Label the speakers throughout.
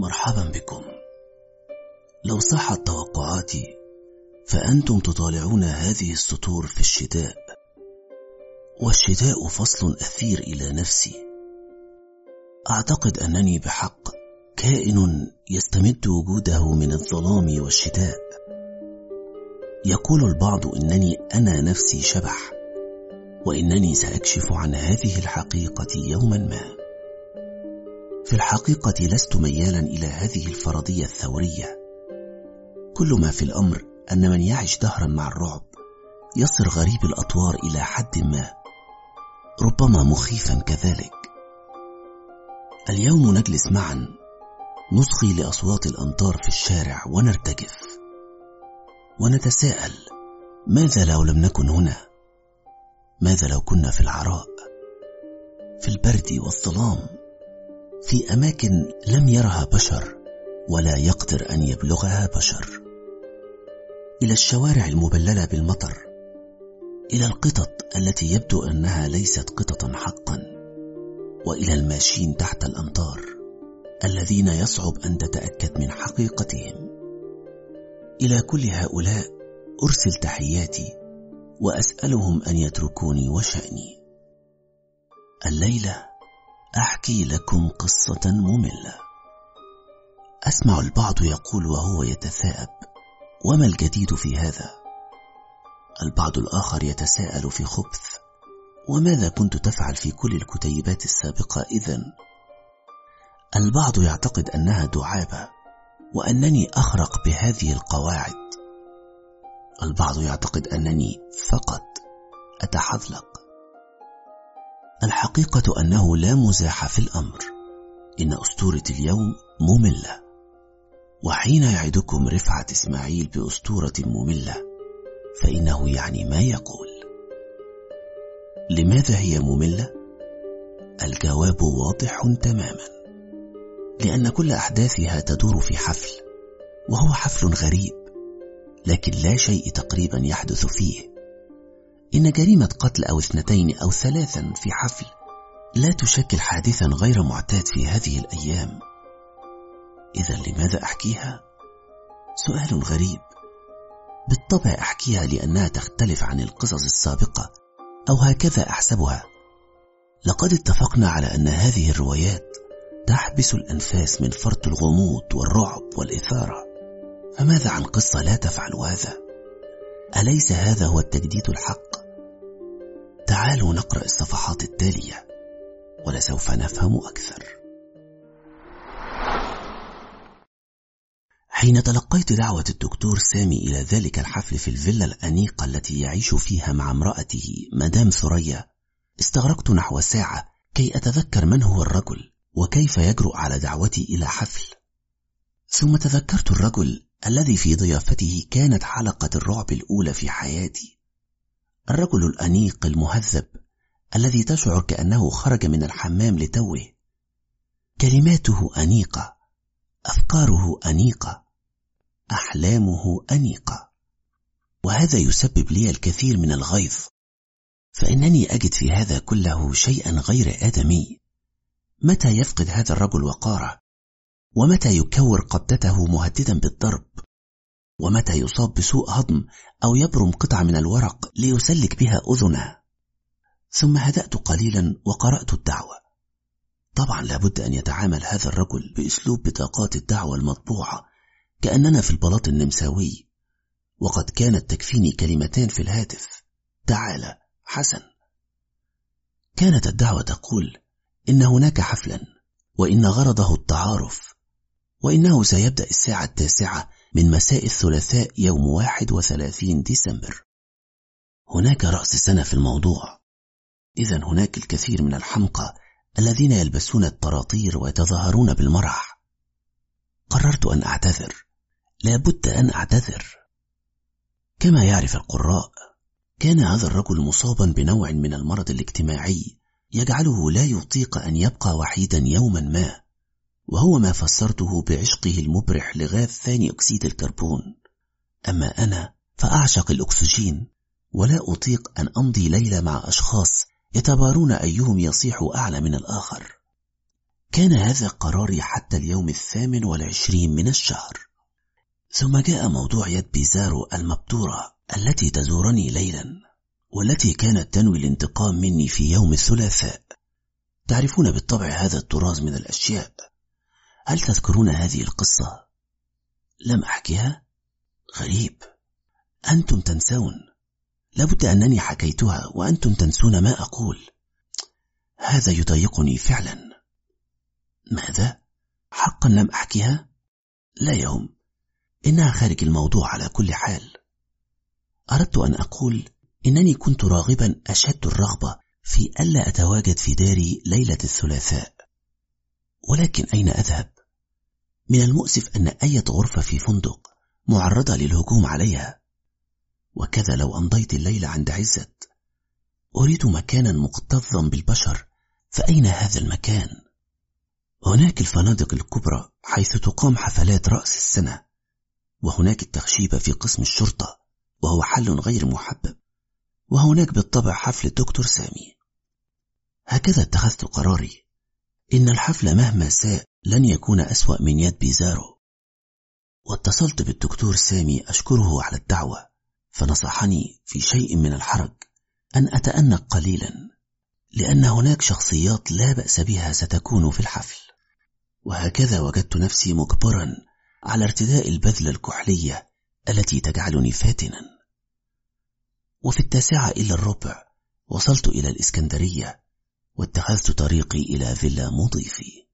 Speaker 1: مرحبا بكم لو صحت توقعاتي فأنتم تطالعون هذه السطور في الشتاء والشتاء فصل أثير إلى نفسي أعتقد أنني بحق كائن يستمد وجوده من الظلام والشتاء يقول البعض إنني أنا نفسي شبح وإنني سأكشف عن هذه الحقيقة يوما ما في الحقيقة لست ميالا إلى هذه الفرضية الثورية كل ما في الأمر أن من يعش دهرا مع الرعب يصر غريب الأطوار إلى حد ما ربما مخيفا كذلك اليوم نجلس معا نصغي لأصوات الأمطار في الشارع ونرتجف ونتساءل ماذا لو لم نكن هنا ماذا لو كنا في العراء في البرد والظلام في اماكن لم يرها بشر ولا يقدر ان يبلغها بشر الى الشوارع المبلله بالمطر الى القطط التي يبدو انها ليست قططا حقا والى الماشين تحت الامطار الذين يصعب ان تتاكد من حقيقتهم الى كل هؤلاء ارسل تحياتي واسالهم ان يتركوني وشاني الليله احكي لكم قصه ممله اسمع البعض يقول وهو يتثاءب وما الجديد في هذا البعض الاخر يتساءل في خبث وماذا كنت تفعل في كل الكتيبات السابقه اذا البعض يعتقد انها دعابه وانني اخرق بهذه القواعد البعض يعتقد انني فقط اتحذلق الحقيقه انه لا مزاح في الامر ان اسطوره اليوم ممله وحين يعدكم رفعه اسماعيل باسطوره ممله فانه يعني ما يقول لماذا هي ممله الجواب واضح تماما لان كل احداثها تدور في حفل وهو حفل غريب لكن لا شيء تقريبا يحدث فيه ان جريمه قتل او اثنتين او ثلاثا في حفل لا تشكل حادثا غير معتاد في هذه الايام اذا لماذا احكيها سؤال غريب بالطبع احكيها لانها تختلف عن القصص السابقه او هكذا احسبها لقد اتفقنا على ان هذه الروايات تحبس الانفاس من فرط الغموض والرعب والاثاره فماذا عن قصه لا تفعل هذا اليس هذا هو التجديد الحق تعالوا نقرا الصفحات التاليه ولسوف نفهم اكثر حين تلقيت دعوه الدكتور سامي الى ذلك الحفل في الفيلا الانيقه التي يعيش فيها مع امراته مدام ثريا استغرقت نحو ساعه كي اتذكر من هو الرجل وكيف يجرؤ على دعوتي الى حفل ثم تذكرت الرجل الذي في ضيافته كانت حلقه الرعب الاولى في حياتي الرجل الانيق المهذب الذي تشعر كانه خرج من الحمام لتوه كلماته انيقه افكاره انيقه احلامه انيقه وهذا يسبب لي الكثير من الغيظ فانني اجد في هذا كله شيئا غير ادمي متى يفقد هذا الرجل وقاره ومتى يكور قبضته مهددا بالضرب ومتى يصاب بسوء هضم او يبرم قطعه من الورق ليسلك بها اذنه ثم هدات قليلا وقرات الدعوه طبعا لابد ان يتعامل هذا الرجل باسلوب بطاقات الدعوه المطبوعه كاننا في البلاط النمساوي وقد كانت تكفيني كلمتان في الهاتف تعال حسن كانت الدعوه تقول ان هناك حفلا وان غرضه التعارف وانه سيبدا الساعه التاسعه من مساء الثلاثاء يوم واحد وثلاثين ديسمبر هناك راس سنه في الموضوع اذا هناك الكثير من الحمقى الذين يلبسون الطراطير ويتظاهرون بالمرح قررت ان اعتذر لابد ان اعتذر كما يعرف القراء كان هذا الرجل مصابا بنوع من المرض الاجتماعي يجعله لا يطيق ان يبقى وحيدا يوما ما وهو ما فسرته بعشقه المبرح لغاز ثاني اكسيد الكربون اما انا فاعشق الاكسجين ولا اطيق ان امضي ليله مع اشخاص يتبارون ايهم يصيح اعلى من الاخر كان هذا قراري حتى اليوم الثامن والعشرين من الشهر ثم جاء موضوع يد بيزارو المبتورة التي تزورني ليلا والتي كانت تنوي الانتقام مني في يوم الثلاثاء تعرفون بالطبع هذا الطراز من الأشياء هل تذكرون هذه القصة؟ لم أحكيها؟ غريب أنتم تنسون لابد أنني حكيتها وأنتم تنسون ما أقول هذا يضايقني فعلا ماذا؟ حقا لم أحكيها؟ لا يهم إنها خارج الموضوع على كل حال أردت أن أقول إنني كنت راغبا أشد الرغبة في ألا أتواجد في داري ليلة الثلاثاء ولكن أين أذهب؟ من المؤسف أن أي غرفة في فندق معرضة للهجوم عليها وكذا لو أمضيت الليل عند عزت أريد مكانا مكتظا بالبشر فأين هذا المكان؟ هناك الفنادق الكبرى حيث تقام حفلات رأس السنة وهناك التخشيبة في قسم الشرطة وهو حل غير محبب وهناك بالطبع حفل الدكتور سامي هكذا اتخذت قراري إن الحفل مهما ساء لن يكون أسوأ من يد بيزارو واتصلت بالدكتور سامي أشكره على الدعوة فنصحني في شيء من الحرج أن أتأنق قليلا لأن هناك شخصيات لا بأس بها ستكون في الحفل وهكذا وجدت نفسي مجبرا على ارتداء البذلة الكحلية التي تجعلني فاتنا وفي التاسعة إلى الربع وصلت إلى الإسكندرية واتخذت طريقي إلى فيلا مضيفي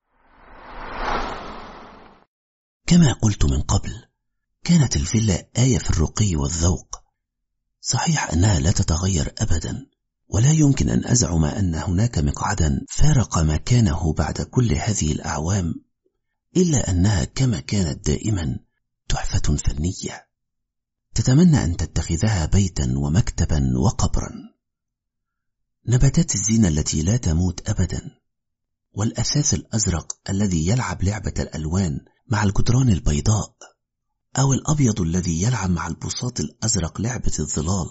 Speaker 1: كما قلت من قبل كانت الفيلا آية في الرقي والذوق صحيح أنها لا تتغير أبدا ولا يمكن أن أزعم أن هناك مقعدا فارق مكانه بعد كل هذه الأعوام إلا أنها كما كانت دائما تحفة فنية تتمنى أن تتخذها بيتا ومكتبا وقبرا نباتات الزينة التي لا تموت أبدا والأثاث الأزرق الذي يلعب لعبة الألوان مع الجدران البيضاء أو الأبيض الذي يلعب مع البساط الأزرق لعبة الظلال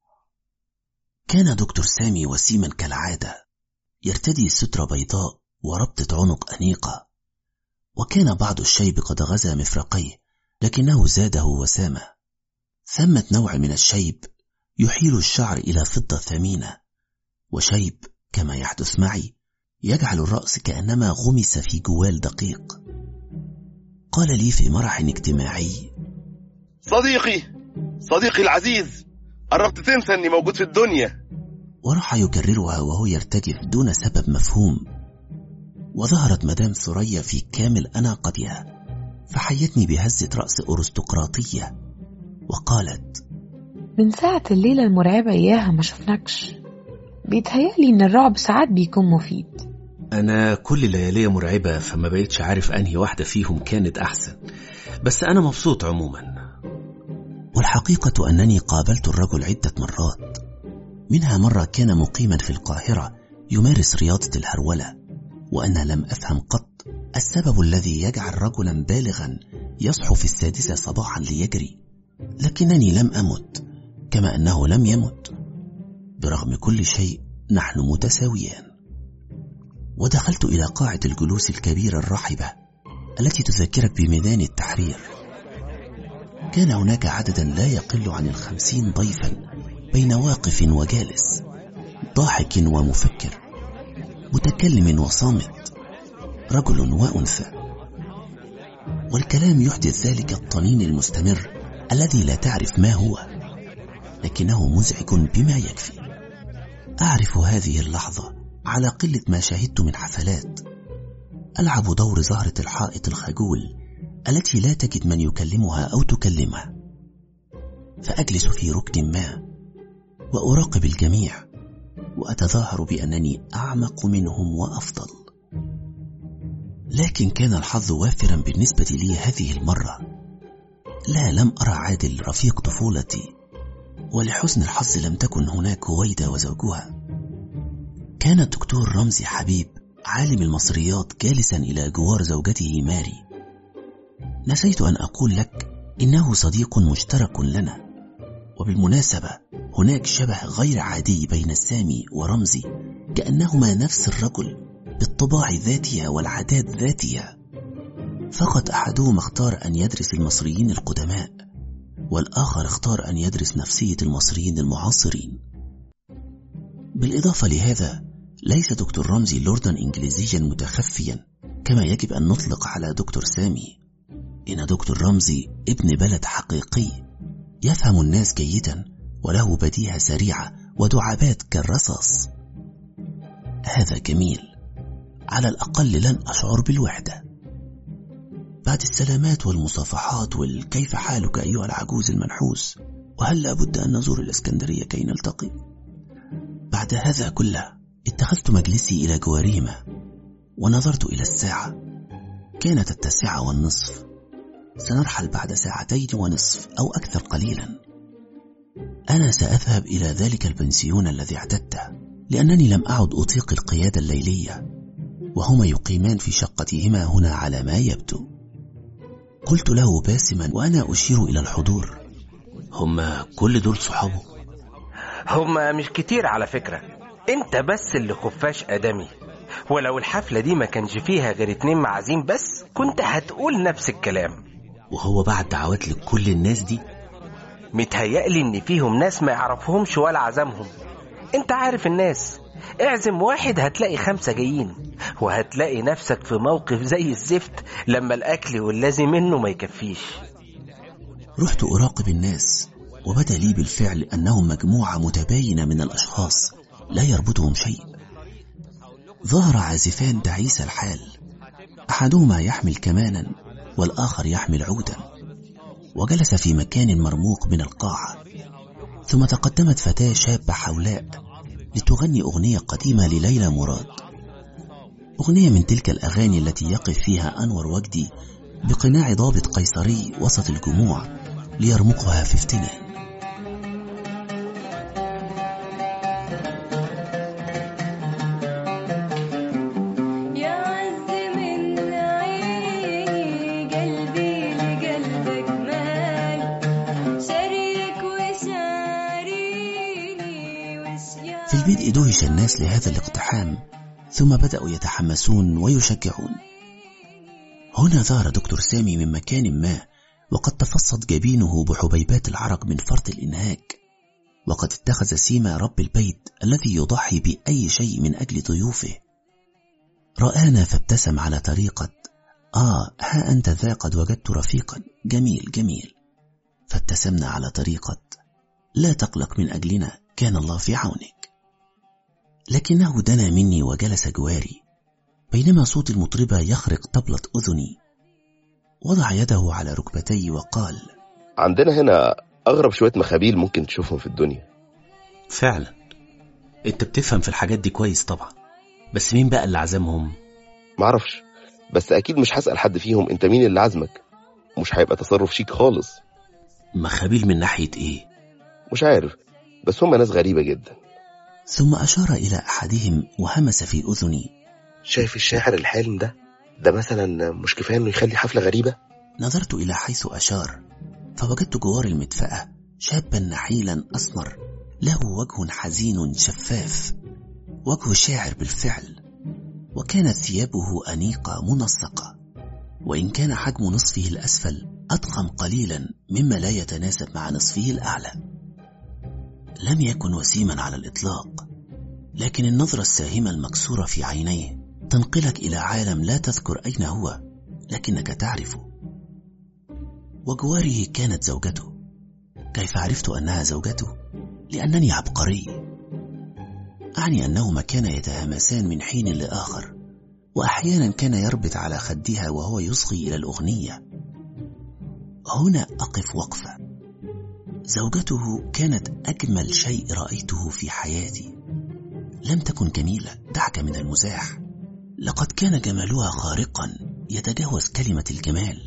Speaker 1: كان دكتور سامي وسيما كالعادة يرتدي سترة بيضاء وربطة عنق أنيقة وكان بعض الشيب قد غزا مفرقيه لكنه زاده وسامه ثمة نوع من الشيب يحيل الشعر إلى فضة ثمينة وشيب كما يحدث معي يجعل الرأس كأنما غمس في جوال دقيق قال لي في مرح اجتماعي
Speaker 2: صديقي صديقي العزيز قربت تنسى اني موجود في الدنيا
Speaker 1: وراح يكررها وهو يرتجف دون سبب مفهوم وظهرت مدام ثريا في كامل أناقتها فحيتني بهزة رأس أرستقراطية وقالت
Speaker 3: من ساعة الليلة المرعبة إياها ما شفناكش بيتهيألي إن الرعب ساعات بيكون مفيد
Speaker 4: أنا كل ليالي مرعبة فما بقيتش عارف أنهي واحدة فيهم كانت أحسن بس أنا مبسوط عموما
Speaker 1: والحقيقة أنني قابلت الرجل عدة مرات منها مرة كان مقيما في القاهرة يمارس رياضة الهرولة وأنا لم أفهم قط السبب الذي يجعل رجلا بالغا يصحو في السادسة صباحا ليجري لكنني لم أمت كما أنه لم يمت برغم كل شيء نحن متساويان ودخلت إلى قاعة الجلوس الكبيرة الرحبة التي تذكرك بميدان التحرير كان هناك عددا لا يقل عن الخمسين ضيفا بين واقف وجالس ضاحك ومفكر متكلم وصامت رجل وأنثى والكلام يحدث ذلك الطنين المستمر الذي لا تعرف ما هو لكنه مزعج بما يكفي أعرف هذه اللحظة على قلة ما شاهدت من حفلات ألعب دور زهرة الحائط الخجول التي لا تجد من يكلمها أو تكلمه فأجلس في ركن ما وأراقب الجميع وأتظاهر بأنني أعمق منهم وأفضل لكن كان الحظ وافرا بالنسبة لي هذه المرة لا لم أرى عادل رفيق طفولتي ولحسن الحظ لم تكن هناك هويدا وزوجها كان الدكتور رمزي حبيب عالم المصريات جالسا إلى جوار زوجته ماري نسيت أن أقول لك إنه صديق مشترك لنا وبالمناسبة هناك شبه غير عادي بين سامي ورمزي كأنهما نفس الرجل بالطباع ذاتها والعادات ذاتها فقط أحدهما اختار أن يدرس المصريين القدماء والآخر اختار أن يدرس نفسية المصريين المعاصرين بالإضافة لهذا ليس دكتور رمزي لوردا إنجليزيا متخفيا كما يجب أن نطلق على دكتور سامي إن دكتور رمزي ابن بلد حقيقي يفهم الناس جيدا وله بديهة سريعة ودعابات كالرصاص هذا جميل على الأقل لن أشعر بالوحدة بعد السلامات والمصافحات والكيف حالك أيها العجوز المنحوس وهل لابد أن نزور الإسكندرية كي نلتقي بعد هذا كله اتخذت مجلسي إلى جواريما ونظرت إلى الساعة كانت التاسعة والنصف سنرحل بعد ساعتين ونصف أو أكثر قليلا أنا سأذهب إلى ذلك البنسيون الذي اعتدته لأنني لم أعد أطيق القيادة الليلية وهما يقيمان في شقتهما هنا على ما يبدو قلت له باسما وأنا أشير إلى الحضور
Speaker 4: هما كل دول صحابه
Speaker 5: هما مش كتير على فكرة انت بس اللي خفاش ادمي ولو الحفلة دي ما كانش فيها غير اتنين معازيم بس كنت هتقول نفس الكلام
Speaker 4: وهو بعد دعوات لكل الناس دي
Speaker 5: متهيألي ان فيهم ناس ما يعرفهمش ولا عزمهم انت عارف الناس اعزم واحد هتلاقي خمسة جايين وهتلاقي نفسك في موقف زي الزفت لما الأكل واللازم منه ما يكفيش
Speaker 1: رحت أراقب الناس وبدا لي بالفعل أنهم مجموعة متباينة من الأشخاص لا يربطهم شيء ظهر عازفان تعيس الحال أحدهما يحمل كمانا والآخر يحمل عودا وجلس في مكان مرموق من القاعة ثم تقدمت فتاة شابة حولاء لتغني أغنية قديمة لليلى مراد أغنية من تلك الأغاني التي يقف فيها أنور وجدي بقناع ضابط قيصري وسط الجموع ليرمقها في افتنان
Speaker 6: يا عز من عيني قلبي لقلبك مال شريك وشاريني واشياء
Speaker 1: في البدء دهش الناس لهذا الاقتحام ثم بدأوا يتحمسون ويشجعون هنا ظهر دكتور سامي من مكان ما وقد تفصد جبينه بحبيبات العرق من فرط الإنهاك وقد اتخذ سيما رب البيت الذي يضحي بأي شيء من أجل ضيوفه رآنا فابتسم على طريقة آه ها أنت ذا قد وجدت رفيقا جميل جميل فابتسمنا على طريقة لا تقلق من أجلنا كان الله في عونك لكنه دنا مني وجلس جواري بينما صوت المطربة يخرق طبلة أذني وضع يده على ركبتي وقال
Speaker 2: عندنا هنا أغرب شوية مخابيل ممكن تشوفهم في الدنيا
Speaker 4: فعلا انت بتفهم في الحاجات دي كويس طبعا بس مين بقى اللي عزمهم
Speaker 2: معرفش بس أكيد مش هسأل حد فيهم أنت مين اللي عزمك مش هيبقى تصرف شيك خالص
Speaker 4: مخابيل من ناحية ايه
Speaker 2: مش عارف بس هم ناس غريبة جدا
Speaker 1: ثم أشار إلى أحدهم وهمس في أذني
Speaker 2: شايف الشاعر الحالم ده ده مثلا مش كفاية انه يخلي حفلة غريبة
Speaker 1: نظرت إلى حيث أشار فوجدت جوار المدفأة شابا نحيلا أسمر له وجه حزين شفاف وجه شاعر بالفعل وكانت ثيابه أنيقة منسقة وإن كان حجم نصفه الأسفل أضخم قليلا مما لا يتناسب مع نصفه الأعلى لم يكن وسيما على الإطلاق لكن النظرة الساهمة المكسورة في عينيه تنقلك إلى عالم لا تذكر أين هو لكنك تعرفه وجواره كانت زوجته كيف عرفت أنها زوجته؟ لأنني عبقري أعني أنهما كانا يتهامسان من حين لآخر وأحيانا كان يربط على خدها وهو يصغي إلى الأغنية هنا أقف وقفة زوجته كانت أجمل شيء رأيته في حياتي لم تكن جميلة دعك من المزاح لقد كان جمالها خارقا يتجاوز كلمة الجمال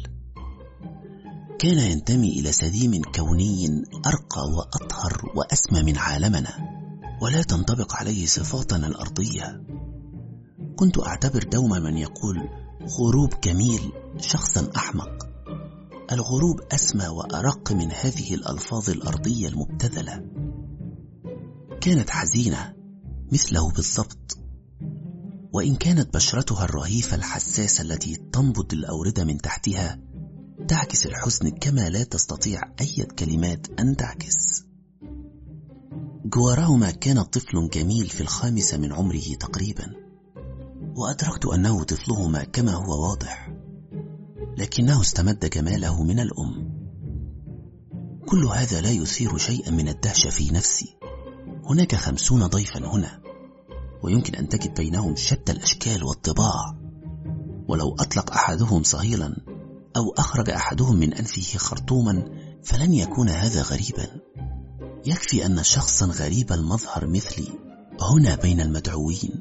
Speaker 1: كان ينتمي إلى سديم كوني أرقى وأطهر وأسمى من عالمنا ولا تنطبق عليه صفاتنا الأرضية كنت أعتبر دوما من يقول غروب جميل شخصا أحمق الغروب أسمى وأرق من هذه الألفاظ الأرضية المبتذلة كانت حزينة مثله بالضبط وإن كانت بشرتها الرهيفة الحساسة التي تنبض الأوردة من تحتها تعكس الحزن كما لا تستطيع أي كلمات أن تعكس جوارهما كان طفل جميل في الخامسة من عمره تقريبا وأدركت أنه طفلهما كما هو واضح لكنه استمد جماله من الأم كل هذا لا يثير شيئا من الدهشة في نفسي هناك خمسون ضيفا هنا ويمكن أن تجد بينهم شتى الأشكال والطباع ولو أطلق أحدهم صهيلا أو أخرج أحدهم من أنفه خرطوما فلن يكون هذا غريبا يكفي أن شخصا غريب المظهر مثلي هنا بين المدعوين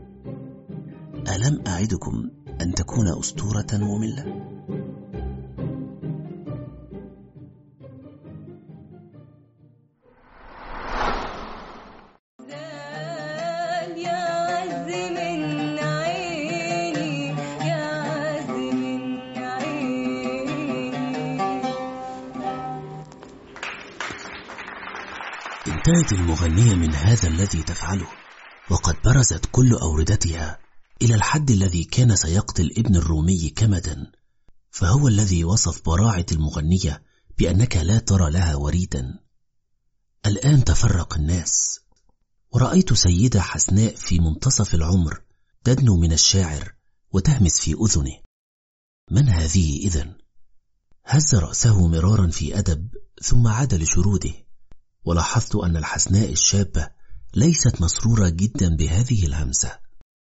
Speaker 1: ألم أعدكم أن تكون أسطورة مملة؟
Speaker 6: زال يا عز من عيني يا عز من عيني
Speaker 1: انتهت المغنية من هذا الذي تفعله وقد برزت كل أوردتها إلى الحد الذي كان سيقتل ابن الرومي كمدا فهو الذي وصف براعة المغنية بأنك لا ترى لها وريدا الآن تفرق الناس ورأيت سيدة حسناء في منتصف العمر تدنو من الشاعر وتهمس في أذنه من هذه إذن؟ هز رأسه مرارا في أدب ثم عاد لشروده ولاحظت أن الحسناء الشابة ليست مسرورة جدا بهذه الهمسة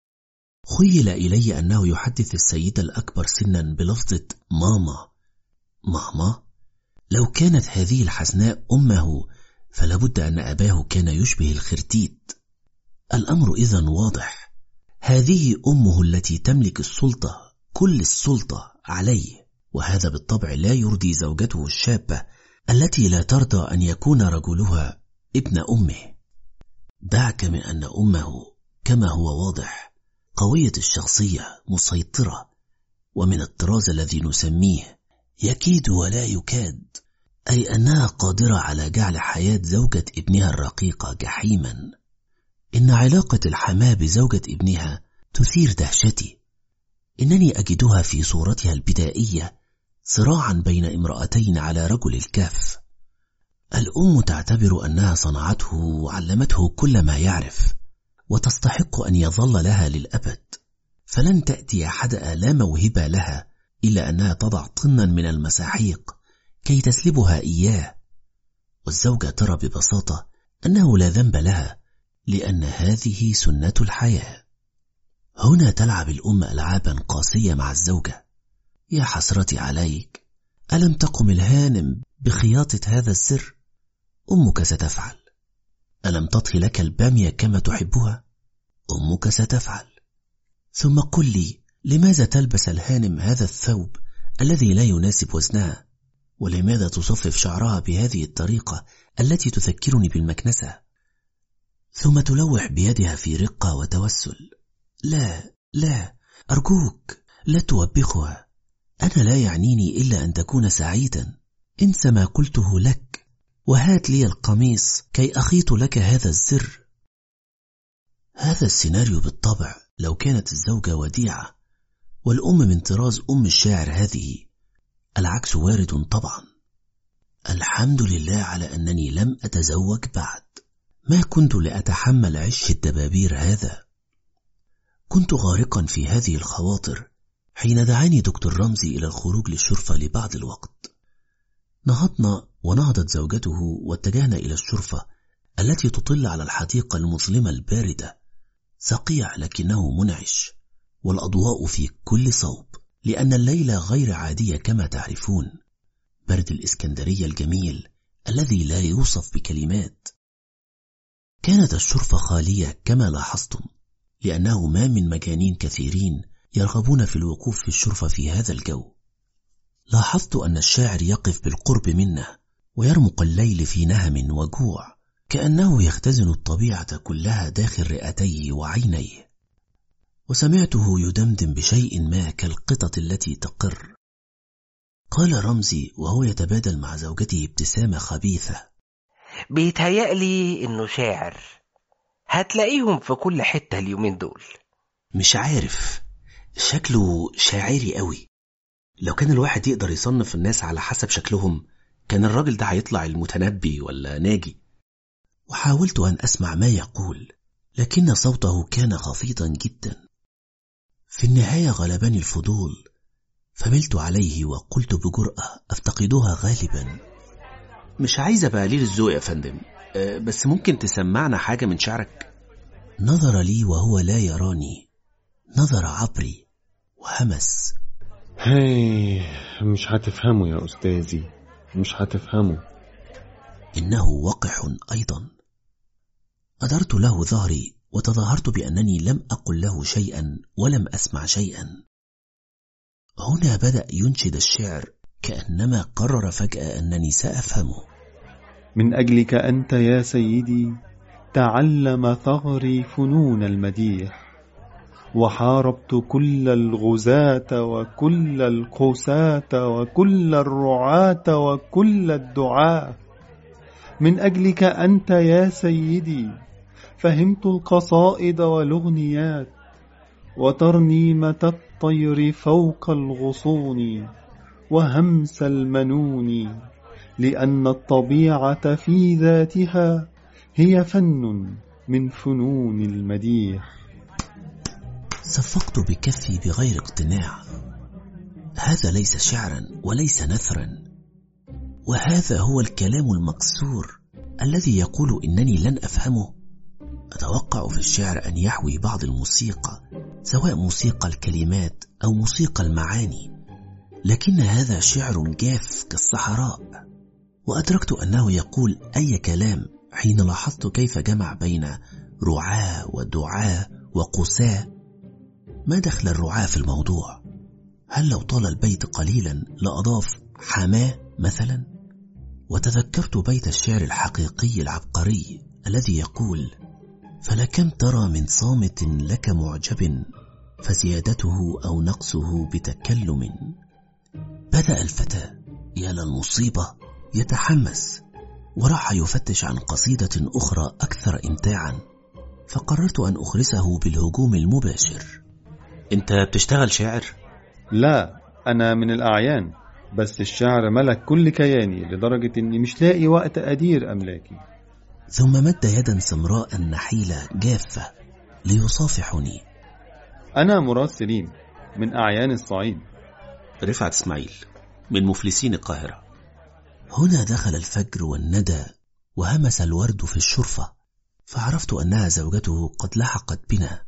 Speaker 1: خيل إلي أنه يحدث السيدة الأكبر سنا بلفظة ماما ماما لو كانت هذه الحسناء أمه فلابد أن أباه كان يشبه الخرتيت الأمر إذا واضح هذه أمه التي تملك السلطة كل السلطة عليه وهذا بالطبع لا يرضي زوجته الشابة التي لا ترضى أن يكون رجلها ابن أمه دعك من أن أمه كما هو واضح قوية الشخصية مسيطرة ومن الطراز الذي نسميه يكيد ولا يكاد أي أنها قادرة على جعل حياة زوجة ابنها الرقيقة جحيما إن علاقة الحماة بزوجة ابنها تثير دهشتي إنني أجدها في صورتها البدائية صراعا بين امرأتين على رجل الكاف الأم تعتبر أنها صنعته وعلمته كل ما يعرف وتستحق أن يظل لها للأبد فلن تأتي حدأ لا موهبة لها إلا أنها تضع طنا من المساحيق كي تسلبها إياه والزوجة ترى ببساطة أنه لا ذنب لها لأن هذه سنة الحياة هنا تلعب الأم ألعابا قاسية مع الزوجة يا حسرتي عليك ألم تقم الهانم بخياطة هذا السر أمك ستفعل ألم تطهي لك البامية كما تحبها أمك ستفعل ثم قل لي لماذا تلبس الهانم هذا الثوب الذي لا يناسب وزنها ولماذا تصفف شعرها بهذه الطريقة التي تذكرني بالمكنسة ثم تلوح بيدها في رقة وتوسل لا لا أرجوك لا توبخها أنا لا يعنيني إلا أن تكون سعيدا انسى ما قلته لك وهات لي القميص كي أخيط لك هذا الزر هذا السيناريو بالطبع لو كانت الزوجة وديعة والأم من طراز أم الشاعر هذه العكس وارد طبعا الحمد لله على أنني لم أتزوج بعد ما كنت لأتحمل عش الدبابير هذا كنت غارقا في هذه الخواطر حين دعاني دكتور رمزي إلى الخروج للشرفة لبعض الوقت نهضنا ونهضت زوجته واتجهنا إلى الشرفة التي تطل على الحديقة المظلمة الباردة صقيع لكنه منعش والأضواء في كل صوب لأن الليلة غير عادية كما تعرفون برد الإسكندرية الجميل الذي لا يوصف بكلمات كانت الشرفة خالية كما لاحظتم لأنه ما من مجانين كثيرين يرغبون في الوقوف في الشرفة في هذا الجو لاحظت أن الشاعر يقف بالقرب منا ويرمق الليل في نهم وجوع كأنه يختزن الطبيعة كلها داخل رئتيه وعينيه وسمعته يدمدم بشيء ما كالقطط التي تقر قال رمزي وهو يتبادل مع زوجته ابتسامة خبيثة
Speaker 5: بيتهيألي إنه شاعر هتلاقيهم في كل حتة اليومين دول
Speaker 4: مش عارف شكله شاعري قوي لو كان الواحد يقدر يصنف الناس على حسب شكلهم كان الراجل ده هيطلع المتنبي ولا ناجي وحاولت أن أسمع ما يقول لكن صوته كان خفيضا جدا في النهاية غلبني الفضول فملت عليه وقلت بجرأة أفتقدها غالبا مش عايز أبقى قليل الذوق يا فندم أه، بس ممكن تسمعنا حاجة من شعرك نظر لي وهو لا يراني نظر عبري وهمس
Speaker 7: هاي مش هتفهموا يا أستاذي مش هتفهموا
Speaker 1: إنه وقح أيضا أدرت له ظهري وتظاهرت بأنني لم أقل له شيئا ولم أسمع شيئا هنا بدأ ينشد الشعر كأنما قرر فجأة أنني سأفهمه
Speaker 7: من أجلك أنت يا سيدي تعلم ثغري فنون المديح وحاربت كل الغزاة وكل القساة وكل الرعاة وكل الدعاة من أجلك أنت يا سيدي فهمت القصائد والأغنيات وترنيمة الطير فوق الغصون وهمس المنون لأن الطبيعة في ذاتها هي فن من فنون المديح
Speaker 1: صفقت بكفي بغير اقتناع هذا ليس شعرا وليس نثرا وهذا هو الكلام المكسور الذي يقول إنني لن أفهمه أتوقع في الشعر أن يحوي بعض الموسيقى سواء موسيقى الكلمات أو موسيقى المعاني لكن هذا شعر جاف كالصحراء وأدركت أنه يقول أي كلام حين لاحظت كيف جمع بين رعاة ودعاة وقساة ما دخل الرعاة في الموضوع هل لو طال البيت قليلا لأضاف حماه مثلا وتذكرت بيت الشعر الحقيقي العبقري الذي يقول فلكم ترى من صامت لك معجب فزيادته أو نقصه بتكلم بدأ الفتى يا للمصيبة يتحمس وراح يفتش عن قصيدة أخرى أكثر إمتاعا فقررت أن أخرسه بالهجوم المباشر
Speaker 4: أنت بتشتغل شاعر؟
Speaker 7: لا أنا من الأعيان بس الشعر ملك كل كياني لدرجة إني مش لاقي وقت أدير أملاكي
Speaker 1: ثم مد يدا سمراء نحيلة جافة ليصافحني
Speaker 7: أنا مراد سليم من أعيان الصعيد
Speaker 4: رفعت إسماعيل من مفلسين القاهرة
Speaker 1: هنا دخل الفجر والندى وهمس الورد في الشرفة فعرفت أنها زوجته قد لحقت بنا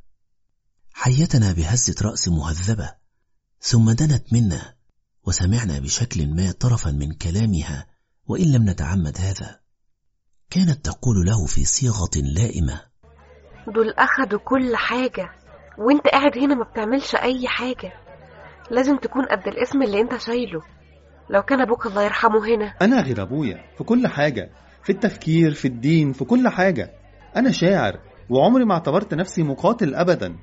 Speaker 1: حيتنا بهزة رأس مهذبة ثم دنت منا وسمعنا بشكل ما طرفا من كلامها وإن لم نتعمد هذا كانت تقول له في صيغة لائمة
Speaker 8: دول أخدوا كل حاجة وانت قاعد هنا ما بتعملش أي حاجة لازم تكون قد الاسم اللي انت شايله لو كان أبوك الله يرحمه هنا
Speaker 7: أنا غير أبويا في كل حاجة في التفكير في الدين في كل حاجة أنا شاعر وعمري ما اعتبرت نفسي مقاتل أبدا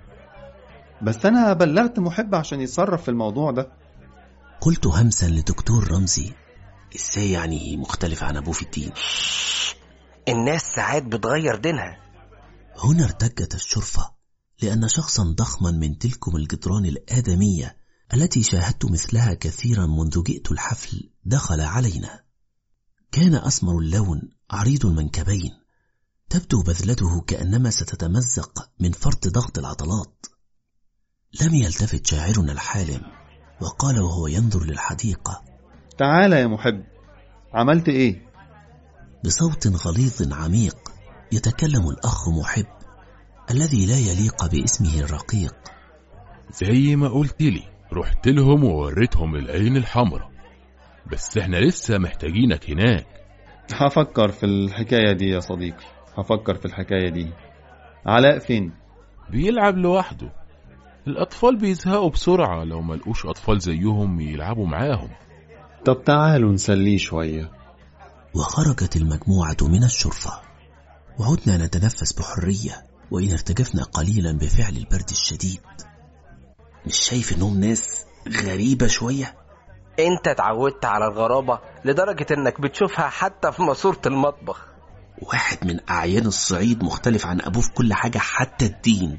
Speaker 7: بس أنا بلغت محب عشان يتصرف في الموضوع ده
Speaker 1: قلت همسا لدكتور رمزي
Speaker 4: إزاي يعني مختلف عن أبوه في الدين؟
Speaker 5: الناس ساعات بتغير دينها
Speaker 1: هنا ارتجت الشرفة لأن شخصا ضخما من تلكم الجدران الآدمية التي شاهدت مثلها كثيرا منذ جئت الحفل دخل علينا كان أسمر اللون عريض المنكبين تبدو بذلته كأنما ستتمزق من فرط ضغط العضلات لم يلتفت شاعرنا الحالم وقال وهو ينظر للحديقة
Speaker 7: تعالى يا محب عملت إيه؟
Speaker 1: بصوت غليظ عميق يتكلم الأخ محب الذي لا يليق باسمه الرقيق
Speaker 9: زي ما قلت لي رحت لهم ووريتهم العين الحمراء بس احنا لسه محتاجينك هناك
Speaker 7: هفكر في الحكاية دي يا صديقي هفكر في الحكاية دي علاء فين؟
Speaker 9: بيلعب لوحده الأطفال بيزهقوا بسرعة لو ملقوش أطفال زيهم يلعبوا معاهم
Speaker 7: طب تعالوا نسليه شوية
Speaker 1: وخرجت المجموعة من الشرفة وعدنا نتنفس بحرية وإن ارتجفنا قليلا بفعل البرد الشديد
Speaker 4: مش شايف إنهم ناس غريبة شوية؟
Speaker 5: انت اتعودت على الغرابة لدرجة انك بتشوفها حتى في ماسورة المطبخ
Speaker 4: واحد من أعيان الصعيد مختلف عن أبوه في كل حاجة حتى الدين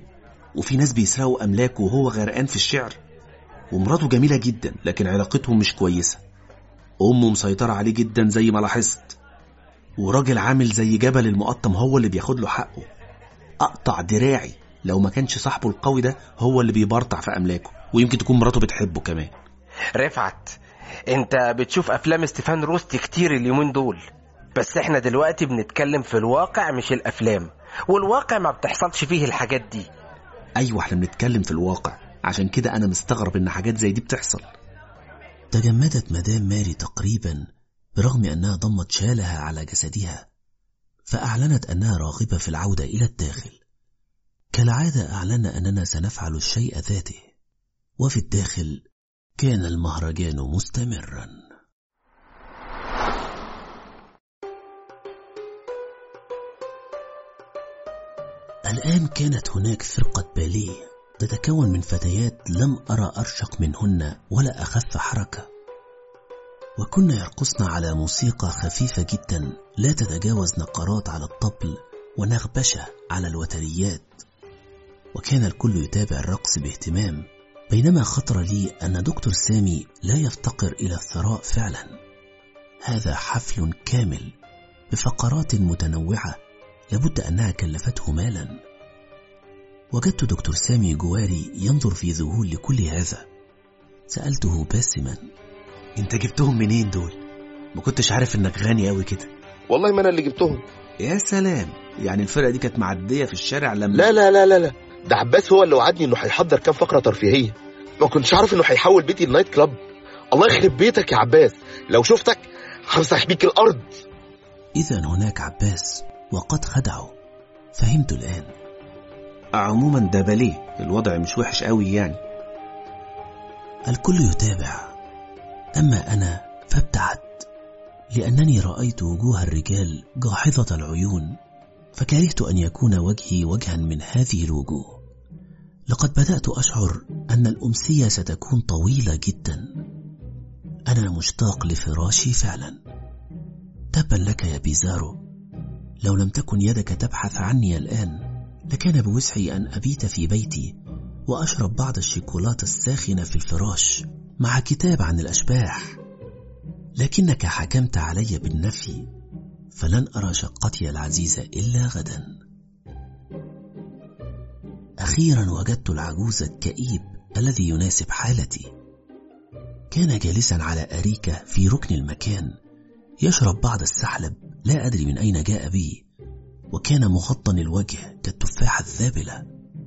Speaker 4: وفي ناس بيسرقوا أملاكه وهو غرقان في الشعر ومراته جميلة جدا لكن علاقتهم مش كويسة أمه مسيطرة عليه جدا زي ما لاحظت وراجل عامل زي جبل المقطم هو اللي بياخد له حقه أقطع دراعي لو ما كانش صاحبه القوي ده هو اللي بيبرطع في أملاكه ويمكن تكون مراته بتحبه كمان
Speaker 5: رفعت انت بتشوف افلام ستيفان روستي كتير اليومين دول بس احنا دلوقتي بنتكلم في الواقع مش الافلام والواقع ما بتحصلش فيه الحاجات دي
Speaker 4: أيوة احنا بنتكلم في الواقع عشان كده أنا مستغرب إن حاجات زي دي بتحصل
Speaker 1: تجمدت مدام ماري تقريبا برغم أنها ضمت شالها على جسدها فأعلنت أنها راغبة في العودة إلى الداخل كالعادة أعلن أننا سنفعل الشيء ذاته وفي الداخل كان المهرجان مستمرا الآن كانت هناك فرقة باليه تتكون من فتيات لم أرى أرشق منهن ولا أخف حركة وكن يرقصن على موسيقى خفيفة جدا لا تتجاوز نقرات على الطبل ونغبشة على الوتريات وكان الكل يتابع الرقص باهتمام بينما خطر لي أن دكتور سامي لا يفتقر إلى الثراء فعلا هذا حفل كامل بفقرات متنوعة لابد أنها كلفته مالا وجدت دكتور سامي جواري ينظر في ذهول لكل هذا سألته باسما
Speaker 4: انت جبتهم منين دول ما كنتش عارف انك غني قوي كده
Speaker 2: والله ما انا اللي جبتهم
Speaker 4: يا سلام يعني الفرقة دي كانت معدية في الشارع لما
Speaker 2: لا لا لا لا لا ده عباس هو اللي وعدني انه هيحضر كام فقره ترفيهيه ما كنتش عارف انه هيحول بيتي النايت كلاب الله يخرب بيتك يا عباس لو شفتك همسح بيك الارض
Speaker 1: إذا هناك عباس وقد خدعه فهمت الآن
Speaker 4: عموما ده باليه الوضع مش وحش قوي يعني
Speaker 1: الكل يتابع أما أنا فابتعدت لأنني رأيت وجوه الرجال جاحظة العيون فكرهت أن يكون وجهي وجها من هذه الوجوه لقد بدأت أشعر أن الأمسية ستكون طويلة جدا أنا مشتاق لفراشي فعلا تبا لك يا بيزارو لو لم تكن يدك تبحث عني الآن لكان بوسعي أن أبيت في بيتي وأشرب بعض الشيكولاتة الساخنة في الفراش مع كتاب عن الأشباح لكنك حكمت علي بالنفي فلن أرى شقتي العزيزة إلا غدا أخيرا وجدت العجوز الكئيب الذي يناسب حالتي كان جالسا على أريكة في ركن المكان يشرب بعض السحلب لا أدري من أين جاء به وكان مغطى الوجه كالتفاحة الذابلة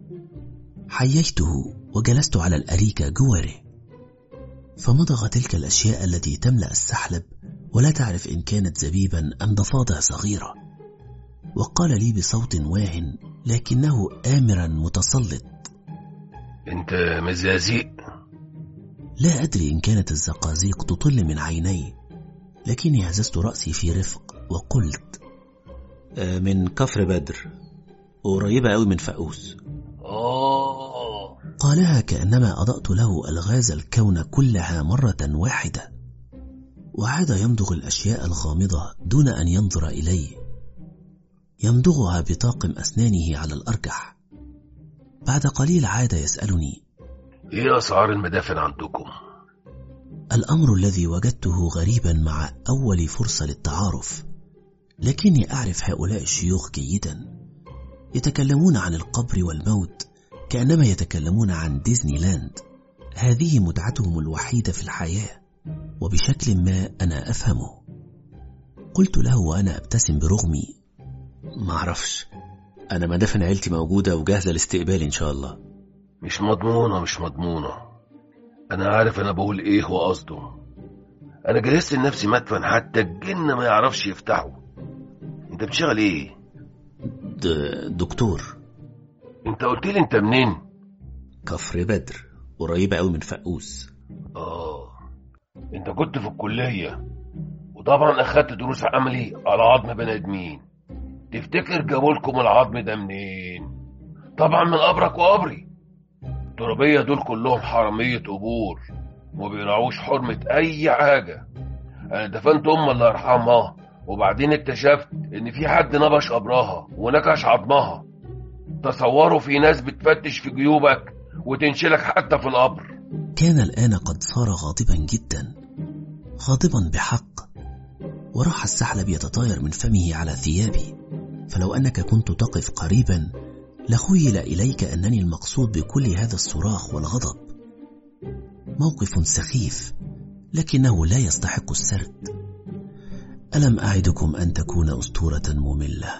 Speaker 1: حييته وجلست على الأريكة جواره فمضغ تلك الأشياء التي تملأ السحلب ولا تعرف إن كانت زبيبا أم ضفادع صغيرة وقال لي بصوت واهن لكنه آمرا متسلط
Speaker 10: انت مزازيق
Speaker 1: لا أدري إن كانت الزقازيق تطل من عيني لكني هززت رأسي في رفق وقلت
Speaker 4: آه، من كفر بدر قريبة قوي من فقوس
Speaker 10: اه
Speaker 1: قالها كأنما أضأت له ألغاز الكون كلها مرة واحدة وعاد يمضغ الأشياء الغامضة دون أن ينظر إلي يمضغها بطاقم أسنانه على الأرجح بعد قليل عاد يسألني
Speaker 10: ايه اسعار المدافن عندكم
Speaker 1: الأمر الذي وجدته غريبا مع أول فرصة للتعارف لكني أعرف هؤلاء الشيوخ جيدا يتكلمون عن القبر والموت كأنما يتكلمون عن ديزني لاند هذه متعتهم الوحيدة في الحياة وبشكل ما أنا أفهمه قلت له وأنا أبتسم برغمي
Speaker 4: معرفش أنا مدافن عيلتي موجودة وجاهزة لاستقبالي إن شاء الله
Speaker 10: مش مضمونة مش مضمونة انا عارف انا بقول ايه وقصده انا جهزت لنفسي مدفن حتى الجن ما يعرفش يفتحه انت بتشتغل ايه
Speaker 4: د- دكتور
Speaker 10: انت قلت لي انت منين
Speaker 4: كفر بدر قريبة قوي من فقوس
Speaker 10: اه انت كنت في الكلية وطبعا اخدت دروس عملي على عظم بني ادمين تفتكر جابوا لكم العظم ده منين طبعا من قبرك وقبري الترابية دول كلهم حرامية قبور وما بيراعوش حرمة أي حاجة أنا دفنت أم الله يرحمها وبعدين اكتشفت إن في حد نبش قبرها ونكش عظمها تصوروا في ناس بتفتش في جيوبك وتنشلك حتى في القبر
Speaker 1: كان الآن قد صار غاضبا جدا غاضبا بحق وراح السحلب يتطاير من فمه على ثيابي فلو أنك كنت تقف قريبا لخيل إليك أنني المقصود بكل هذا الصراخ والغضب موقف سخيف لكنه لا يستحق السرد ألم أعدكم أن تكون أسطورة مملة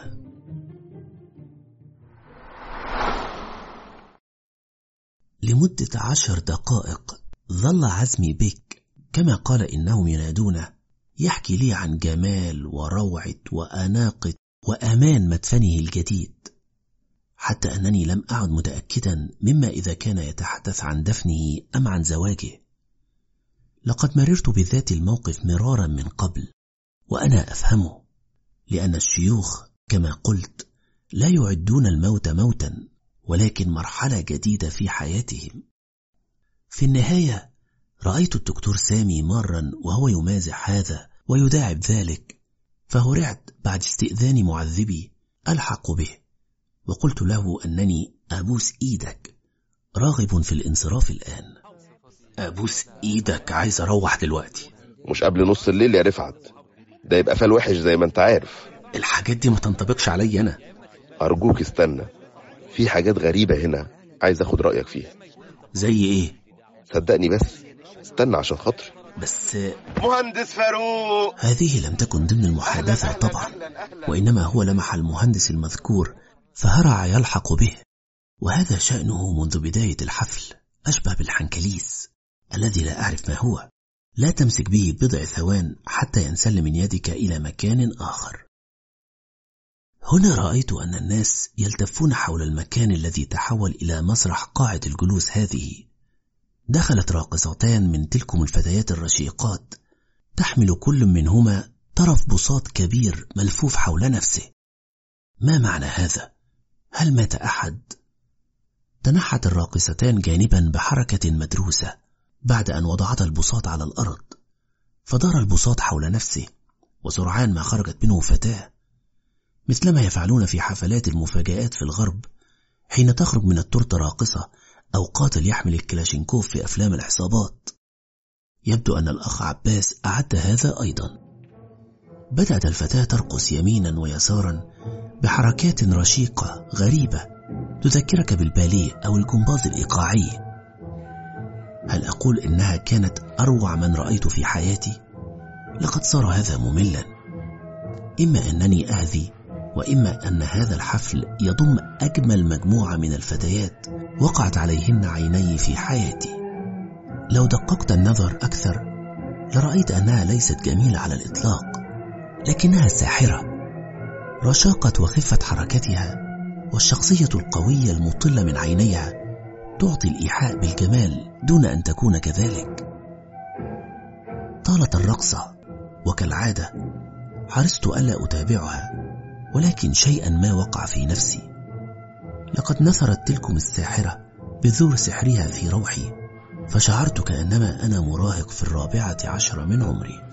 Speaker 1: لمدة عشر دقائق ظل عزمي بك كما قال إنهم ينادونه يحكي لي عن جمال وروعة وأناقة وأمان مدفنه الجديد حتى أنني لم أعد متأكدا مما إذا كان يتحدث عن دفنه أم عن زواجه لقد مررت بذات الموقف مرارا من قبل وأنا أفهمه لأن الشيوخ كما قلت لا يعدون الموت موتا ولكن مرحلة جديدة في حياتهم في النهاية رأيت الدكتور سامي مرا وهو يمازح هذا ويداعب ذلك فهرعت بعد استئذان معذبي ألحق به وقلت له أنني أبوس إيدك راغب في الانصراف الآن
Speaker 4: أبوس إيدك عايز أروح دلوقتي
Speaker 2: مش قبل نص الليل يا رفعت ده يبقى فال وحش زي ما انت عارف
Speaker 4: الحاجات دي ما تنطبقش عليا أنا
Speaker 2: أرجوك استنى في حاجات غريبة هنا عايز أخد رأيك فيها
Speaker 4: زي إيه
Speaker 2: صدقني بس استنى عشان خاطري
Speaker 4: بس
Speaker 2: مهندس فاروق
Speaker 1: هذه لم تكن ضمن المحادثة طبعا وإنما هو لمح المهندس المذكور فهرع يلحق به وهذا شأنه منذ بداية الحفل أشبه بالحنكليس الذي لا أعرف ما هو لا تمسك به بضع ثوان حتى ينسل من يدك إلى مكان آخر هنا رأيت أن الناس يلتفون حول المكان الذي تحول إلى مسرح قاعة الجلوس هذه دخلت راقصتان من تلكم الفتيات الرشيقات تحمل كل منهما طرف بساط كبير ملفوف حول نفسه ما معنى هذا هل مات احد تنحت الراقصتان جانبا بحركه مدروسه بعد ان وضعتا البساط على الارض فدار البساط حول نفسه وسرعان ما خرجت منه فتاه مثلما يفعلون في حفلات المفاجآت في الغرب حين تخرج من التورته راقصه أو قاتل يحمل الكلاشينكوف في أفلام العصابات يبدو أن الأخ عباس أعد هذا أيضا بدأت الفتاة ترقص يمينا ويسارا بحركات رشيقة غريبة تذكرك بالباليه أو الجمباز الإيقاعي هل أقول إنها كانت أروع من رأيت في حياتي؟ لقد صار هذا مملا إما أنني أعذي وإما أن هذا الحفل يضم أجمل مجموعة من الفتيات وقعت عليهن عيني في حياتي لو دققت النظر أكثر لرأيت أنها ليست جميلة على الإطلاق لكنها ساحرة رشاقة وخفة حركتها والشخصية القوية المطلة من عينيها تعطي الإيحاء بالجمال دون أن تكون كذلك طالت الرقصة وكالعادة حرصت ألا أتابعها ولكن شيئا ما وقع في نفسي لقد نثرت تلكم الساحرة بذور سحرها في روحي فشعرت كأنما أنا مراهق في الرابعة عشر من عمري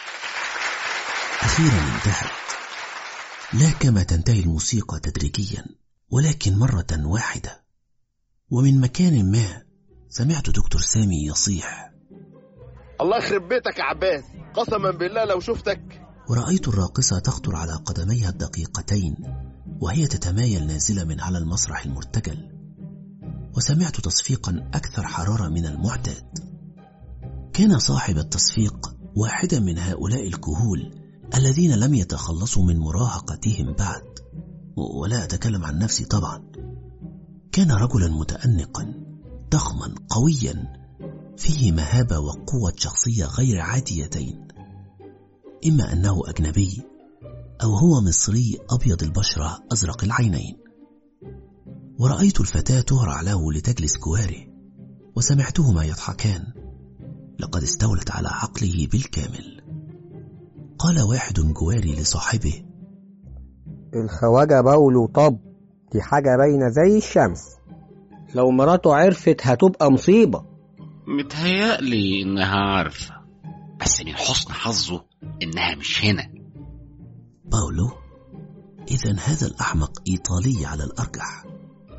Speaker 1: أخيرا انتهت لا كما تنتهي الموسيقى تدريجيا ولكن مرة واحدة ومن مكان ما سمعت دكتور سامي يصيح
Speaker 2: الله يخرب بيتك يا عباس قسما بالله لو شفتك
Speaker 1: ورأيت الراقصة تخطر على قدميها الدقيقتين وهي تتمايل نازلة من على المسرح المرتجل وسمعت تصفيقا أكثر حرارة من المعتاد كان صاحب التصفيق واحدا من هؤلاء الكهول الذين لم يتخلصوا من مراهقتهم بعد ولا أتكلم عن نفسي طبعا كان رجلا متأنقا ضخما قويا فيه مهابة وقوة شخصية غير عاديتين إما أنه أجنبي أو هو مصري أبيض البشرة أزرق العينين ورأيت الفتاة تهرع له لتجلس جواره وسمعتهما يضحكان لقد استولت على عقله بالكامل قال واحد جواري لصاحبه
Speaker 11: الخواجة بولو طب دي حاجة باينة زي الشمس لو مراته عرفت هتبقى مصيبة
Speaker 12: متهيألي إنها عارفة بس من حسن حظه إنها مش هنا
Speaker 1: باولو إذا هذا الأحمق إيطالي على الأرجح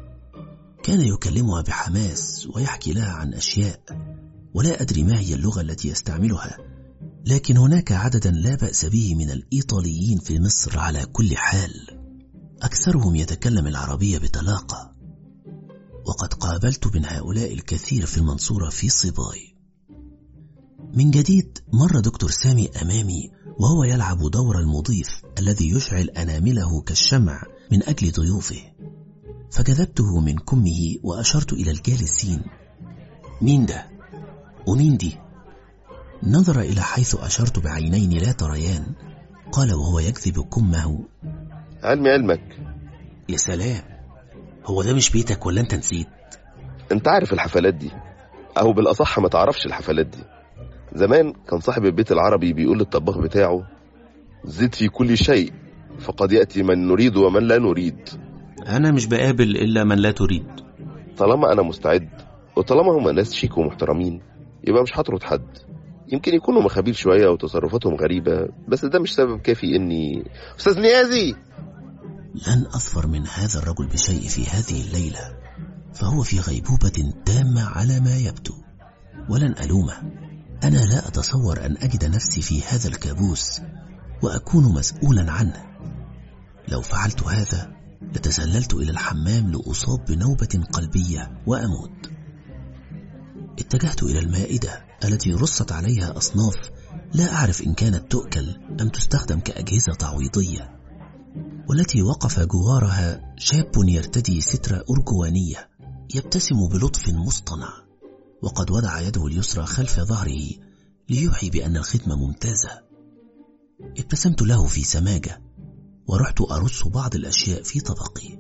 Speaker 1: كان يكلمها بحماس ويحكي لها عن أشياء ولا أدري ما هي اللغة التي يستعملها لكن هناك عددا لا بأس به من الإيطاليين في مصر على كل حال أكثرهم يتكلم العربية بطلاقة وقد قابلت من هؤلاء الكثير في المنصورة في صباي من جديد مر دكتور سامي أمامي وهو يلعب دور المضيف الذي يشعل أنامله كالشمع من أجل ضيوفه فجذبته من كمه وأشرت إلى الجالسين مين ده؟ ومين دي؟ نظر إلى حيث أشرت بعينين لا تريان قال وهو يكذب كمه
Speaker 2: علمي علمك
Speaker 4: يا سلام هو ده مش بيتك ولا انت نسيت
Speaker 2: انت عارف الحفلات دي او بالاصح ما تعرفش الحفلات دي زمان كان صاحب البيت العربي بيقول للطباخ بتاعه زد في كل شيء فقد يأتي من نريد ومن لا نريد
Speaker 4: أنا مش بقابل إلا من لا تريد
Speaker 2: طالما أنا مستعد وطالما هم ناس شيك ومحترمين يبقى مش هطرد حد يمكن يكونوا مخابيل شوية وتصرفاتهم غريبة بس ده مش سبب كافي إني أستاذ نيازي
Speaker 1: لن أظفر من هذا الرجل بشيء في هذه الليلة فهو في غيبوبة تامة على ما يبدو ولن ألومه أنا لا أتصور أن أجد نفسي في هذا الكابوس وأكون مسؤولا عنه لو فعلت هذا لتسللت إلى الحمام لأصاب بنوبة قلبية وأموت اتجهت إلى المائدة التي رصت عليها أصناف لا أعرف إن كانت تؤكل أم تستخدم كأجهزة تعويضية والتي وقف جوارها شاب يرتدي سترة أرجوانية يبتسم بلطف مصطنع وقد وضع يده اليسرى خلف ظهره ليوحي بأن الخدمة ممتازة ابتسمت له في سماجة ورحت أرص بعض الأشياء في طبقي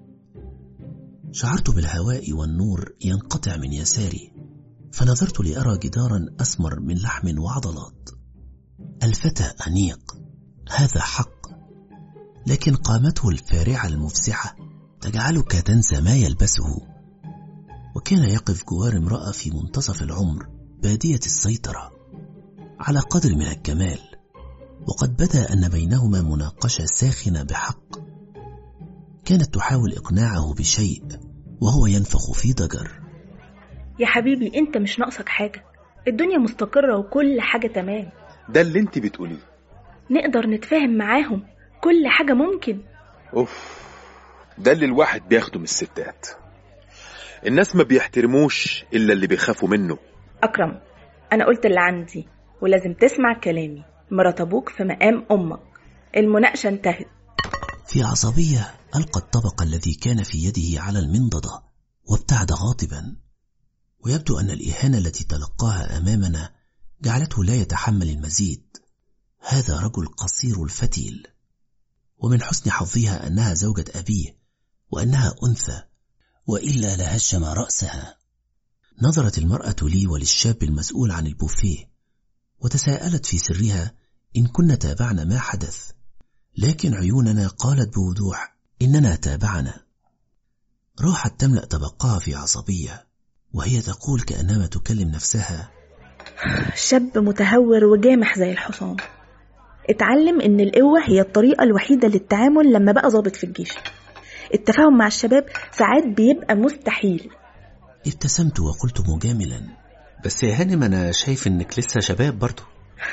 Speaker 1: شعرت بالهواء والنور ينقطع من يساري فنظرت لأرى جدارا أسمر من لحم وعضلات الفتى أنيق هذا حق لكن قامته الفارعة المفزعة تجعلك تنسى ما يلبسه وكان يقف جوار امرأة في منتصف العمر بادية السيطرة على قدر من الكمال وقد بدا أن بينهما مناقشة ساخنة بحق كانت تحاول إقناعه بشيء وهو ينفخ في ضجر
Speaker 13: يا حبيبي انت مش ناقصك حاجة الدنيا مستقرة وكل حاجة تمام
Speaker 14: ده اللي انت بتقوليه
Speaker 13: نقدر نتفاهم معاهم كل حاجة ممكن
Speaker 14: اوف ده اللي الواحد بياخده من الستات الناس ما بيحترموش الا اللي بيخافوا منه
Speaker 13: أكرم أنا قلت اللي عندي ولازم تسمع كلامي مرات أبوك في مقام أمك المناقشة انتهت
Speaker 1: في عصبية ألقى الطبق الذي كان في يده على المنضدة وابتعد غاضبا ويبدو أن الإهانة التي تلقاها أمامنا جعلته لا يتحمل المزيد هذا رجل قصير الفتيل ومن حسن حظها أنها زوجة أبيه وأنها أنثى وإلا لهشم رأسها نظرت المرأة لي وللشاب المسؤول عن البوفيه وتساءلت في سرها إن كنا تابعنا ما حدث لكن عيوننا قالت بوضوح إننا تابعنا راحت تملأ طبقها في عصبية وهي تقول كأنما تكلم نفسها
Speaker 13: شاب متهور وجامح زي الحصان اتعلم ان القوة هي الطريقة الوحيدة للتعامل لما بقى ضابط في الجيش التفاهم مع الشباب ساعات بيبقى مستحيل
Speaker 1: ابتسمت وقلت مجاملا
Speaker 4: بس يا هانم أنا شايف إنك لسه شباب برضو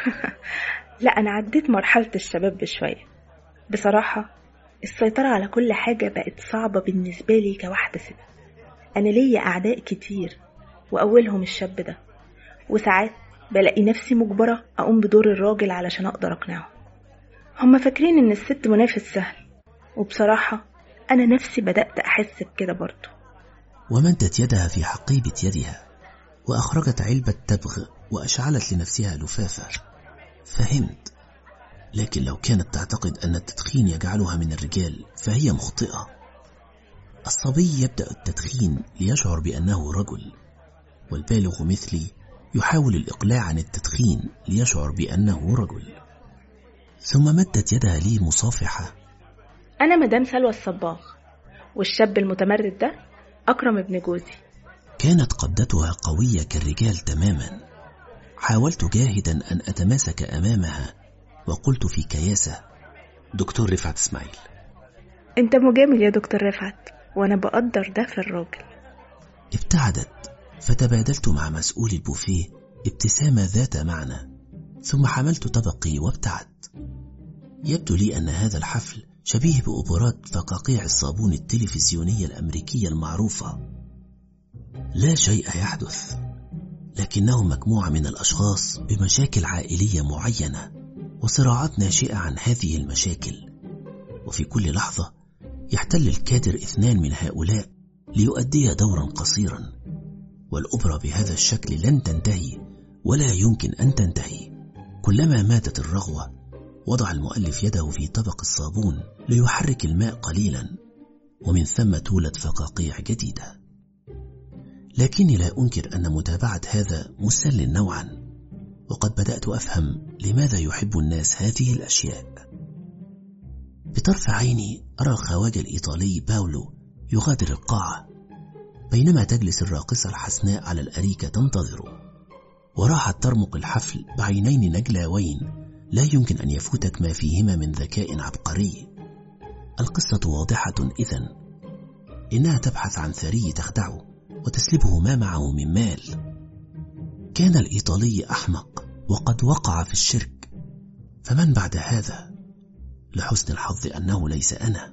Speaker 13: لا انا عديت مرحلة الشباب بشوية بصراحة السيطرة على كل حاجة بقت صعبة بالنسبة لي كواحدة ست أنا ليا أعداء كتير وأولهم الشاب ده وساعات بلاقي نفسي مجبرة أقوم بدور الراجل علشان أقدر أقنعهم هما فاكرين إن الست منافس سهل وبصراحة أنا نفسي بدأت أحس بكده برضه
Speaker 1: ومدت يدها في حقيبة يدها وأخرجت علبة تبغ وأشعلت لنفسها لفافة فهمت لكن لو كانت تعتقد أن التدخين يجعلها من الرجال فهي مخطئة الصبي يبدأ التدخين ليشعر بأنه رجل والبالغ مثلي يحاول الإقلاع عن التدخين ليشعر بأنه رجل ثم مدت يدها لي مصافحة
Speaker 13: أنا مدام سلوى الصباغ والشاب المتمرد ده أكرم ابن جوزي
Speaker 1: كانت قبضتها قوية كالرجال تماما حاولت جاهدا أن أتماسك أمامها وقلت في كياسة
Speaker 4: دكتور رفعت إسماعيل
Speaker 13: أنت مجامل يا دكتور رفعت وأنا بقدر ده في الراجل
Speaker 1: ابتعدت فتبادلت مع مسؤول البوفيه ابتسامة ذات معنى ثم حملت طبقي وابتعدت يبدو لي أن هذا الحفل شبيه بأوبرات فقاقيع الصابون التلفزيونية الأمريكية المعروفة لا شيء يحدث لكنه مجموعة من الأشخاص بمشاكل عائلية معينة وصراعات ناشئة عن هذه المشاكل وفي كل لحظة يحتل الكادر اثنان من هؤلاء ليؤدي دورا قصيرا والأوبرا بهذا الشكل لن تنتهي ولا يمكن أن تنتهي كلما ماتت الرغوة وضع المؤلف يده في طبق الصابون ليحرك الماء قليلا ومن ثم تولد فقاقيع جديدة لكني لا أنكر أن متابعة هذا مسل نوعا وقد بدأت أفهم لماذا يحب الناس هذه الأشياء بطرف عيني أرى الخواجة الإيطالي باولو يغادر القاعة بينما تجلس الراقصة الحسناء على الأريكة تنتظره وراحت ترمق الحفل بعينين نجلاوين لا يمكن أن يفوتك ما فيهما من ذكاء عبقري القصة واضحة إذن إنها تبحث عن ثري تخدعه وتسلبه ما معه من مال كان الإيطالي أحمق وقد وقع في الشرك فمن بعد هذا لحسن الحظ أنه ليس أنا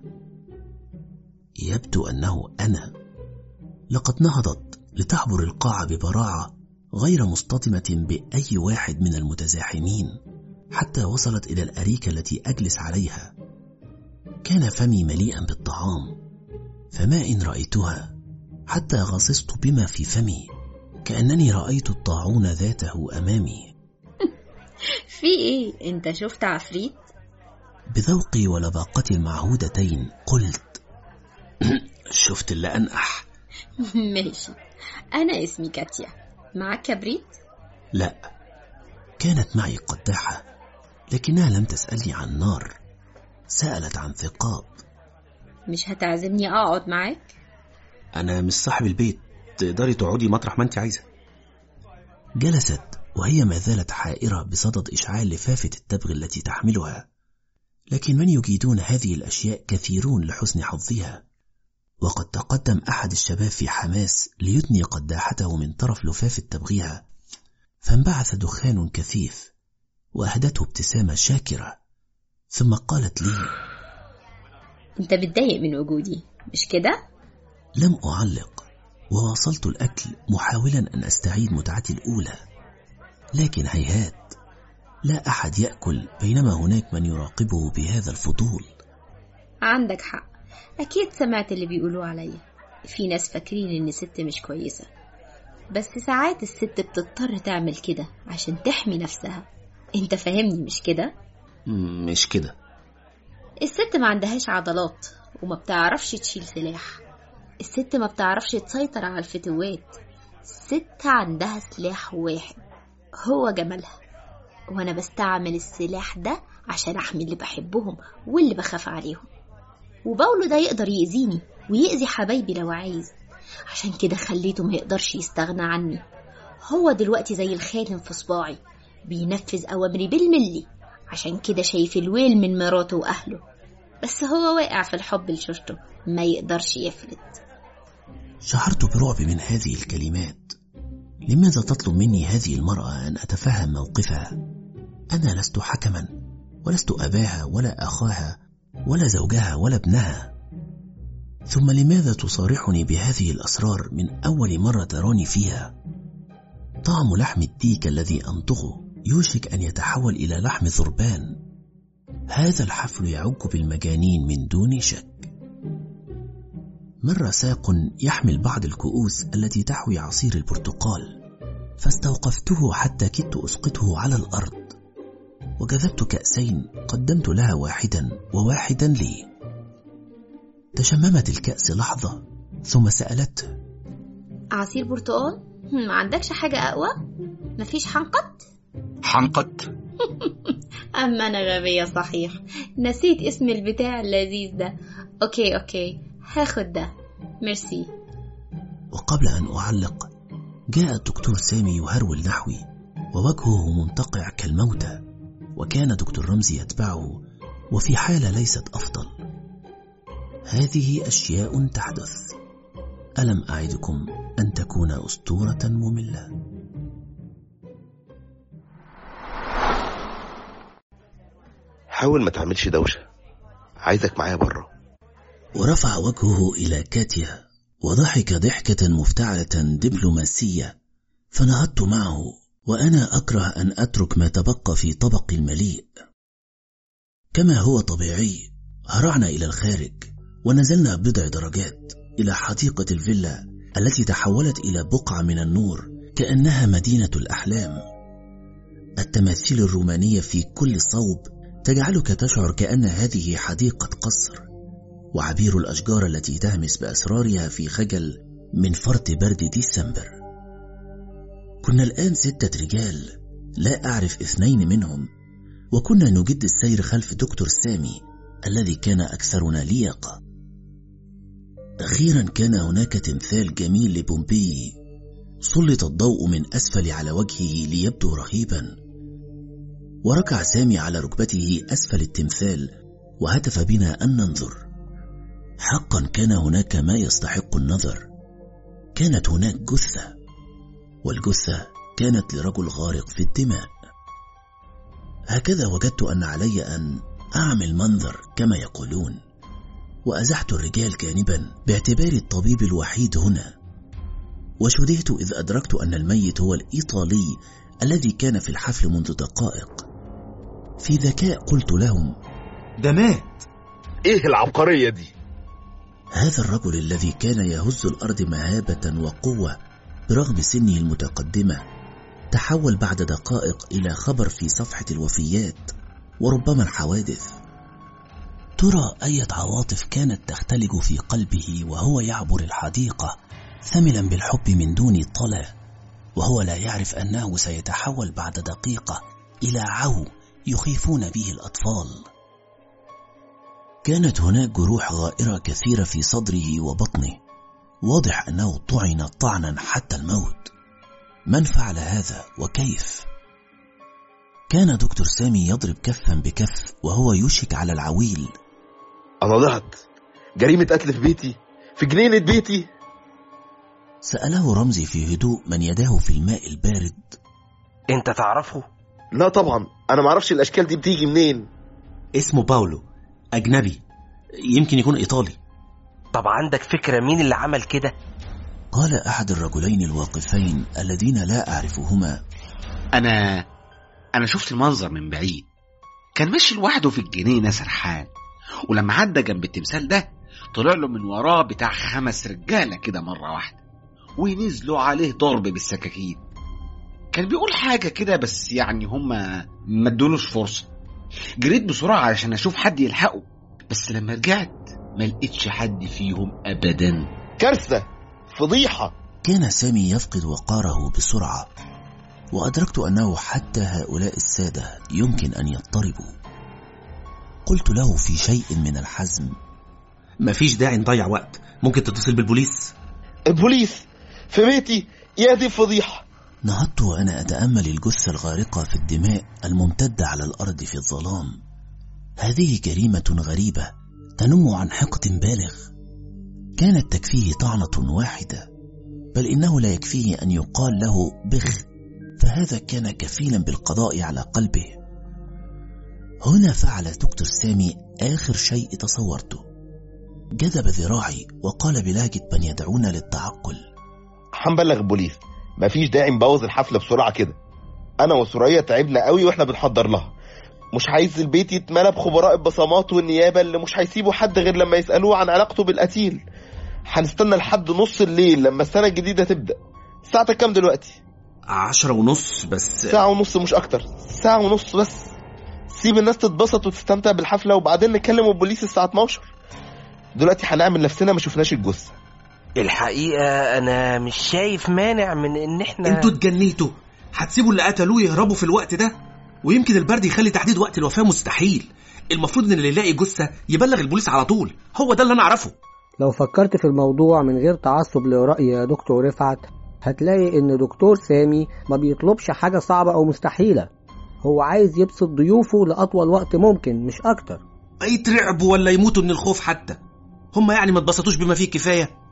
Speaker 1: يبدو أنه أنا لقد نهضت لتعبر القاعة ببراعة غير مصطدمة بأي واحد من المتزاحمين حتى وصلت إلى الأريكة التي أجلس عليها كان فمي مليئا بالطعام فما إن رأيتها حتى غصصت بما في فمي كأنني رأيت الطاعون ذاته أمامي
Speaker 15: في ايه انت شفت عفريت
Speaker 1: بذوقي ولباقتي المعهودتين قلت شفت اللي أنقح
Speaker 15: ماشي انا اسمي كاتيا معاك كبريت
Speaker 1: لا كانت معي قداحة لكنها لم تسألني عن نار سألت عن ثقاب
Speaker 15: مش هتعزمني اقعد معاك
Speaker 4: أنا مش صاحب البيت تقدري تقعدي مطرح ما أنت عايزة
Speaker 1: جلست وهي ما زالت حائرة بصدد إشعال لفافة التبغ التي تحملها لكن من يجيدون هذه الأشياء كثيرون لحسن حظها وقد تقدم أحد الشباب في حماس ليدني قداحته من طرف لفافة تبغيها فانبعث دخان كثيف وأهدته ابتسامة شاكرة ثم قالت لي
Speaker 15: انت بتضايق من وجودي مش كده
Speaker 1: لم أعلق وواصلت الأكل محاولا أن أستعيد متعتي الأولى لكن هيهات لا أحد يأكل بينما هناك من يراقبه بهذا الفضول
Speaker 15: عندك حق اكيد سمعت اللي بيقولوا عليا في ناس فاكرين ان ست مش كويسة بس ساعات الست بتضطر تعمل كده عشان تحمي نفسها انت فاهمني مش كده
Speaker 4: مش كده
Speaker 15: الست ما عندهاش عضلات وما بتعرفش تشيل سلاح الست ما بتعرفش تسيطر على الفتوات الست عندها سلاح واحد هو جمالها وانا بستعمل السلاح ده عشان احمي اللي بحبهم واللي بخاف عليهم وباولو ده يقدر يأذيني ويأذي حبايبي لو عايز عشان كده خليته ما يقدرش يستغنى عني هو دلوقتي زي الخاتم في صباعي بينفذ أوامري بالملي عشان كده شايف الويل من مراته وأهله بس هو واقع في الحب لشوشته ما يقدرش يفلت
Speaker 1: شعرت برعب من هذه الكلمات لماذا تطلب مني هذه المرأة أن أتفهم موقفها أنا لست حكما ولست أباها ولا أخاها ولا زوجها ولا ابنها ثم لماذا تصارحني بهذه الأسرار من أول مرة تراني فيها طعم لحم الديك الذي أمضغه يوشك أن يتحول إلى لحم ثربان هذا الحفل يعج بالمجانين من دون شك مر ساق يحمل بعض الكؤوس التي تحوي عصير البرتقال فاستوقفته حتى كدت أسقطه على الأرض وجذبت كأسين قدمت لها واحدا وواحدا لي تشممت الكأس لحظة ثم سألته
Speaker 15: عصير برتقال ما عندكش حاجة أقوى مفيش حنقط
Speaker 12: حنقت
Speaker 15: أما أنا غبية صحيح نسيت اسم البتاع اللذيذ ده أوكي أوكي هاخد ده ميرسي
Speaker 1: وقبل أن أعلق جاء الدكتور سامي يهرول نحوي ووجهه منتقع كالموتى وكان دكتور رمزي يتبعه وفي حالة ليست أفضل هذه أشياء تحدث ألم أعدكم أن تكون أسطورة مملة
Speaker 2: حاول ما تعملش دوشة عايزك معايا بره
Speaker 1: ورفع وجهه إلى كاتيا وضحك ضحكة مفتعلة دبلوماسية فنهضت معه وأنا أكره أن أترك ما تبقى في طبق المليء كما هو طبيعي هرعنا إلى الخارج ونزلنا بضع درجات إلى حديقة الفيلا التي تحولت إلى بقعة من النور كأنها مدينة الأحلام التماثيل الرومانية في كل صوب تجعلك تشعر كأن هذه حديقة قصر وعبير الأشجار التي تهمس بأسرارها في خجل من فرط برد ديسمبر كنا الآن ستة رجال لا أعرف اثنين منهم وكنا نجد السير خلف دكتور سامي الذي كان أكثرنا لياقة أخيرا كان هناك تمثال جميل لبومبي سلط الضوء من أسفل على وجهه ليبدو رهيبا وركع سامي على ركبته أسفل التمثال وهتف بنا أن ننظر حقا كان هناك ما يستحق النظر كانت هناك جثة والجثة كانت لرجل غارق في الدماء هكذا وجدت أن علي أن أعمل منظر كما يقولون وأزحت الرجال جانبا باعتباري الطبيب الوحيد هنا وشدهت إذ أدركت أن الميت هو الإيطالي الذي كان في الحفل منذ دقائق في ذكاء قلت لهم
Speaker 7: ده مات
Speaker 2: ايه العبقرية دي
Speaker 1: هذا الرجل الذي كان يهز الأرض مهابة وقوة برغم سنه المتقدمة تحول بعد دقائق إلى خبر في صفحة الوفيات وربما الحوادث ترى أية عواطف كانت تختلج في قلبه وهو يعبر الحديقة ثملا بالحب من دون طلع وهو لا يعرف أنه سيتحول بعد دقيقة إلى عو يخيفون به الأطفال كانت هناك جروح غائرة كثيرة في صدره وبطنه واضح أنه طعن طعنا حتى الموت من فعل هذا وكيف؟ كان دكتور سامي يضرب كفا بكف وهو يشك على العويل
Speaker 2: أنا ضعت جريمة قتل في بيتي في جنينة بيتي
Speaker 1: سأله رمزي في هدوء من يداه في الماء البارد
Speaker 5: انت تعرفه
Speaker 2: لا طبعا أنا معرفش الأشكال دي بتيجي منين
Speaker 4: اسمه باولو أجنبي يمكن يكون إيطالي
Speaker 5: طب عندك فكرة مين اللي عمل كده
Speaker 1: قال أحد الرجلين الواقفين الذين لا أعرفهما
Speaker 12: أنا أنا شفت المنظر من بعيد كان ماشي لوحده في الجنينة سرحان ولما عدى جنب التمثال ده طلع له من وراه بتاع خمس رجالة كده مرة واحدة ونزلوا عليه ضرب بالسكاكين كان بيقول حاجة كده بس يعني هما ما ادولوش فرصة جريت بسرعة علشان أشوف حد يلحقه بس لما رجعت ما لقيتش حد فيهم أبدا
Speaker 2: كارثة فضيحة
Speaker 1: كان سامي يفقد وقاره بسرعة وأدركت أنه حتى هؤلاء السادة يمكن أن يضطربوا قلت له في شيء من الحزم
Speaker 4: مفيش داعي نضيع وقت ممكن تتصل بالبوليس
Speaker 2: البوليس في بيتي يا دي فضيحة
Speaker 1: نهضت وأنا أتأمل الجثة الغارقة في الدماء الممتدة على الأرض في الظلام هذه جريمة غريبة تنم عن حقد بالغ كانت تكفيه طعنة واحدة بل إنه لا يكفيه أن يقال له بخ فهذا كان كفيلا بالقضاء على قلبه هنا فعل دكتور سامي آخر شيء تصورته جذب ذراعي وقال بلهجة من يدعونا للتعقل
Speaker 2: هنبلغ البوليس مفيش داعي نبوظ الحفلة بسرعة كده أنا وسوريا تعبنا قوي وإحنا بنحضر لها مش عايز البيت يتملى بخبراء البصمات والنيابة اللي مش هيسيبوا حد غير لما يسألوه عن علاقته بالقتيل هنستنى لحد نص الليل لما السنة الجديدة تبدأ ساعتك كام دلوقتي؟
Speaker 4: عشرة ونص بس
Speaker 2: ساعة ونص مش أكتر ساعة ونص بس سيب الناس تتبسط وتستمتع بالحفلة وبعدين نكلم البوليس الساعة 12 دلوقتي هنعمل نفسنا ما شفناش الجثة
Speaker 5: الحقيقة أنا مش شايف مانع من إن إحنا
Speaker 4: انتوا اتجنيتوا هتسيبوا اللي قتلوه يهربوا في الوقت ده ويمكن البرد يخلي تحديد وقت الوفاة مستحيل المفروض ان اللي يلاقي جثة يبلغ البوليس على طول هو ده اللي انا اعرفه
Speaker 11: لو فكرت في الموضوع من غير تعصب لرأي يا دكتور رفعت هتلاقي ان دكتور سامي ما بيطلبش حاجة صعبة او مستحيلة هو عايز يبسط ضيوفه لأطول وقت ممكن مش أكتر
Speaker 4: يترعبوا ولا يموتوا من الخوف حتى هم يعني ما اتبسطوش بما فيه كفاية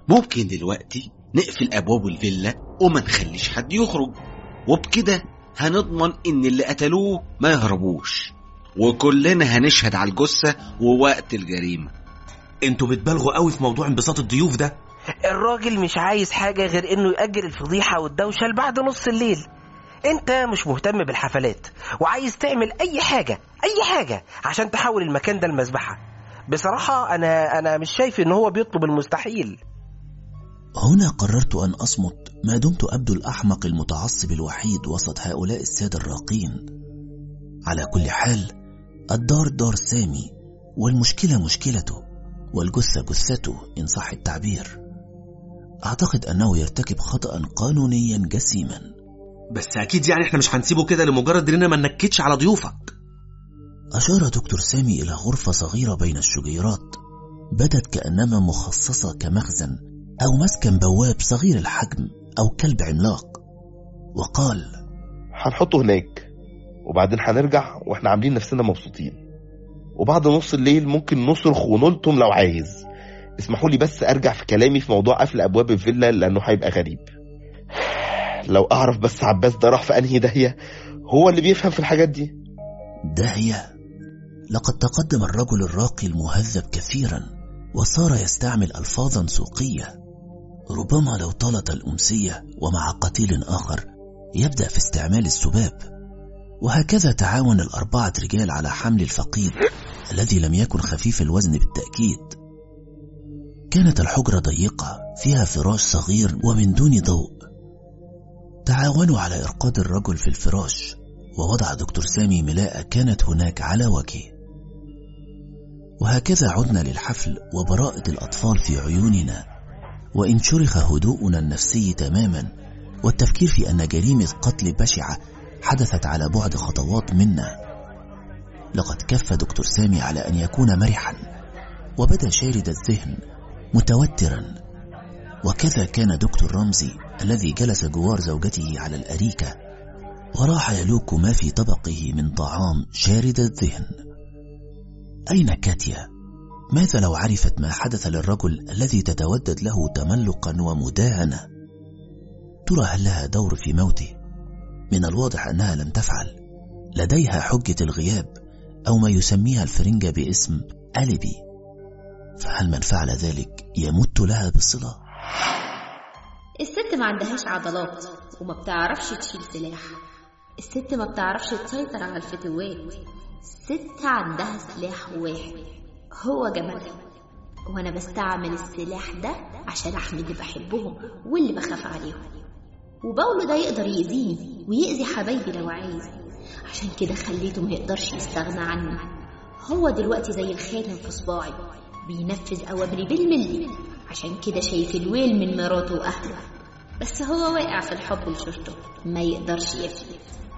Speaker 12: ممكن دلوقتي نقفل أبواب الفيلا وما نخليش حد يخرج وبكده هنضمن إن اللي قتلوه ما يهربوش وكلنا هنشهد على الجثة ووقت الجريمة
Speaker 4: انتوا بتبالغوا قوي في موضوع انبساط الضيوف ده
Speaker 5: الراجل مش عايز حاجة غير انه يأجل الفضيحة والدوشة لبعد نص الليل انت مش مهتم بالحفلات وعايز تعمل اي حاجة اي حاجة عشان تحول المكان ده لمذبحة بصراحة انا انا مش شايف ان هو بيطلب المستحيل
Speaker 1: هنا قررت أن أصمت ما دمت أبدو الأحمق المتعصب الوحيد وسط هؤلاء السادة الراقين على كل حال الدار دار سامي والمشكلة مشكلته والجثة جثته إن صح التعبير أعتقد أنه يرتكب خطأ قانونيا جسيما
Speaker 4: بس اكيد يعني احنا مش هنسيبه كده لمجرد اننا ما ننكدش على ضيوفك
Speaker 1: أشار دكتور سامي إلى غرفة صغيرة بين الشجيرات بدت كأنما مخصصة كمخزن أو مسكن بواب صغير الحجم أو كلب عملاق وقال
Speaker 2: هنحطه هناك وبعدين هنرجع واحنا عاملين نفسنا مبسوطين وبعد نص الليل ممكن نصرخ ونلطم لو عايز اسمحوا لي بس ارجع في كلامي في موضوع قفل ابواب الفيلا لانه هيبقى غريب لو اعرف بس عباس ده راح في انهي داهيه هو اللي بيفهم في الحاجات دي
Speaker 1: داهية لقد تقدم الرجل الراقي المهذب كثيرا وصار يستعمل ألفاظا سوقية ربما لو طالت الأمسية ومع قتيل آخر يبدأ في استعمال السباب وهكذا تعاون الأربعة رجال على حمل الفقيد الذي لم يكن خفيف الوزن بالتأكيد كانت الحجرة ضيقة فيها فراش صغير ومن دون ضوء تعاونوا على إرقاد الرجل في الفراش ووضع دكتور سامي ملاءة كانت هناك على وجهه وهكذا عدنا للحفل وبراءة الأطفال في عيوننا وإن شرخ هدوءنا النفسي تماما والتفكير في أن جريمة قتل بشعة حدثت على بعد خطوات منا لقد كف دكتور سامي على أن يكون مرحا وبدا شارد الذهن متوترا وكذا كان دكتور رمزي الذي جلس جوار زوجته على الأريكة وراح يلوك ما في طبقه من طعام شارد الذهن أين كاتيا؟ ماذا لو عرفت ما حدث للرجل الذي تتودد له تملقا ومداهنة؟ ترى هل لها دور في موته؟ من الواضح أنها لم تفعل لديها حجة الغياب أو ما يسميها الفرنجة باسم أليبي فهل من فعل ذلك يمت لها بصلة؟
Speaker 15: الست ما عندهاش عضلات وما بتعرفش تشيل سلاح الست ما بتعرفش تسيطر على الفتوات الست عندها سلاح واحد هو جمالها وانا بستعمل السلاح ده عشان احمي اللي بحبهم واللي بخاف عليهم وباولو ده يقدر يأذيني ويأذي حبايبي لو عايز عشان كده خليته ما يقدرش يستغنى عني هو دلوقتي زي الخاتم في صباعي بينفذ أوامري بالملي عشان كده شايف الويل من مراته وأهله بس هو واقع في الحب لشرطه ما يقدرش يفلت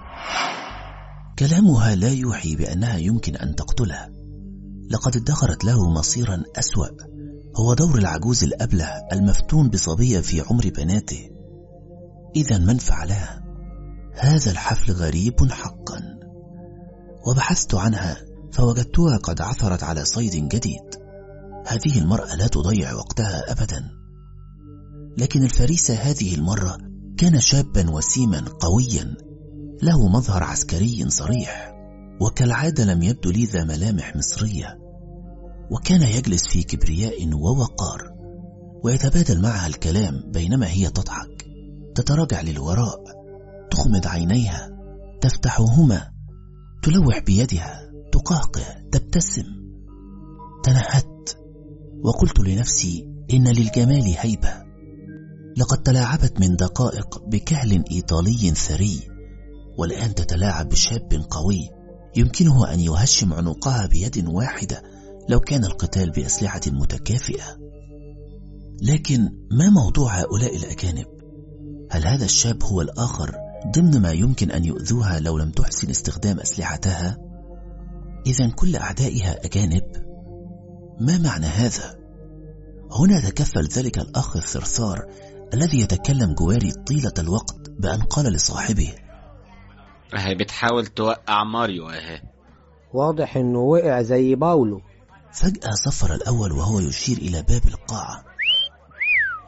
Speaker 1: كلامها لا يوحي بأنها يمكن أن تقتله لقد ادخرت له مصيرا أسوأ هو دور العجوز الأبله المفتون بصبية في عمر بناته إذا من فعلها هذا الحفل غريب حقا وبحثت عنها فوجدتها قد عثرت على صيد جديد هذه المرأة لا تضيع وقتها أبدا لكن الفريسة هذه المرة كان شابا وسيما قويا له مظهر عسكري صريح وكالعادة لم يبدو لي ذا ملامح مصرية وكان يجلس في كبرياء ووقار ويتبادل معها الكلام بينما هي تضحك تتراجع للوراء تخمد عينيها تفتحهما تلوح بيدها تقهقه تبتسم تنهدت وقلت لنفسي إن للجمال هيبة لقد تلاعبت من دقائق بكهل إيطالي ثري والآن تتلاعب بشاب قوي يمكنه أن يهشم عنقها بيد واحدة لو كان القتال بأسلحة متكافئة لكن ما موضوع هؤلاء الأجانب؟ هل هذا الشاب هو الآخر ضمن ما يمكن أن يؤذوها لو لم تحسن استخدام أسلحتها؟ إذا كل أعدائها أجانب؟ ما معنى هذا؟ هنا تكفل ذلك الأخ الثرثار الذي يتكلم جواري طيلة الوقت بأن قال لصاحبه
Speaker 12: اهي بتحاول توقع ماريو اهي
Speaker 11: واضح انه وقع زي باولو
Speaker 1: فجأة صفر الأول وهو يشير إلى باب القاعة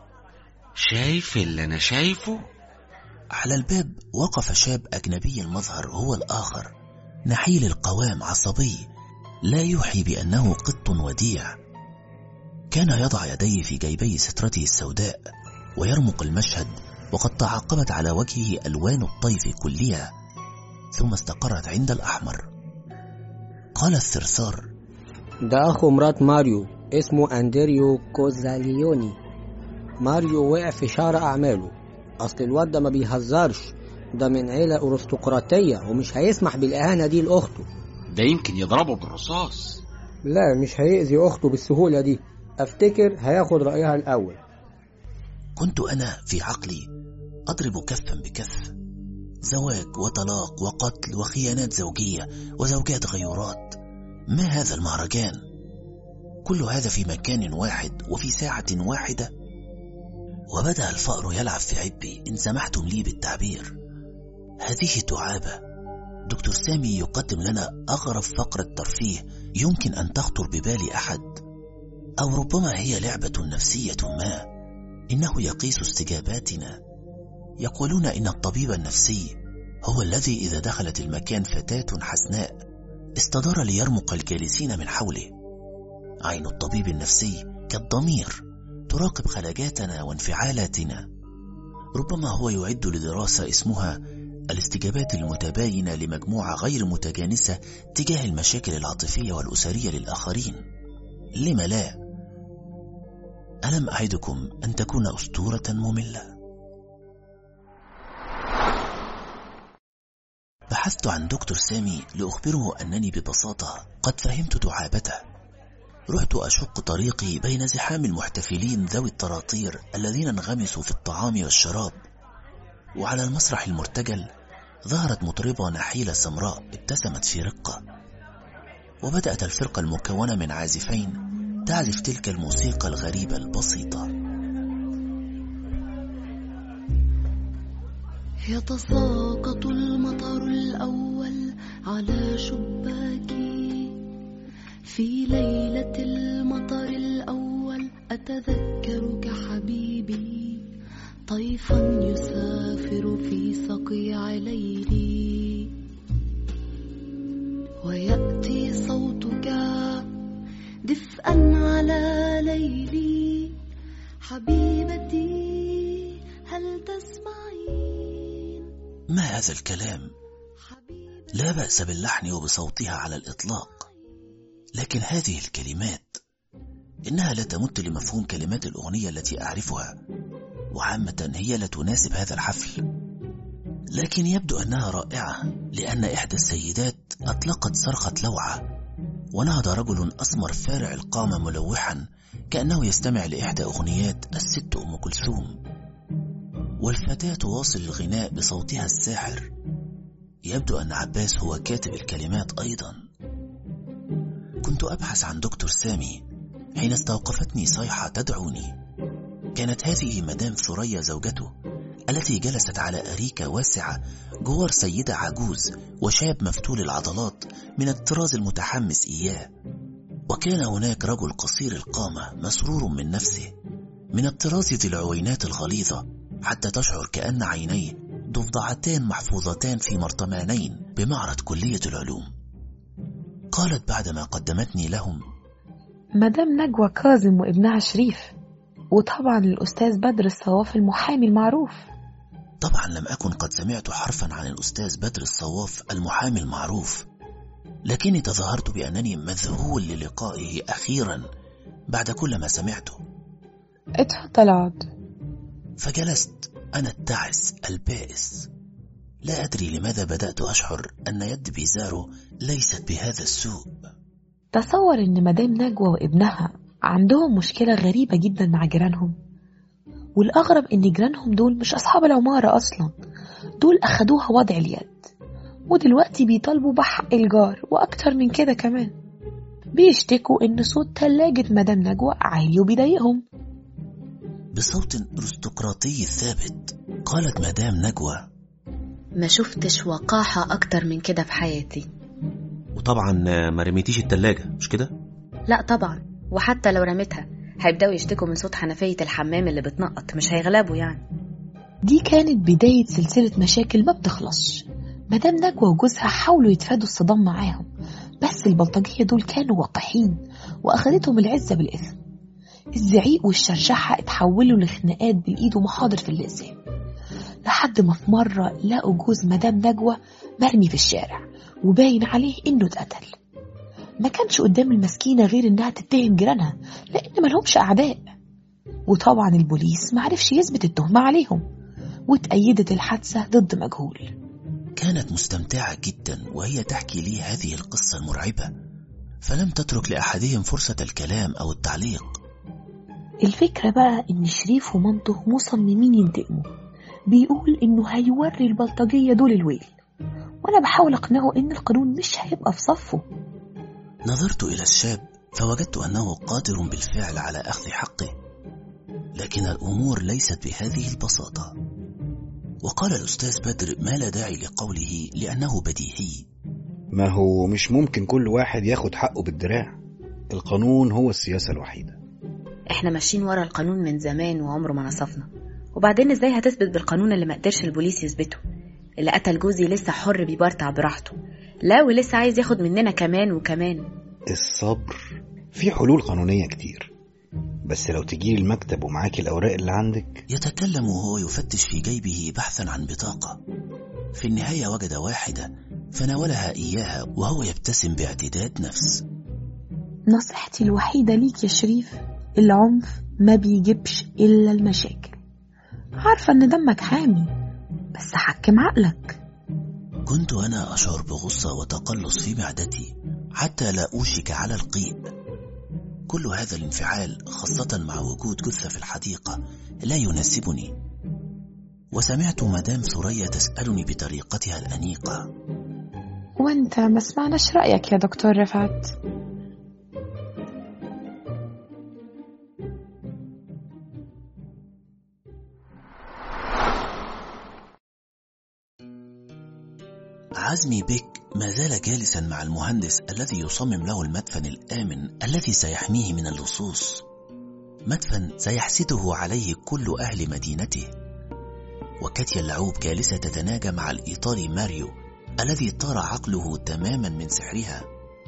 Speaker 12: شايف اللي أنا شايفه؟
Speaker 1: على الباب وقف شاب أجنبي المظهر هو الآخر نحيل القوام عصبي لا يوحي بأنه قط وديع كان يضع يديه في جيبي سترته السوداء ويرمق المشهد وقد تعاقبت على وجهه ألوان الطيف كلها ثم استقرت عند الأحمر قال الثرثار
Speaker 11: ده أخو مرات ماريو اسمه أندريو كوزاليوني ماريو وقع في شهر أعماله أصل الواد ده ما بيهزرش ده من عيلة أرستقراطية ومش هيسمح بالإهانة دي لأخته
Speaker 12: ده يمكن يضربه بالرصاص
Speaker 11: لا مش هيأذي أخته بالسهولة دي أفتكر هياخد رأيها الأول
Speaker 1: كنت أنا في عقلي أضرب كفا بكف زواج وطلاق وقتل وخيانات زوجية وزوجات غيورات ما هذا المهرجان كل هذا في مكان واحد وفي ساعة واحدة وبدأ الفأر يلعب في عبي إن سمحتم لي بالتعبير هذه تعابة دكتور سامي يقدم لنا أغرب فقرة ترفيه يمكن أن تخطر ببال أحد أو ربما هي لعبة نفسية ما إنه يقيس استجاباتنا يقولون إن الطبيب النفسي هو الذي إذا دخلت المكان فتاة حسناء استدار ليرمق الجالسين من حوله عين الطبيب النفسي كالضمير تراقب خلاجاتنا وانفعالاتنا ربما هو يعد لدراسة اسمها الاستجابات المتباينة لمجموعة غير متجانسة تجاه المشاكل العاطفية والأسرية للآخرين لم لا؟ ألم أعدكم أن تكون أسطورة مملة؟ بحثت عن دكتور سامي لأخبره أنني ببساطة قد فهمت دعابته رحت أشق طريقي بين زحام المحتفلين ذوي الطراطير الذين انغمسوا في الطعام والشراب وعلى المسرح المرتجل ظهرت مطربة نحيلة سمراء ابتسمت في رقة وبدأت الفرقة المكونة من عازفين تعزف تلك الموسيقى الغريبة البسيطة
Speaker 16: يتساقط المطر الأول على شباكي في ليلة المطر الأول أتذكرك حبيبي طيفا يسافر في صقيع ليلي ويأتي صوتك دفئا على ليلي حبيبتي هل تسمعين
Speaker 1: ما هذا الكلام لا بأس باللحن وبصوتها على الإطلاق لكن هذه الكلمات إنها لا تمت لمفهوم كلمات الأغنية التي أعرفها وعامة هي لا تناسب هذا الحفل لكن يبدو أنها رائعة لأن إحدى السيدات أطلقت صرخة لوعة ونهض رجل أسمر فارع القامة ملوحا كأنه يستمع لإحدى أغنيات الست أم كلثوم والفتاة تواصل الغناء بصوتها الساحر يبدو أن عباس هو كاتب الكلمات أيضا كنت أبحث عن دكتور سامي حين استوقفتني صيحة تدعوني كانت هذه مدام ثريا زوجته التي جلست على أريكة واسعة جوار سيدة عجوز وشاب مفتول العضلات من الطراز المتحمس إياه وكان هناك رجل قصير القامة مسرور من نفسه من الطراز ذي العوينات الغليظة حتى تشعر كأن عينيه ضفدعتان محفوظتان في مرطمانين بمعرض كلية العلوم قالت بعدما قدمتني لهم
Speaker 3: مدام نجوى كاظم وابنها شريف وطبعا الأستاذ بدر الصواف المحامي المعروف
Speaker 1: طبعا لم أكن قد سمعت حرفا عن الأستاذ بدر الصواف المحامي المعروف لكني تظاهرت بأنني مذهول للقائه أخيرا بعد كل ما سمعته
Speaker 3: اتفضل اقعد
Speaker 1: فجلست أنا التعس البائس لا أدري لماذا بدأت أشعر أن يد بيزارو ليست بهذا السوء
Speaker 3: تصور ان مدام نجوى وابنها عندهم مشكلة غريبة جدا مع جيرانهم والأغرب إن جيرانهم دول مش أصحاب العمارة أصلا دول أخدوها وضع اليد ودلوقتي بيطالبوا بحق الجار وأكتر من كده كمان بيشتكوا إن صوت تلاجة مدام نجوى عالي وبيضايقهم
Speaker 1: بصوت أرستقراطي ثابت قالت مدام نجوى
Speaker 15: ما شفتش وقاحة أكتر من كده في حياتي
Speaker 4: وطبعا ما رميتيش التلاجة مش كده؟
Speaker 15: لا طبعا وحتى لو رميتها
Speaker 17: هيبدأوا يشتكوا من صوت حنفية الحمام اللي بتنقط مش هيغلبوا يعني
Speaker 3: دي كانت بداية سلسلة مشاكل ما بتخلصش مدام نجوى وجوزها حاولوا يتفادوا الصدام معاهم بس البلطجية دول كانوا وقحين وأخدتهم العزة بالإثم الزعيق والشرشحة اتحولوا لخناقات بالإيد ومحاضر في اللسان لحد ما في مرة لقوا جوز مدام نجوى مرمي في الشارع وباين عليه إنه اتقتل ما كانش قدام المسكينة غير إنها تتهم جيرانها لأن ملهمش أعداء وطبعا البوليس معرفش يثبت التهمة عليهم واتأيدت الحادثة ضد مجهول
Speaker 1: كانت مستمتعة جدا وهي تحكي لي هذه القصة المرعبة فلم تترك لأحدهم فرصة الكلام أو التعليق
Speaker 3: الفكرة بقى إن شريف ومامته مصممين ينتقموا بيقول إنه هيوري البلطجية دول الويل وأنا بحاول أقنعه إن القانون مش هيبقى في صفه
Speaker 1: نظرت إلى الشاب فوجدت أنه قادر بالفعل على أخذ حقه لكن الأمور ليست بهذه البساطة وقال الأستاذ بدر ما لا داعي لقوله لأنه بديهي
Speaker 18: ما هو مش ممكن كل واحد ياخد حقه بالدراع القانون هو السياسة الوحيدة
Speaker 17: احنا ماشيين ورا القانون من زمان وعمره ما نصفنا وبعدين ازاي هتثبت بالقانون اللي ما قدرش البوليس يثبته اللي قتل جوزي لسه حر بيبرطع براحته لا ولسه عايز ياخد مننا كمان وكمان
Speaker 18: الصبر في حلول قانونية كتير بس لو تجيلي المكتب ومعاكي الأوراق اللي عندك
Speaker 1: يتكلم وهو يفتش في جيبه بحثا عن بطاقة في النهاية وجد واحدة فناولها إياها وهو يبتسم باعتداد نفس
Speaker 3: نصيحتي الوحيدة ليك يا شريف العنف ما بيجيبش إلا المشاكل عارفة إن دمك حامي بس حكم عقلك
Speaker 1: كنت أنا أشعر بغصة وتقلص في معدتي حتى لا أوشك على القيء كل هذا الانفعال خاصة مع وجود جثة في الحديقة لا يناسبني وسمعت مدام ثريا تسألني بطريقتها الأنيقة
Speaker 3: وانت ما سمعناش رأيك يا دكتور رفعت
Speaker 1: عزمي بك ما زال جالسا مع المهندس الذي يصمم له المدفن الآمن الذي سيحميه من اللصوص مدفن سيحسده عليه كل أهل مدينته وكاتيا اللعوب جالسة تتناجى مع الإيطالي ماريو الذي طار عقله تماما من سحرها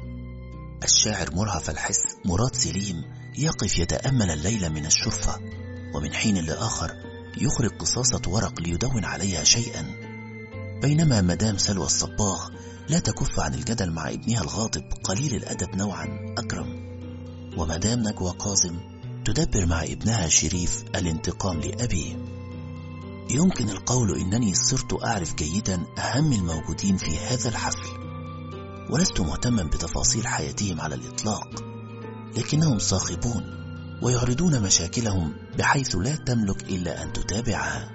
Speaker 1: الشاعر مرهف الحس مراد سليم يقف يتأمل الليل من الشرفة ومن حين لآخر يخرج قصاصة ورق ليدون عليها شيئا بينما مدام سلوى الصباغ لا تكف عن الجدل مع ابنها الغاضب قليل الأدب نوعا أكرم ومدام نجوى قاسم تدبر مع ابنها شريف الانتقام لأبيه يمكن القول إنني صرت أعرف جيدا أهم الموجودين في هذا الحفل ولست مهتما بتفاصيل حياتهم على الإطلاق لكنهم صاخبون ويعرضون مشاكلهم بحيث لا تملك إلا أن تتابعها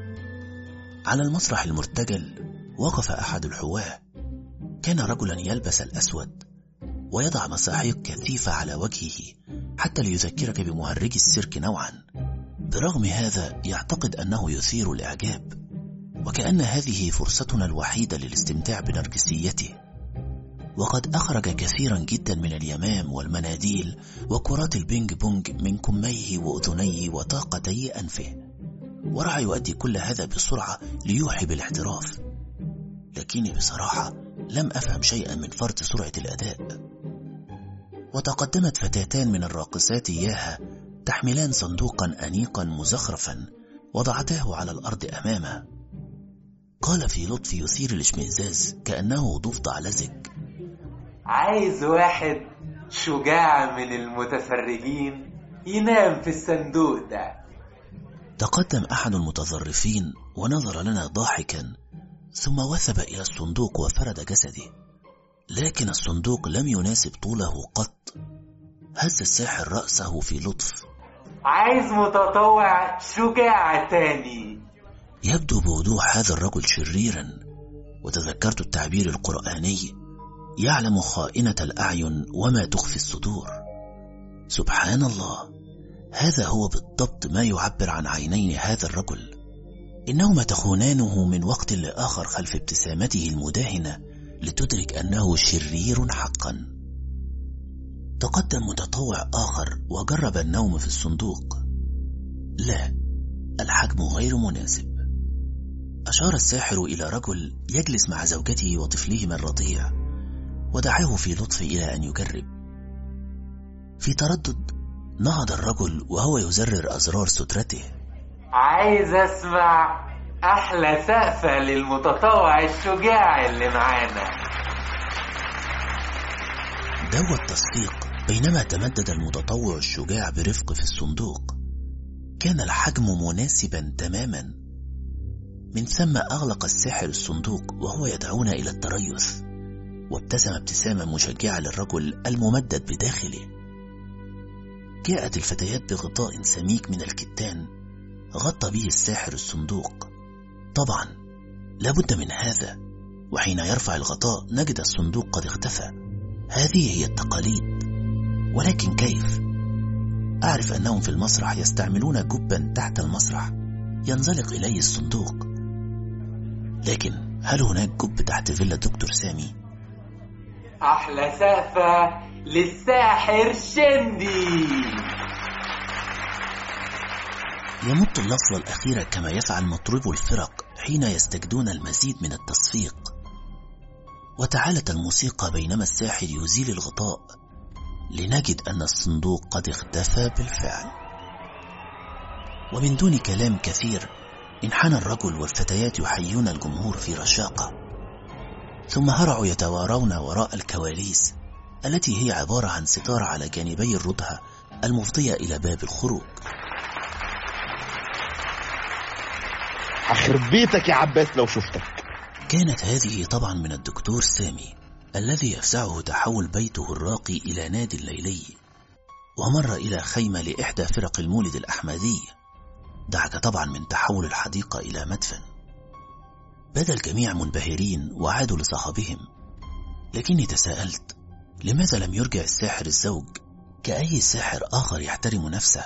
Speaker 1: على المسرح المرتجل وقف أحد الحواة كان رجلا يلبس الأسود ويضع مساحيق كثيفة على وجهه حتى ليذكرك بمهرج السيرك نوعا برغم هذا يعتقد أنه يثير الإعجاب وكأن هذه فرصتنا الوحيدة للاستمتاع بنرجسيته وقد أخرج كثيرا جدا من اليمام والمناديل وكرات البينج بونج من كميه وأذنيه وطاقتي أنفه ورعى يؤدي كل هذا بسرعة ليوحي بالاحتراف لكني بصراحة لم أفهم شيئا من فرط سرعة الأداء وتقدمت فتاتان من الراقصات إياها تحملان صندوقا أنيقا مزخرفا وضعتاه على الأرض أمامه قال في لطف يثير الاشمئزاز كأنه ضفدع لزج
Speaker 19: عايز واحد شجاع من المتفرجين ينام في الصندوق ده
Speaker 1: تقدم أحد المتظرفين ونظر لنا ضاحكا ثم وثب إلى الصندوق وفرد جسده لكن الصندوق لم يناسب طوله قط هز الساحر رأسه في لطف
Speaker 19: عايز متطوع شجاع تاني
Speaker 1: يبدو بوضوح هذا الرجل شريرا وتذكرت التعبير القرآني يعلم خائنة الأعين وما تخفي الصدور سبحان الله هذا هو بالضبط ما يعبر عن عينين هذا الرجل إنهما تخونانه من وقت لآخر خلف ابتسامته المداهنة لتدرك أنه شرير حقا تقدم متطوع آخر وجرب النوم في الصندوق لا الحجم غير مناسب أشار الساحر إلى رجل يجلس مع زوجته وطفلهما الرضيع ودعاه في لطف إلى أن يجرب في تردد نهض الرجل وهو يزرر أزرار سترته
Speaker 19: عايز اسمع احلى سقفة للمتطوع الشجاع اللي معانا
Speaker 1: دوى التصفيق بينما تمدد المتطوع الشجاع برفق في الصندوق كان الحجم مناسبا تماما من ثم أغلق الساحر الصندوق وهو يدعونا إلى التريث وابتسم ابتسامة مشجعة للرجل الممدد بداخله جاءت الفتيات بغطاء سميك من الكتان غطى به الساحر الصندوق طبعا لابد من هذا وحين يرفع الغطاء نجد الصندوق قد اختفى هذه هي التقاليد ولكن كيف أعرف أنهم في المسرح يستعملون جبا تحت المسرح ينزلق إليه الصندوق لكن هل هناك جب تحت فيلا دكتور سامي؟
Speaker 19: احلى سقفة للساحر شندي
Speaker 1: يمط اللفظة الأخيرة كما يفعل مطربو الفرق حين يستجدون المزيد من التصفيق وتعالت الموسيقى بينما الساحر يزيل الغطاء لنجد أن الصندوق قد اختفى بالفعل ومن دون كلام كثير انحنى الرجل والفتيات يحيون الجمهور في رشاقة ثم هرعوا يتوارون وراء الكواليس التي هي عبارة عن ستارة على جانبي الردهة المفضية إلى باب الخروج
Speaker 2: هخرب بيتك يا عباس لو شفتك
Speaker 1: كانت هذه طبعا من الدكتور سامي الذي يفزعه تحول بيته الراقي إلى نادي ليلي ومر إلى خيمة لإحدى فرق المولد الأحمدي دعك طبعا من تحول الحديقة إلى مدفن بدا الجميع منبهرين وعادوا لصخبهم لكني تساءلت لماذا لم يرجع الساحر الزوج كأي ساحر آخر يحترم نفسه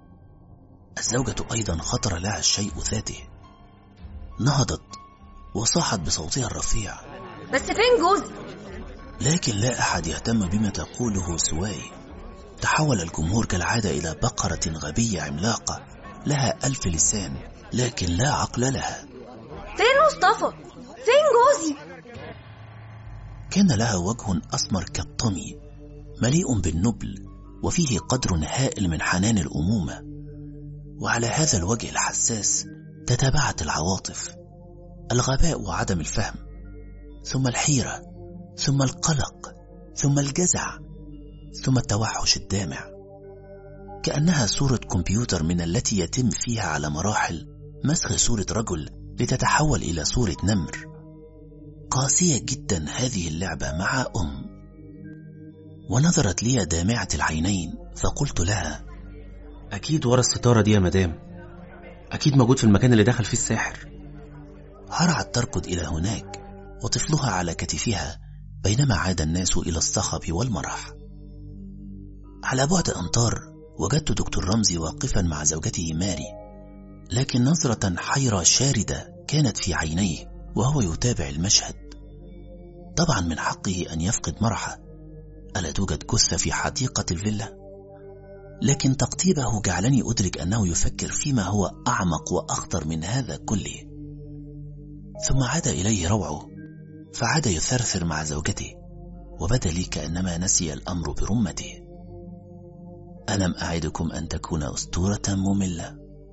Speaker 1: الزوجة أيضا خطر لها الشيء ذاته نهضت وصاحت بصوتها الرفيع
Speaker 15: بس فين جوزي
Speaker 1: لكن لا أحد يهتم بما تقوله سواي تحول الجمهور كالعادة إلى بقرة غبية عملاقة لها ألف لسان لكن لا عقل لها
Speaker 15: فين مصطفى فين جوزي
Speaker 1: كان لها وجه أسمر كالطمي مليء بالنبل وفيه قدر هائل من حنان الأمومة وعلى هذا الوجه الحساس تتابعت العواطف الغباء وعدم الفهم ثم الحيرة ثم القلق ثم الجزع ثم التوحش الدامع كأنها صورة كمبيوتر من التي يتم فيها على مراحل مسخ صورة رجل لتتحول إلى صورة نمر قاسية جدا هذه اللعبة مع أم ونظرت لي دامعة العينين فقلت لها
Speaker 4: أكيد ورا الستارة دي يا مدام أكيد موجود في المكان اللي دخل فيه الساحر
Speaker 1: هرعت تركض إلى هناك وطفلها على كتفها بينما عاد الناس إلى الصخب والمرح على بعد أمتار وجدت دكتور رمزي واقفا مع زوجته ماري لكن نظرة حيرة شاردة كانت في عينيه وهو يتابع المشهد طبعا من حقه أن يفقد مرحه ألا توجد جثة في حديقة الفيلا؟ لكن تقطيبه جعلني أدرك أنه يفكر فيما هو أعمق وأخطر من هذا كله ثم عاد إليه روعه فعاد يثرثر مع زوجته وبدا لي كأنما نسي الأمر برمته ألم أعدكم أن تكون أسطورة مملة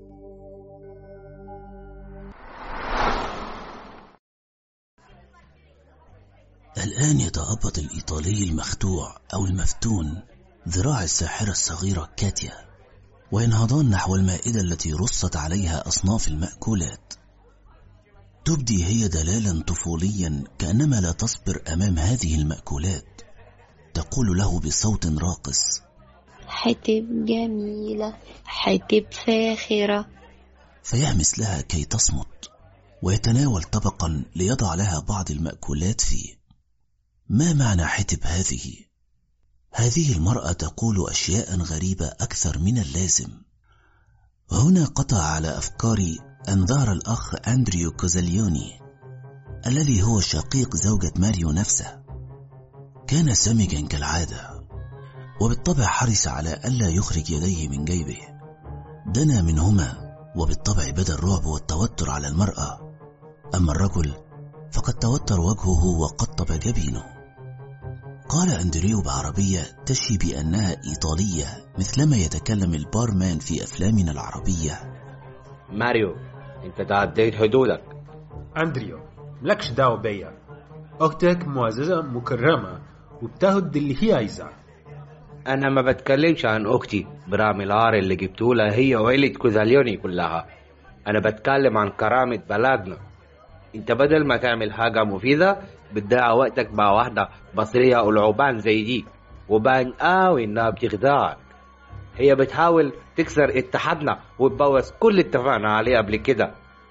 Speaker 1: الآن يتهبط الإيطالي المخدوع أو المفتون ذراع الساحرة الصغيرة كاتيا وينهضان نحو المائدة التي رصت عليها أصناف المأكولات تبدي هي دلالا طفوليا كأنما لا تصبر أمام هذه المأكولات تقول له بصوت راقص
Speaker 20: حتب جميلة حتب فاخرة
Speaker 1: فيهمس لها كي تصمت ويتناول طبقا ليضع لها بعض المأكولات فيه ما معنى حتب هذه؟ هذه المرأة تقول أشياء غريبة أكثر من اللازم هنا قطع على أفكاري أن ظهر الأخ أندريو كوزاليوني الذي هو شقيق زوجة ماريو نفسه كان سمجا كالعادة وبالطبع حرص على ألا يخرج يديه من جيبه دنا منهما وبالطبع بدا الرعب والتوتر على المرأة أما الرجل فقد توتر وجهه وقطب جبينه قال أندريو بعربية تشي بأنها إيطالية مثلما يتكلم البارمان في أفلامنا العربية
Speaker 21: ماريو انت تعديت حدودك
Speaker 22: أندريو ملكش دعوة بيا أختك معززة مكرمة وبتاخد اللي هي عايزاه
Speaker 21: انا ما بتكلمش عن اختي برغم العار اللي جبته لها هي وعيلة كوزاليوني كلها انا بتكلم عن كرامة بلدنا انت بدل ما تعمل حاجة مفيدة بتضيع وقتك مع واحدة بصرية ألعوبان زي دي وبان قوي انها بتخدعك هي بتحاول تكسر اتحادنا وتبوظ كل اللي اتفقنا عليه قبل كده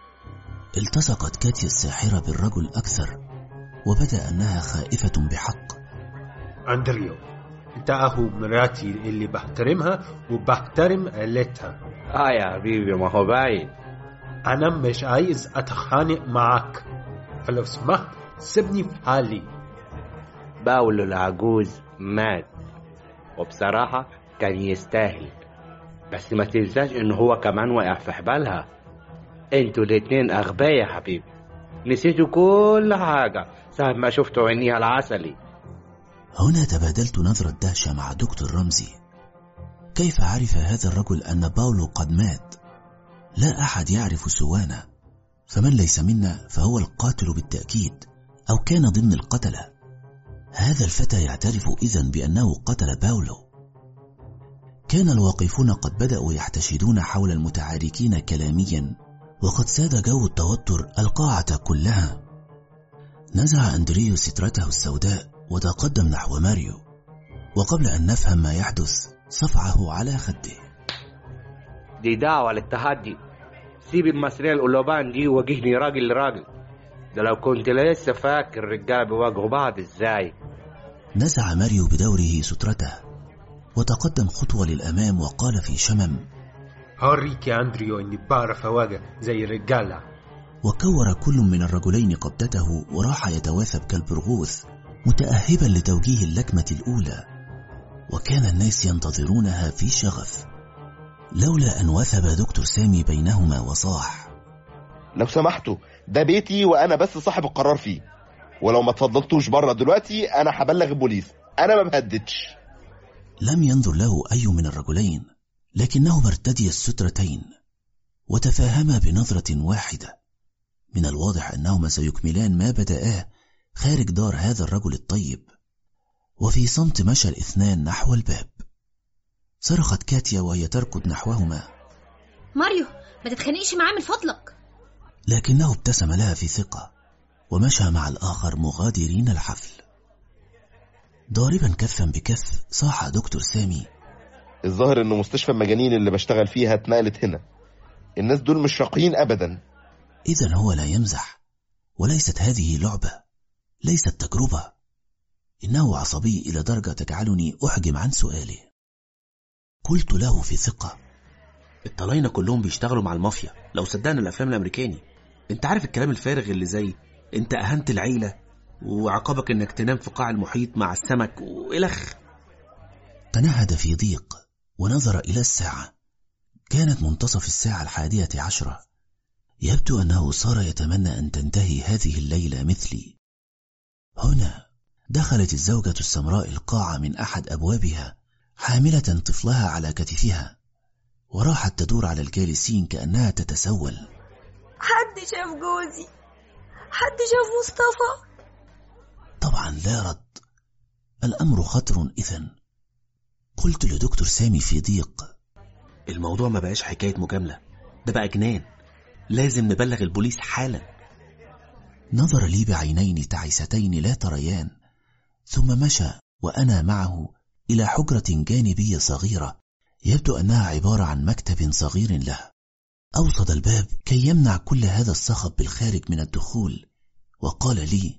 Speaker 1: التصقت كاتيا الساحرة بالرجل أكثر وبدا أنها خائفة بحق
Speaker 22: أندريو انت أخو مراتي اللي بحترمها وبحترم عيلتها
Speaker 21: اه يا حبيبي ما هو باين
Speaker 22: أنا مش عايز أتخانق معاك فلو سمحت سيبني في حالي
Speaker 21: باولو العجوز مات وبصراحة كان يستاهل بس ما تنساش ان هو كمان وقع في حبالها انتوا الاتنين اغبياء يا حبيبي نسيتوا كل حاجة ساعة ما شفتوا عينيها العسلي
Speaker 1: هنا تبادلت نظرة دهشة مع دكتور رمزي كيف عرف هذا الرجل أن باولو قد مات لا أحد يعرف سوانا فمن ليس منا فهو القاتل بالتأكيد أو كان ضمن القتلة هذا الفتى يعترف إذن بأنه قتل باولو كان الواقفون قد بدأوا يحتشدون حول المتعاركين كلاميا وقد ساد جو التوتر القاعة كلها نزع أندريو سترته السوداء وتقدم نحو ماريو وقبل أن نفهم ما يحدث صفعه على خده
Speaker 21: دي دعوة للتحدي سيب المصرية القلوبان دي وواجهني راجل لراجل ده لو كنت لسه فاكر الرجالة بيواجهوا بعض ازاي
Speaker 1: نزع ماريو بدوره سترته وتقدم خطوة للأمام وقال في شمم
Speaker 22: هوريك يا أندريو إني بعرف أواجه زي الرجالة
Speaker 1: وكور كل من الرجلين قبضته وراح يتواثب كالبرغوث متأهبا لتوجيه اللكمة الأولى وكان الناس ينتظرونها في شغف لولا أن وثب دكتور سامي بينهما وصاح
Speaker 2: لو سمحتوا ده بيتي وانا بس صاحب القرار فيه ولو ما اتفضلتوش بره دلوقتي انا هبلغ البوليس انا ما بهددش
Speaker 1: لم ينظر له أي من الرجلين لكنهما ارتديا السترتين وتفاهما بنظرة واحدة من الواضح أنهما سيكملان ما بدأاه خارج دار هذا الرجل الطيب وفي صمت مشى الاثنان نحو الباب صرخت كاتيا وهي تركض نحوهما
Speaker 15: ماريو ما تتخانقش معاه من فضلك
Speaker 1: لكنه ابتسم لها في ثقة ومشى مع الآخر مغادرين الحفل ضاربا كفا بكف صاح دكتور سامي
Speaker 2: الظاهر انه مستشفى المجانين اللي بشتغل فيها اتنقلت هنا الناس دول مش راقيين ابدا
Speaker 1: إذا هو لا يمزح وليست هذه لعبة ليست تجربة إنه عصبي إلى درجة تجعلني أحجم عن سؤاله قلت له في ثقة
Speaker 4: الطلاينة كلهم بيشتغلوا مع المافيا لو صدقنا الأفلام الأمريكاني أنت عارف الكلام الفارغ اللي زي أنت أهنت العيلة وعقابك إنك تنام في قاع المحيط مع السمك وإلخ
Speaker 1: تنهد في ضيق ونظر إلى الساعة كانت منتصف الساعة الحادية عشرة يبدو أنه صار يتمنى أن تنتهي هذه الليلة مثلي هنا دخلت الزوجة السمراء القاعة من أحد أبوابها حاملة طفلها على كتفها وراحت تدور على الجالسين كأنها تتسول
Speaker 6: حد شاف جوزي حد شاف مصطفى
Speaker 1: طبعا لا رد الأمر خطر إذن قلت لدكتور سامي في ضيق
Speaker 4: الموضوع ما بقاش حكاية مجاملة ده بقى جنان لازم نبلغ البوليس حالا
Speaker 1: نظر لي بعينين تعيستين لا تريان ثم مشى وأنا معه إلى حجرة جانبية صغيرة يبدو أنها عبارة عن مكتب صغير له أوصد الباب كي يمنع كل هذا الصخب بالخارج من الدخول وقال لي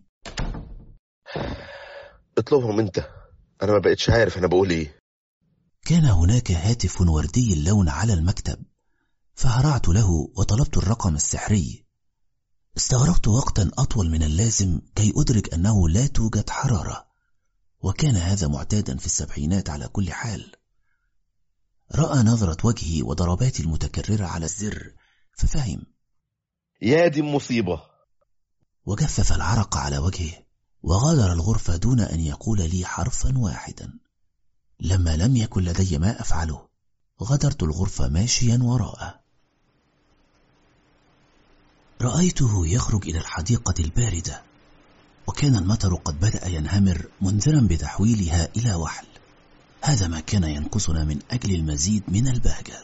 Speaker 2: اطلبهم انت انا ما بقتش عارف انا بقول ايه
Speaker 1: كان هناك هاتف وردي اللون على المكتب فهرعت له وطلبت الرقم السحري استغرقت وقتا أطول من اللازم كي أدرك أنه لا توجد حرارة وكان هذا معتادا في السبعينات على كل حال رأى نظرة وجهي وضرباتي المتكررة على الزر ففهم
Speaker 2: يا دي المصيبة
Speaker 1: وجفف العرق على وجهه وغادر الغرفة دون أن يقول لي حرفا واحدا لما لم يكن لدي ما أفعله غادرت الغرفة ماشيا وراءه رأيته يخرج إلى الحديقة الباردة وكان المطر قد بدأ ينهمر منذرا بتحويلها إلى وحل هذا ما كان ينقصنا من أجل المزيد من البهجة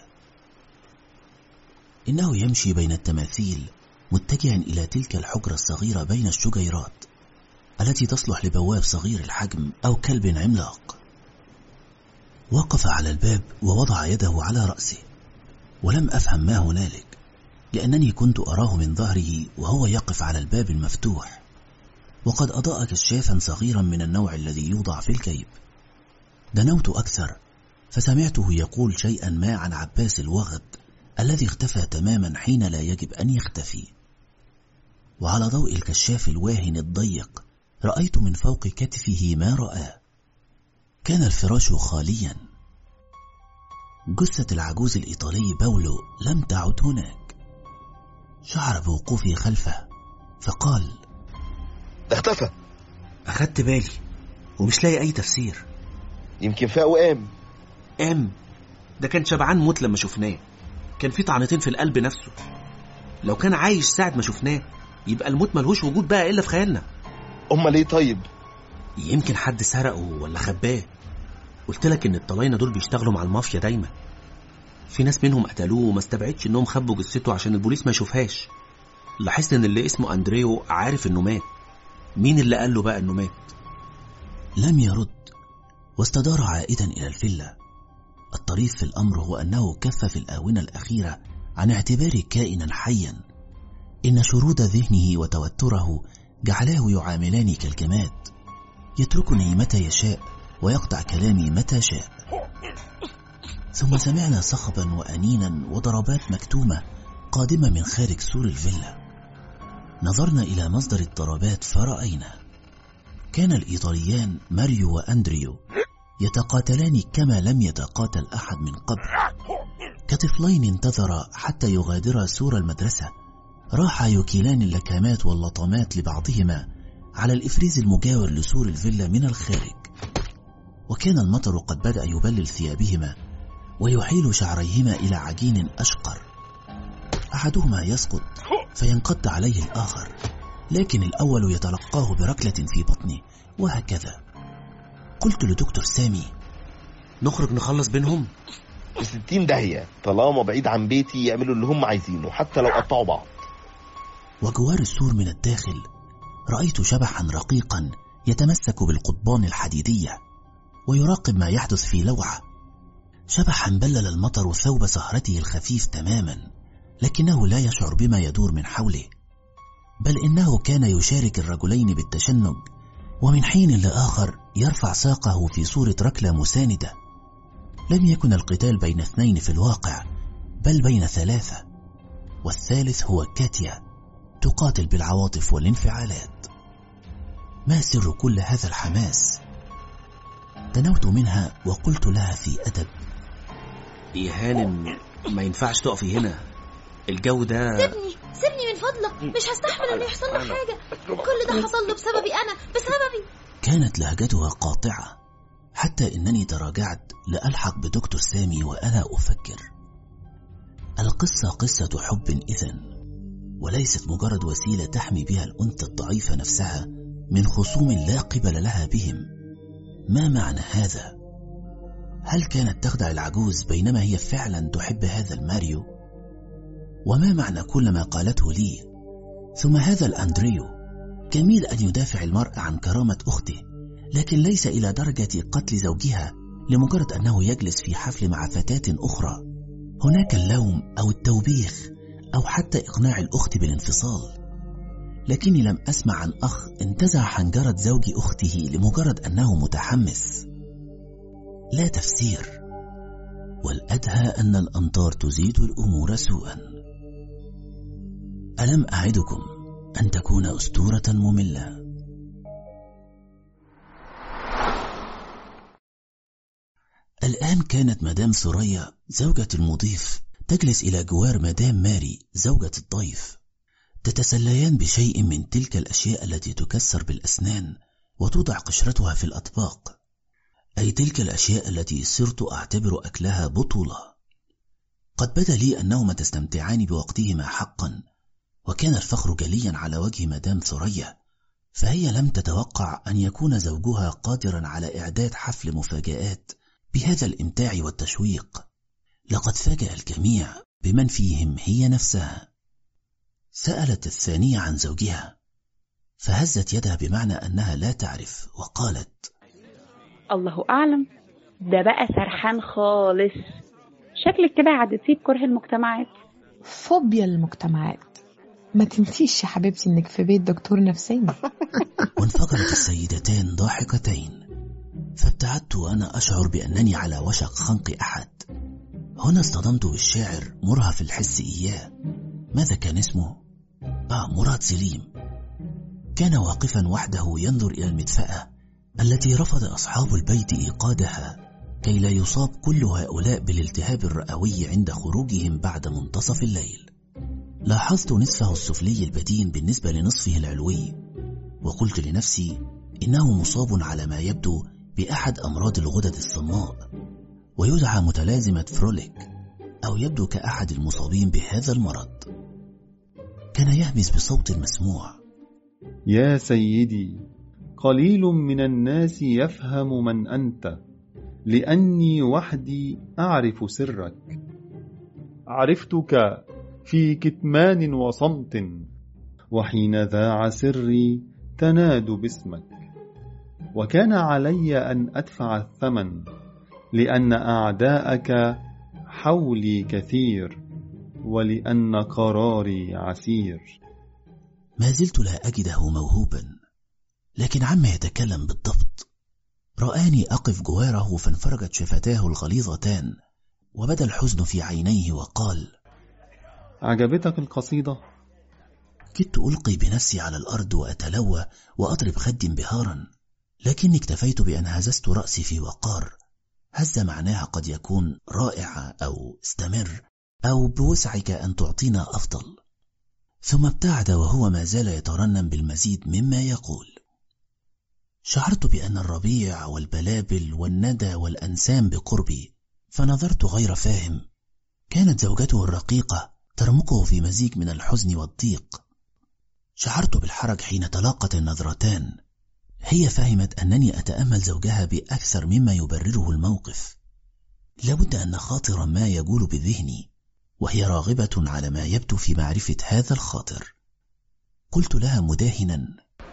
Speaker 1: إنه يمشي بين التماثيل متجها إلى تلك الحجرة الصغيرة بين الشجيرات التي تصلح لبواب صغير الحجم أو كلب عملاق وقف على الباب ووضع يده على رأسه ولم أفهم ما هنالك لأنني كنت أراه من ظهره وهو يقف على الباب المفتوح وقد أضاء كشافا صغيرا من النوع الذي يوضع في الكيب دنوت أكثر فسمعته يقول شيئا ما عن عباس الوغد الذي اختفى تماما حين لا يجب أن يختفي وعلى ضوء الكشاف الواهن الضيق رأيت من فوق كتفه ما رآه كان الفراش خاليا جثة العجوز الإيطالي باولو لم تعد هناك شعر بوقوفي خلفه فقال
Speaker 2: ده اختفى
Speaker 4: أخدت بالي ومش لاقي أي تفسير
Speaker 2: يمكن فاق وقام
Speaker 4: قام ده كان شبعان موت لما شفناه كان في طعنتين في القلب نفسه لو كان عايش ساعة ما شفناه يبقى الموت ملهوش وجود بقى إلا في خيالنا
Speaker 2: أمال ليه طيب
Speaker 4: يمكن حد سرقه ولا خباه قلت لك ان الطلاينة دول بيشتغلوا مع المافيا دايما في ناس منهم قتلوه وما استبعدش انهم خبوا جثته عشان البوليس ما يشوفهاش لاحظت ان اللي اسمه اندريو عارف انه مات مين اللي قال له بقى انه مات
Speaker 1: لم يرد واستدار عائدا إلى الفيلا الطريف في الأمر هو أنه كف في الآونة الأخيرة عن اعتباري كائنا حيا إن شرود ذهنه وتوتره جعلاه يعاملاني كالجماد يتركني متى يشاء ويقطع كلامي متى شاء ثم سمعنا صخبا وأنينا وضربات مكتومة قادمة من خارج سور الفيلا نظرنا إلى مصدر الضربات فرأينا كان الإيطاليان ماريو وأندريو يتقاتلان كما لم يتقاتل أحد من قبل كطفلين انتظرا حتى يغادرا سور المدرسة راحا يكيلان اللكامات واللطمات لبعضهما على الإفريز المجاور لسور الفيلا من الخارج وكان المطر قد بدأ يبلل ثيابهما ويحيل شعريهما إلى عجين أشقر أحدهما يسقط فينقض عليه الآخر لكن الأول يتلقاه بركلة في بطنه وهكذا قلت لدكتور سامي
Speaker 4: نخرج نخلص بينهم
Speaker 2: في ستين داهية طالما بعيد عن بيتي يعملوا اللي هم عايزينه حتى لو قطعوا بعض
Speaker 1: وجوار السور من الداخل رأيت شبحا رقيقا يتمسك بالقضبان الحديدية ويراقب ما يحدث في لوعة شبحا بلل المطر ثوب سهرته الخفيف تماما لكنه لا يشعر بما يدور من حوله بل إنه كان يشارك الرجلين بالتشنج ومن حين لآخر يرفع ساقه في صورة ركلة مساندة لم يكن القتال بين اثنين في الواقع بل بين ثلاثة والثالث هو كاتيا تقاتل بالعواطف والانفعالات ما سر كل هذا الحماس دنوت منها وقلت لها في أدب
Speaker 4: يا هانم ما ينفعش تقفي هنا الجو ده
Speaker 15: سيبني سيبني من فضلك مش هستحمل ان يحصل له حاجه كل ده حصل له بسببي انا بسببي
Speaker 1: كانت لهجتها قاطعة حتى إنني تراجعت لألحق بدكتور سامي وأنا أفكر القصة قصة حب إذن وليست مجرد وسيلة تحمي بها الأنثى الضعيفة نفسها من خصوم لا قبل لها بهم ما معنى هذا؟ هل كانت تخدع العجوز بينما هي فعلا تحب هذا الماريو؟ وما معنى كل ما قالته لي؟ ثم هذا الأندريو جميل أن يدافع المرء عن كرامة أخته لكن ليس إلى درجة قتل زوجها لمجرد أنه يجلس في حفل مع فتاة أخرى هناك اللوم أو التوبيخ أو حتى إقناع الأخت بالانفصال لكني لم أسمع عن أخ انتزع حنجرة زوج أخته لمجرد أنه متحمس لا تفسير والأدهى أن الأمطار تزيد الأمور سوءا ألم أعدكم أن تكون أسطورة مملة الآن كانت مدام ثريا زوجة المضيف تجلس إلى جوار مدام ماري زوجة الضيف تتسليان بشيء من تلك الأشياء التي تكسر بالأسنان وتوضع قشرتها في الأطباق أي تلك الأشياء التي صرت أعتبر أكلها بطولة قد بدا لي أنهما تستمتعان بوقتهما حقا وكان الفخر جليا على وجه مدام ثريا فهي لم تتوقع أن يكون زوجها قادرا على إعداد حفل مفاجآت بهذا الإمتاع والتشويق لقد فاجأ الجميع بمن فيهم هي نفسها سألت الثانية عن زوجها فهزت يدها بمعنى أنها لا تعرف وقالت
Speaker 8: الله أعلم ده بقى سرحان خالص شكلك كده عدتيه بكره المجتمعات
Speaker 3: فوبيا المجتمعات ما تنسيش يا حبيبتي انك في بيت دكتور نفساني
Speaker 1: وانفجرت السيدتان ضاحكتين فابتعدت وأنا أشعر بأنني على وشك خنق أحد هنا اصطدمت بالشاعر مرهف الحس إياه ماذا كان اسمه؟ آه مراد سليم كان واقفا وحده ينظر إلى المدفأة التي رفض أصحاب البيت إيقادها كي لا يصاب كل هؤلاء بالالتهاب الرئوي عند خروجهم بعد منتصف الليل لاحظت نصفه السفلي البدين بالنسبة لنصفه العلوي وقلت لنفسي إنه مصاب على ما يبدو بأحد أمراض الغدد الصماء ويدعى متلازمة فروليك أو يبدو كأحد المصابين بهذا المرض كان يهمس بصوت مسموع
Speaker 7: يا سيدي قليل من الناس يفهم من أنت لأني وحدي أعرف سرك عرفتك في كتمان وصمت وحين ذاع سري تناد باسمك وكان علي أن أدفع الثمن لأن أعداءك حولي كثير ولأن قراري عسير
Speaker 1: ما زلت لا أجده موهوبا لكن عما يتكلم بالضبط رآني أقف جواره فانفرجت شفتاه الغليظتان وبدا الحزن في عينيه وقال
Speaker 7: عجبتك القصيدة؟
Speaker 1: كدت ألقي بنفسي على الأرض وأتلوى وأضرب خدي انبهارا لكني اكتفيت بأن هززت رأسي في وقار هز معناها قد يكون رائع أو استمر أو بوسعك أن تعطينا أفضل ثم ابتعد وهو ما زال يترنم بالمزيد مما يقول شعرت بأن الربيع والبلابل والندى والأنسام بقربي فنظرت غير فاهم كانت زوجته الرقيقة ترمقه في مزيج من الحزن والضيق شعرت بالحرج حين تلاقت النظرتان هي فهمت أنني أتأمل زوجها بأكثر مما يبرره الموقف لابد أن خاطرا ما يجول بذهني وهي راغبة على ما يبدو في معرفة هذا الخاطر قلت لها مداهنا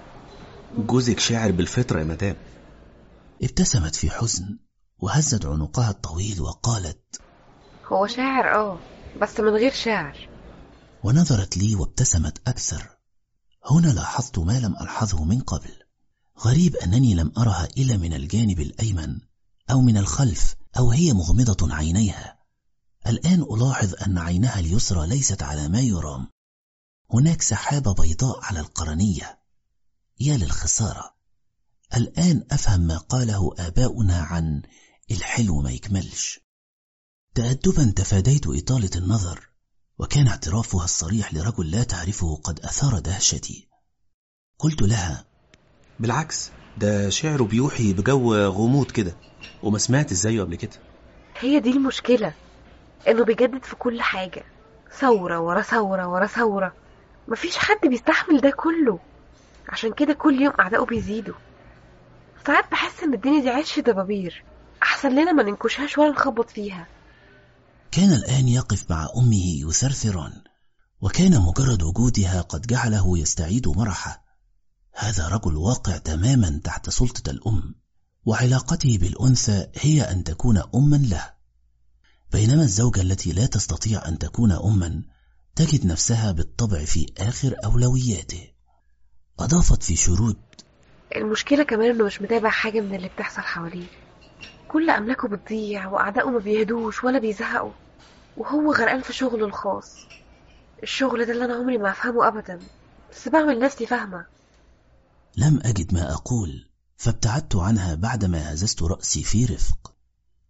Speaker 4: جوزك شاعر بالفطرة يا مدام
Speaker 1: ابتسمت في حزن وهزت عنقها الطويل وقالت
Speaker 9: هو شاعر اه بس من غير شعر
Speaker 1: ونظرت لي وابتسمت أكثر هنا لاحظت ما لم ألحظه من قبل غريب أنني لم أرها إلا من الجانب الأيمن أو من الخلف أو هي مغمضة عينيها الآن ألاحظ أن عينها اليسرى ليست على ما يرام هناك سحابة بيضاء على القرنية يا للخسارة الآن أفهم ما قاله آباؤنا عن الحلو ما يكملش تأدبا تفاديت إطالة النظر وكان اعترافها الصريح لرجل لا تعرفه قد أثار دهشتي قلت لها
Speaker 4: بالعكس ده شعره بيوحي بجو غموض كده وما سمعت ازايه قبل كده
Speaker 9: هي دي المشكلة انه بيجدد في كل حاجة ثورة ورا ثورة ورا ثورة مفيش حد بيستحمل ده كله عشان كده كل يوم أعدائه بيزيدوا ساعات بحس إن الدنيا دي عيش دبابير أحسن لنا ما ننكشهاش ولا نخبط فيها
Speaker 1: كان الآن يقف مع أمه يثرثران وكان مجرد وجودها قد جعله يستعيد مرحه هذا رجل واقع تماما تحت سلطة الأم وعلاقته بالأنثى هي أن تكون أما له بينما الزوجة التي لا تستطيع أن تكون أما تجد نفسها بالطبع في آخر أولوياته أضافت في شرود
Speaker 9: المشكلة كمان إنه مش متابع حاجة من اللي بتحصل حواليه كل أملاكه بتضيع وأعدائه ما بيهدوش ولا بيزهقوا وهو غرقان في شغله الخاص الشغل ده اللي أنا عمري ما أفهمه أبدا بس بعمل نفسي فاهمة
Speaker 1: لم أجد ما أقول فابتعدت عنها بعدما هززت رأسي في رفق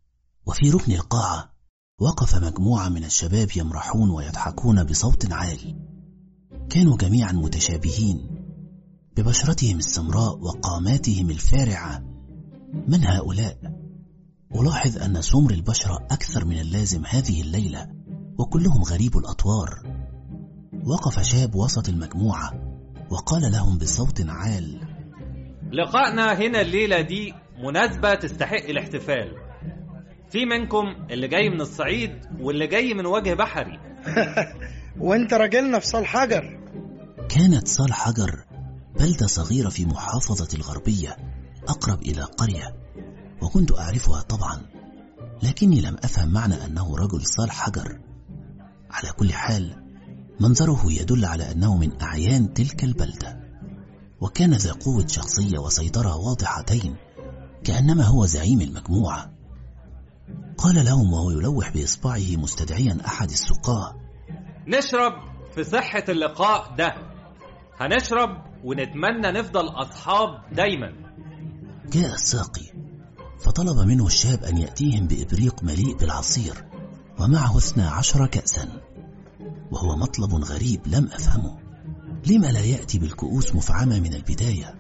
Speaker 1: وفي ركن القاعة وقف مجموعة من الشباب يمرحون ويضحكون بصوت عالي كانوا جميعا متشابهين ببشرتهم السمراء وقاماتهم الفارعة من هؤلاء؟ ألاحظ أن سمر البشرة أكثر من اللازم هذه الليلة وكلهم غريب الأطوار وقف شاب وسط المجموعة وقال لهم بصوت عال
Speaker 10: لقائنا هنا الليلة دي مناسبة تستحق الاحتفال في منكم اللي جاي من الصعيد واللي جاي من وجه بحري
Speaker 14: وانت راجلنا في صال حجر
Speaker 1: كانت صال حجر بلدة صغيرة في محافظة الغربية أقرب إلى قرية وكنت أعرفها طبعا لكني لم أفهم معنى أنه رجل صال حجر على كل حال منظره يدل على أنه من أعيان تلك البلدة وكان ذا قوة شخصية وسيطرة واضحتين كأنما هو زعيم المجموعة قال لهم وهو يلوح بإصبعه مستدعيا أحد السقاة
Speaker 10: نشرب في صحة اللقاء ده هنشرب ونتمنى نفضل أصحاب دايما
Speaker 1: جاء الساقي فطلب منه الشاب أن يأتيهم بإبريق مليء بالعصير ومعه اثنا عشر كأسا وهو مطلب غريب لم أفهمه لما لا يأتي بالكؤوس مفعمة من البداية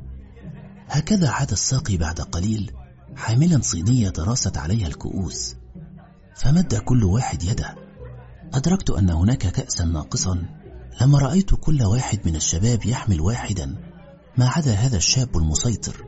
Speaker 1: هكذا عاد الساقي بعد قليل حاملا صينية راست عليها الكؤوس فمد كل واحد يده أدركت أن هناك كأسا ناقصا لما رأيت كل واحد من الشباب يحمل واحدا ما عدا هذا الشاب المسيطر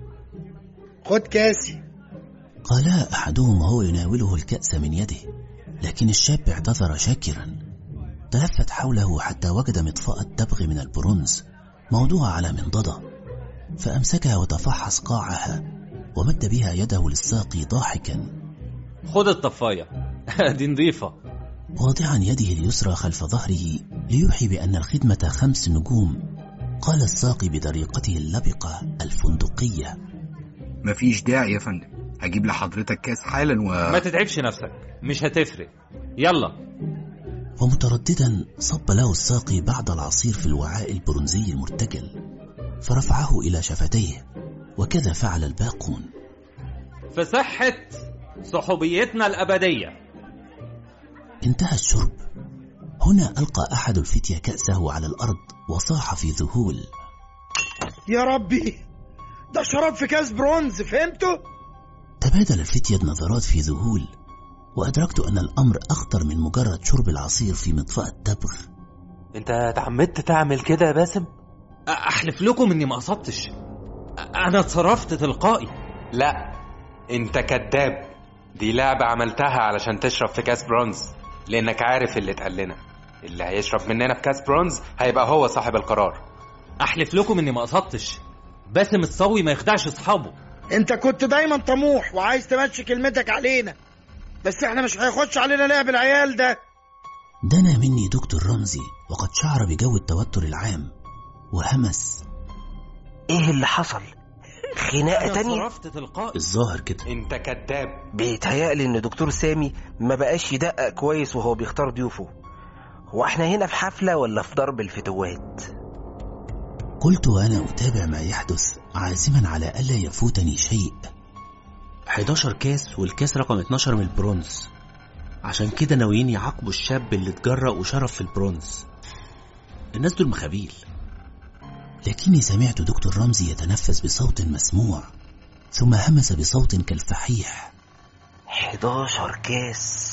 Speaker 14: خد كاسي
Speaker 1: قالا أحدهم وهو يناوله الكأس من يده لكن الشاب اعتذر شاكرا تلفت حوله حتى وجد مطفأة تبغ من البرونز موضوعة على منضدة فأمسكها وتفحص قاعها ومد بها يده للساقي ضاحكا
Speaker 10: خد الطفاية دي نظيفة
Speaker 1: واضعا يده اليسرى خلف ظهره ليوحي بأن الخدمة خمس نجوم قال الساقي بطريقته اللبقة الفندقية
Speaker 18: مفيش داعي يا فندم هجيب لحضرتك كاس حالا و
Speaker 10: ما تتعبش نفسك مش هتفرق يلا
Speaker 1: ومترددا صب له الساقي بعض العصير في الوعاء البرونزي المرتجل فرفعه إلى شفتيه وكذا فعل الباقون
Speaker 10: في صحة صحوبيتنا الأبدية
Speaker 1: انتهى الشرب هنا ألقى أحد الفتية كأسه على الأرض وصاح في ذهول
Speaker 14: يا ربي ده شرب في كاس برونز فهمتوا
Speaker 1: تبادل الفتية النظرات في ذهول وأدركت أن الأمر أخطر من مجرد شرب العصير في مطفأة تبغ
Speaker 5: انت تعمدت تعمل كده يا باسم
Speaker 10: أحلف لكم إني ما قصدتش أنا اتصرفت تلقائي
Speaker 19: لا انت كذاب دي لعبة عملتها علشان تشرب في كاس برونز لانك عارف اللي اتقال لنا اللي هيشرب مننا في كاس برونز هيبقى هو صاحب القرار
Speaker 10: أحلف لكم إني ما قصدتش باسم الصاوي ما يخدعش أصحابه
Speaker 14: انت كنت دايما طموح وعايز تمشي كلمتك علينا بس احنا مش هيخش علينا لعب العيال ده
Speaker 1: دنا مني دكتور رمزي وقد شعر بجو التوتر العام وهمس
Speaker 5: ايه اللي حصل خناقه
Speaker 10: أنا
Speaker 5: تانية
Speaker 10: صرفت تلقائي
Speaker 1: الظاهر كده
Speaker 19: انت كذاب
Speaker 5: بيتهيألي ان دكتور سامي ما بقاش يدقق كويس وهو بيختار ضيوفه هو احنا هنا في حفلة ولا في ضرب الفتوات
Speaker 1: قلت وأنا أتابع ما يحدث عازما على ألا يفوتني شيء
Speaker 4: 11 كاس والكاس رقم 12 من البرونز عشان كده ناويين يعاقبوا الشاب اللي اتجرأ وشرف في البرونز الناس دول مخابيل
Speaker 1: لكني سمعت دكتور رمزي يتنفس بصوت مسموع ثم همس بصوت كالفحيح
Speaker 5: 11 كاس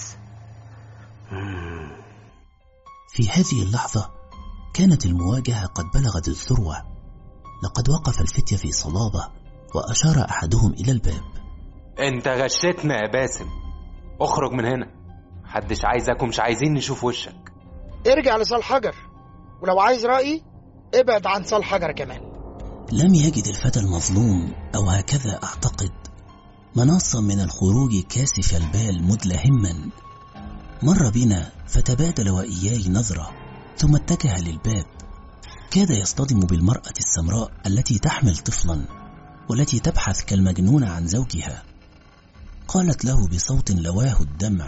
Speaker 5: مم.
Speaker 1: في هذه اللحظة كانت المواجهة قد بلغت الذروة لقد وقف الفتية في صلابة وأشار أحدهم إلى الباب
Speaker 19: انت غشتنا يا باسم اخرج من هنا محدش عايزك ومش عايزين نشوف وشك
Speaker 14: ارجع لصال حجر ولو عايز رأيي ابعد عن صال حجر كمان
Speaker 1: لم يجد الفتى المظلوم أو هكذا أعتقد مناصا من الخروج كاسف البال مدلهما مر بنا فتبادل وإياي نظرة ثم اتجه للباب كاد يصطدم بالمرأة السمراء التي تحمل طفلا والتي تبحث كالمجنونة عن زوجها قالت له بصوت لواه الدمع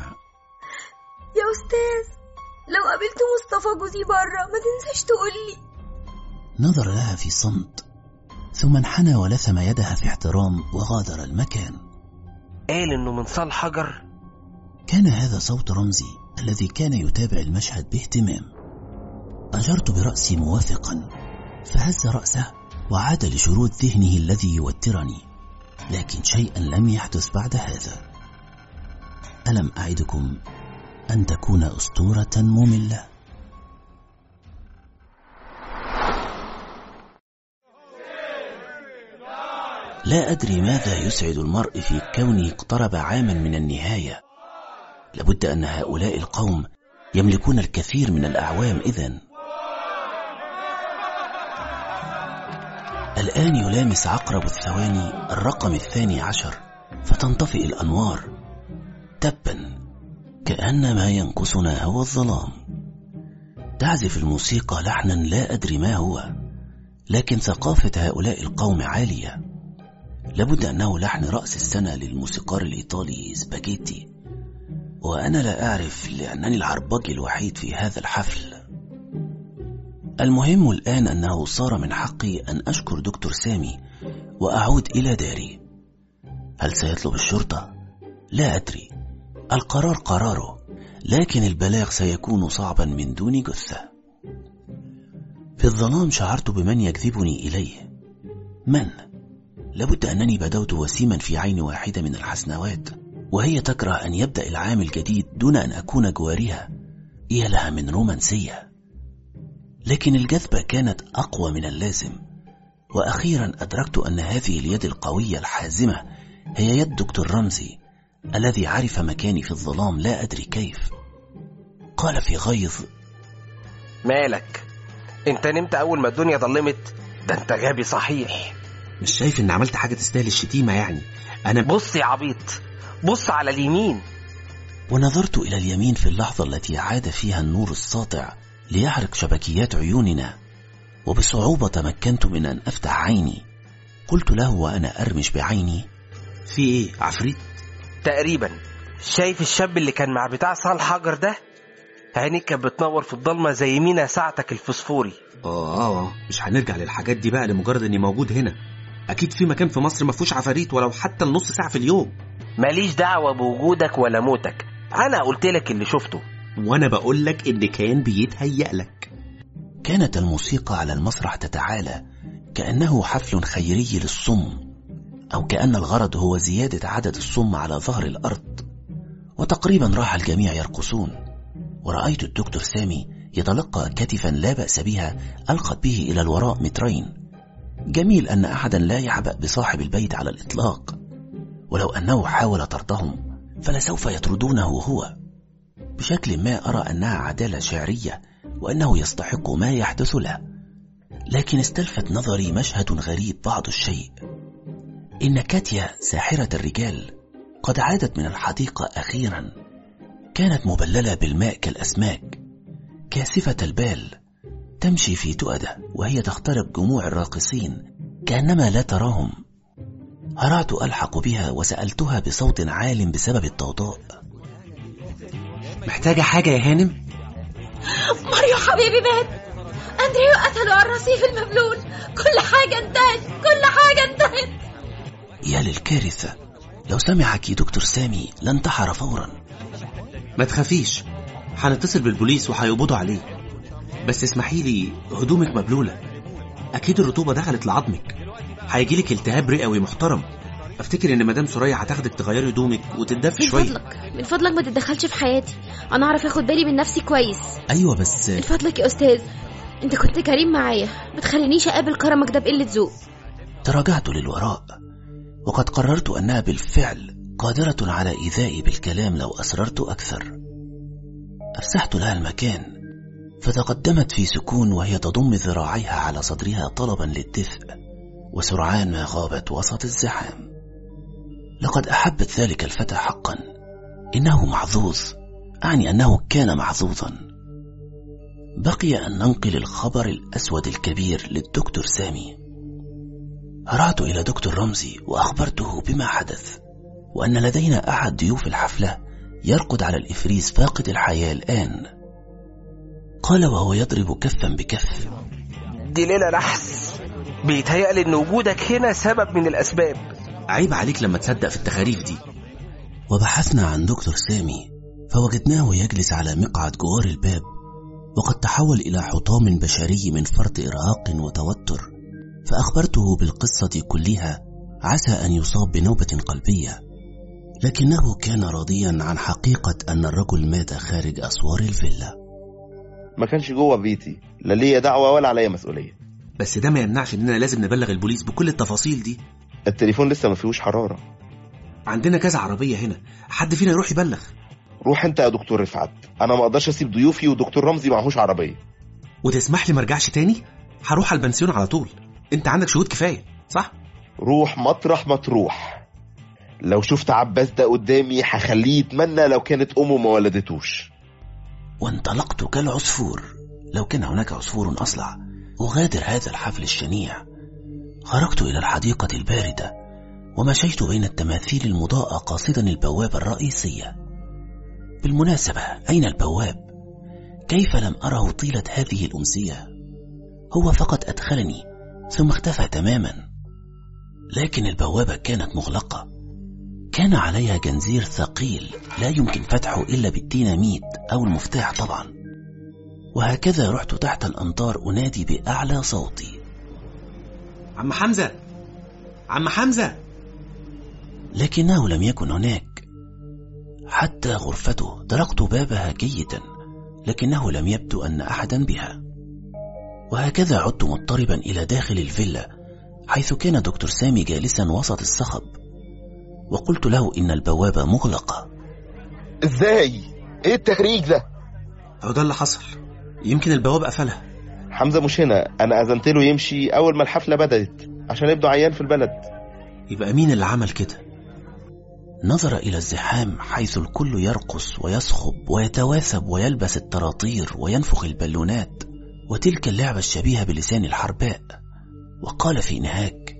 Speaker 6: يا أستاذ لو قابلت مصطفى جوزي بره ما تنساش تقولي
Speaker 1: نظر لها في صمت ثم انحنى ولثم يدها في احترام وغادر المكان
Speaker 5: قال انه من صال حجر
Speaker 1: كان هذا صوت رمزي الذي كان يتابع المشهد باهتمام أجرت برأسي موافقا فهز رأسه وعاد لشرود ذهنه الذي يوترني لكن شيئا لم يحدث بعد هذا ألم أعدكم أن تكون أسطورة مملة لا أدري ماذا يسعد المرء في كونه اقترب عاما من النهاية لابد أن هؤلاء القوم يملكون الكثير من الأعوام إذن الآن يلامس عقرب الثواني الرقم الثاني عشر فتنطفئ الأنوار تبا كأن ما ينقصنا هو الظلام تعزف الموسيقى لحنا لا أدري ما هو لكن ثقافة هؤلاء القوم عالية لابد أنه لحن رأس السنة للموسيقار الإيطالي سباجيتي وأنا لا أعرف لأنني العربجي الوحيد في هذا الحفل المهم الآن أنه صار من حقي أن أشكر دكتور سامي وأعود إلى داري هل سيطلب الشرطة؟ لا أدري القرار قراره لكن البلاغ سيكون صعبا من دون جثة في الظلام شعرت بمن يجذبني إليه من؟ لابد أنني بدوت وسيما في عين واحدة من الحسنوات وهي تكره أن يبدأ العام الجديد دون أن أكون جوارها يا لها من رومانسية لكن الجذبة كانت أقوى من اللازم وأخيرا أدركت أن هذه اليد القوية الحازمة هي يد دكتور رمزي الذي عرف مكاني في الظلام لا أدري كيف قال في غيظ
Speaker 5: مالك انت نمت اول ما الدنيا ظلمت ده انت غبي صحيح
Speaker 4: مش شايف ان عملت حاجة تستاهل الشتيمة يعني انا
Speaker 5: بص يا عبيط بص على اليمين
Speaker 1: ونظرت إلى اليمين في اللحظة التي عاد فيها النور الساطع ليحرق شبكيات عيوننا وبصعوبة تمكنت من أن أفتح عيني قلت له وأنا أرمش بعيني
Speaker 4: في إيه عفريت
Speaker 5: تقريبا شايف الشاب اللي كان مع بتاع صالح حجر ده عينيك كانت بتنور في الضلمة زي مينا ساعتك الفسفوري
Speaker 4: آه آه مش هنرجع للحاجات دي بقى لمجرد إني موجود هنا أكيد في مكان في مصر ما فيهوش عفاريت ولو حتى النص ساعة في اليوم
Speaker 5: ماليش دعوة بوجودك ولا موتك أنا قلت لك اللي شفته
Speaker 4: وأنا بقول لك إن كان بيتهيأ لك
Speaker 1: كانت الموسيقى على المسرح تتعالى كأنه حفل خيري للصم أو كأن الغرض هو زيادة عدد الصم على ظهر الأرض وتقريبا راح الجميع يرقصون ورأيت الدكتور سامي يتلقى كتفا لا بأس بها ألقت به إلى الوراء مترين جميل أن أحدا لا يعبأ بصاحب البيت على الإطلاق ولو أنه حاول طردهم فلسوف يطردونه هو بشكل ما أرى أنها عدالة شعرية وأنه يستحق ما يحدث له لكن استلفت نظري مشهد غريب بعض الشيء إن كاتيا ساحرة الرجال قد عادت من الحديقة أخيرا كانت مبللة بالماء كالأسماك كاسفة البال تمشي في تؤدة وهي تخترق جموع الراقصين كأنما لا تراهم هرعت ألحق بها وسألتها بصوت عال بسبب الضوضاء
Speaker 4: محتاجة حاجة يا هانم؟
Speaker 6: ماريو حبيبي مات أندريو قتلوا على الرصيف المبلول كل حاجة انتهت كل حاجة انتهت
Speaker 1: يا للكارثة لو سمعك دكتور سامي لانتحر فورا
Speaker 4: ما تخافيش هنتصل بالبوليس وهيقبضوا عليه بس اسمحي لي هدومك مبلولة أكيد الرطوبة دخلت لعظمك هيجيلك التهاب رئوي محترم افتكر ان مدام سوريا هتاخدك تغيري هدومك وتتدفي
Speaker 12: من
Speaker 1: شويه
Speaker 12: فضلك من فضلك ما تتدخلش في حياتي انا اعرف اخد بالي من نفسي كويس
Speaker 1: ايوه بس
Speaker 12: من فضلك يا استاذ انت كنت كريم معايا ما تخلينيش اقابل كرمك ده بقله ذوق
Speaker 1: تراجعت للوراء وقد قررت انها بالفعل قادره على ايذائي بالكلام لو اصررت اكثر افسحت لها المكان فتقدمت في سكون وهي تضم ذراعيها على صدرها طلبا للدفء وسرعان ما غابت وسط الزحام لقد احبت ذلك الفتى حقا انه محظوظ اعني انه كان محظوظا بقي ان ننقل الخبر الاسود الكبير للدكتور سامي هرعت الى دكتور رمزي واخبرته بما حدث وان لدينا احد ضيوف الحفله يرقد على الافريز فاقد الحياه الان قال وهو يضرب كفا بكف
Speaker 5: دي ليلة نحس بيتهيألي إن وجودك هنا سبب من الأسباب
Speaker 4: عيب عليك لما تصدق في التخاريف دي
Speaker 1: وبحثنا عن دكتور سامي فوجدناه يجلس على مقعد جوار الباب وقد تحول إلى حطام بشري من فرط إرهاق وتوتر فأخبرته بالقصة كلها عسى أن يصاب بنوبة قلبية لكنه كان راضيا عن حقيقة أن الرجل مات خارج أسوار الفيلا
Speaker 2: ما كانش جوه بيتي لا ليا دعوة ولا عليا مسؤولية
Speaker 4: بس ده ما يمنعش اننا لازم نبلغ البوليس بكل التفاصيل دي
Speaker 2: التليفون لسه ما فيهوش حرارة
Speaker 4: عندنا كذا عربية هنا حد فينا يروح يبلغ
Speaker 2: روح انت يا دكتور رفعت انا ما اقدرش اسيب ضيوفي ودكتور رمزي معهوش عربية
Speaker 4: وتسمح لي ما ارجعش تاني هروح على البنسيون على طول انت عندك شهود كفاية صح
Speaker 2: روح مطرح ما تروح لو شفت عباس ده قدامي هخليه يتمنى لو كانت امه ما ولدتوش
Speaker 1: وانطلقت كالعصفور لو كان هناك عصفور أصلع أغادر هذا الحفل الشنيع خرجت إلى الحديقة الباردة ومشيت بين التماثيل المضاءة قاصدا البوابة الرئيسية بالمناسبة أين البواب؟ كيف لم أره طيلة هذه الأمسية؟ هو فقط أدخلني ثم اختفى تماما لكن البوابة كانت مغلقة كان عليها جنزير ثقيل لا يمكن فتحه إلا بالديناميت أو المفتاح طبعا وهكذا رحت تحت الأمطار أنادي بأعلى صوتي
Speaker 4: عم حمزة عم حمزة
Speaker 1: لكنه لم يكن هناك حتى غرفته طرقت بابها جيدا لكنه لم يبدو أن أحدا بها وهكذا عدت مضطربا إلى داخل الفيلا حيث كان دكتور سامي جالسا وسط الصخب وقلت له إن البوابة مغلقة
Speaker 2: ازاي ايه التهريج ده
Speaker 4: هو ده اللي حصل يمكن البوابة قفلها
Speaker 2: حمزة مش هنا انا اذنت له يمشي اول ما الحفلة بدأت عشان ابنه عيان في البلد
Speaker 4: يبقى مين اللي عمل كده
Speaker 1: نظر إلى الزحام حيث الكل يرقص ويصخب ويتواثب ويلبس الطراطير وينفخ البالونات وتلك اللعبة الشبيهة بلسان الحرباء وقال في نهاك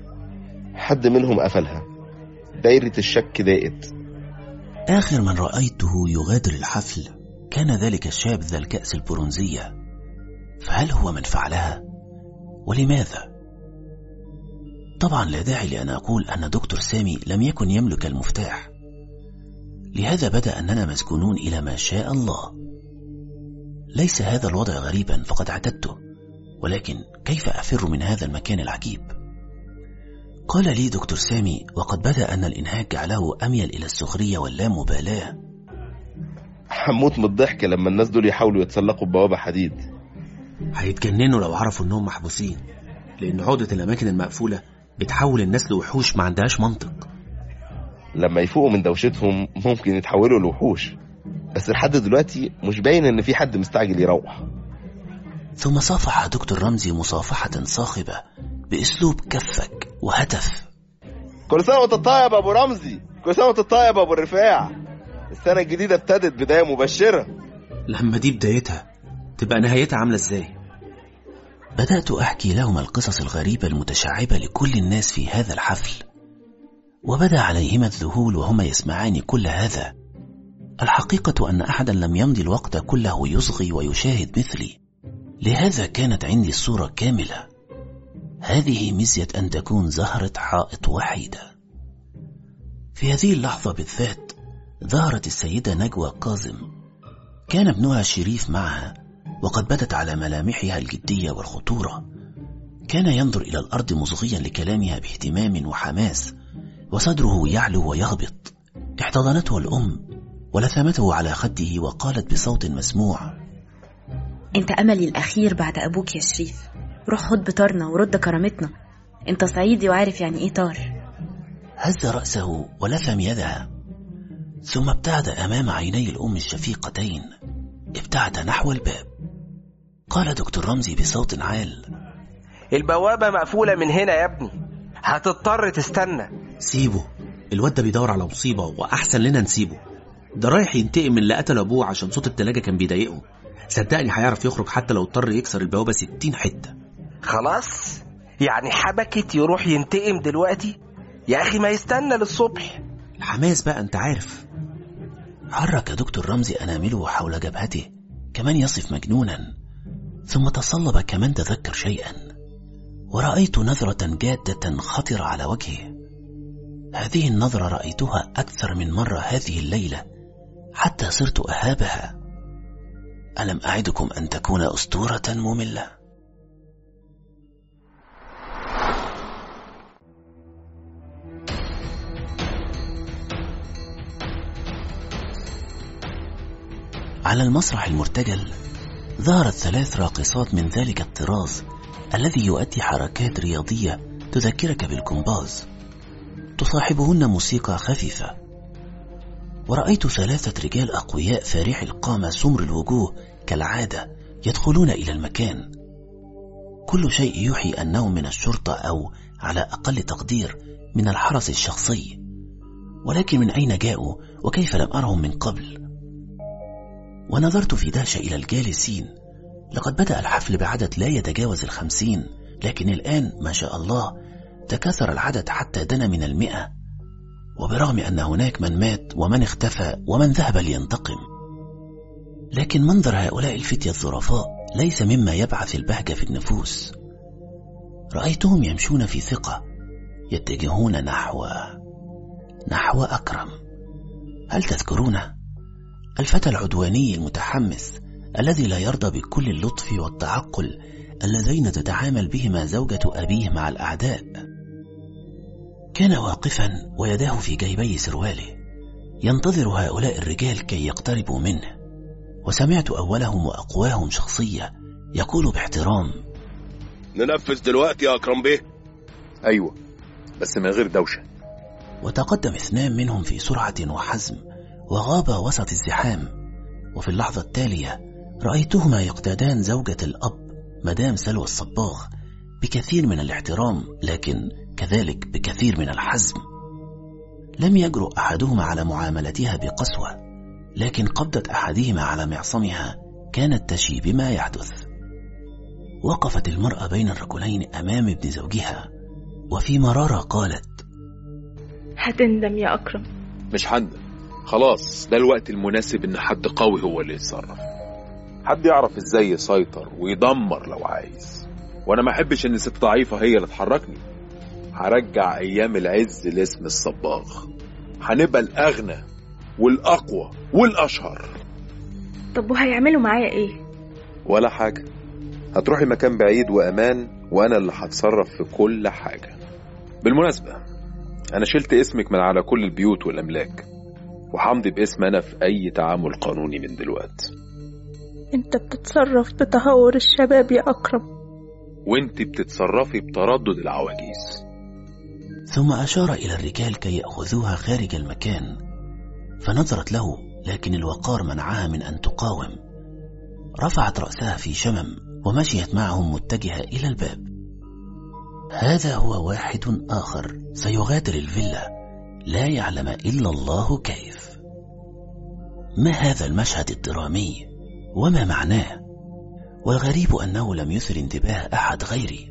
Speaker 2: حد منهم قفلها دايرة الشك ضاقت
Speaker 1: آخر من رأيته يغادر الحفل كان ذلك الشاب ذا الكأس البرونزية فهل هو من فعلها؟ ولماذا؟ طبعا لا داعي لأن أقول أن دكتور سامي لم يكن يملك المفتاح لهذا بدا أننا مسكونون إلى ما شاء الله ليس هذا الوضع غريبا فقد اعتدته ولكن كيف أفر من هذا المكان العجيب؟ قال لي دكتور سامي وقد بدا أن الإنهاك جعله أميل إلى السخرية واللامبالاة
Speaker 2: هموت من الضحك لما الناس دول يحاولوا يتسلقوا ببوابة حديد
Speaker 4: هيتجننوا لو عرفوا انهم محبوسين لان عقدة الاماكن المقفولة بتحول الناس لوحوش ما عندهاش منطق
Speaker 2: لما يفوقوا من دوشتهم ممكن يتحولوا لوحوش بس لحد دلوقتي مش باين ان في حد مستعجل يروح
Speaker 1: ثم صافح دكتور رمزي مصافحة صاخبة بأسلوب كفك وهتف
Speaker 2: كل سنة وانت طيب يا ابو رمزي كل سنة وانت طيب يا ابو الرفاع السنة الجديدة ابتدت بداية مبشرة
Speaker 4: لما دي بدايتها تبقى نهايتها عاملة ازاي
Speaker 1: بدأت أحكي لهم القصص الغريبة المتشعبة لكل الناس في هذا الحفل وبدا عليهما الذهول وهما يسمعان كل هذا الحقيقة أن أحدا لم يمضي الوقت كله يصغي ويشاهد مثلي لهذا كانت عندي الصورة كاملة هذه ميزة أن تكون زهرة حائط وحيدة في هذه اللحظة بالذات ظهرت السيدة نجوى كاظم كان ابنها شريف معها وقد بدت على ملامحها الجدية والخطورة كان ينظر إلى الأرض مصغيا لكلامها باهتمام وحماس وصدره يعلو ويهبط احتضنته الأم ولثمته على خده وقالت بصوت مسموع
Speaker 17: انت املي الاخير بعد ابوك يا شريف روح خد بطارنا ورد كرامتنا انت صعيدي وعارف يعني ايه طار
Speaker 1: هز رأسه ولثم يدها ثم ابتعد أمام عيني الأم الشفيقتين ابتعد نحو الباب قال دكتور رمزي بصوت عال
Speaker 5: البوابة مقفولة من هنا يا ابني هتضطر تستنى
Speaker 4: سيبه الواد ده بيدور على مصيبة وأحسن لنا نسيبه ده رايح ينتقم من اللي قتل أبوه عشان صوت التلاجة كان بيضايقه صدقني هيعرف يخرج حتى لو اضطر يكسر البوابة ستين حتة
Speaker 5: خلاص يعني حبكت يروح ينتقم دلوقتي يا أخي ما يستنى للصبح
Speaker 4: الحماس بقى أنت عارف
Speaker 1: حرك دكتور رمزي أنامله حول جبهته كمن يصف مجنونا ثم تصلب كمن تذكر شيئا ورأيت نظرة جادة خطرة على وجهه هذه النظرة رأيتها أكثر من مرة هذه الليلة حتى صرت أهابها ألم أعدكم أن تكون أسطورة مملة على المسرح المرتجل ظهرت ثلاث راقصات من ذلك الطراز الذي يؤدي حركات رياضية تذكرك بالكومباز تصاحبهن موسيقى خفيفة ورأيت ثلاثة رجال أقوياء فارح القامة سمر الوجوه كالعادة يدخلون إلى المكان كل شيء يوحي أنهم من الشرطة أو على أقل تقدير من الحرس الشخصي ولكن من أين جاءوا وكيف لم أرهم من قبل ونظرت في دهشة إلى الجالسين لقد بدأ الحفل بعدد لا يتجاوز الخمسين لكن الآن ما شاء الله تكاثر العدد حتى دنا من المئة وبرغم أن هناك من مات ومن اختفى ومن ذهب لينتقم لكن منظر هؤلاء الفتية الظرفاء ليس مما يبعث البهجة في النفوس رأيتهم يمشون في ثقة يتجهون نحو نحو أكرم هل تذكرونه؟ الفتى العدواني المتحمس الذي لا يرضى بكل اللطف والتعقل اللذين تتعامل بهما زوجة أبيه مع الأعداء كان واقفا ويداه في جيبي سرواله ينتظر هؤلاء الرجال كي يقتربوا منه وسمعت أولهم وأقواهم شخصية يقول باحترام
Speaker 2: ننفذ دلوقتي يا أكرم بيه
Speaker 11: أيوة بس من غير دوشة
Speaker 1: وتقدم اثنان منهم في سرعة وحزم وغابا وسط الزحام وفي اللحظة التالية رأيتهما يقتادان زوجة الأب مدام سلوى الصباغ بكثير من الاحترام لكن كذلك بكثير من الحزم لم يجرؤ أحدهما على معاملتها بقسوة لكن قبضة أحدهما على معصمها كانت تشي بما يحدث وقفت المرأة بين الرجلين أمام ابن زوجها وفي مرارة قالت
Speaker 13: هتندم يا أكرم
Speaker 11: مش هندم خلاص ده الوقت المناسب ان حد قوي هو اللي يتصرف حد يعرف ازاي يسيطر ويدمر لو عايز وانا ما احبش ان ست ضعيفه هي اللي تحركني هرجع ايام العز لاسم الصباغ هنبقى الاغنى والاقوى والاشهر
Speaker 13: طب وهيعملوا معايا ايه
Speaker 11: ولا حاجه هتروحي مكان بعيد وامان وانا اللي هتصرف في كل حاجه بالمناسبه انا شلت اسمك من على كل البيوت والاملاك وحمضي باسم انا في اي تعامل قانوني من دلوقتي
Speaker 13: انت بتتصرف بتهور الشباب يا أكرم
Speaker 11: وانت بتتصرفي بتردد العواجيز
Speaker 1: ثم أشار إلى الرجال كي يأخذوها خارج المكان فنظرت له لكن الوقار منعها من أن تقاوم رفعت رأسها في شمم ومشيت معهم متجهة إلى الباب هذا هو واحد آخر سيغادر الفيلا لا يعلم إلا الله كيف ما هذا المشهد الدرامي وما معناه والغريب أنه لم يثر انتباه أحد غيري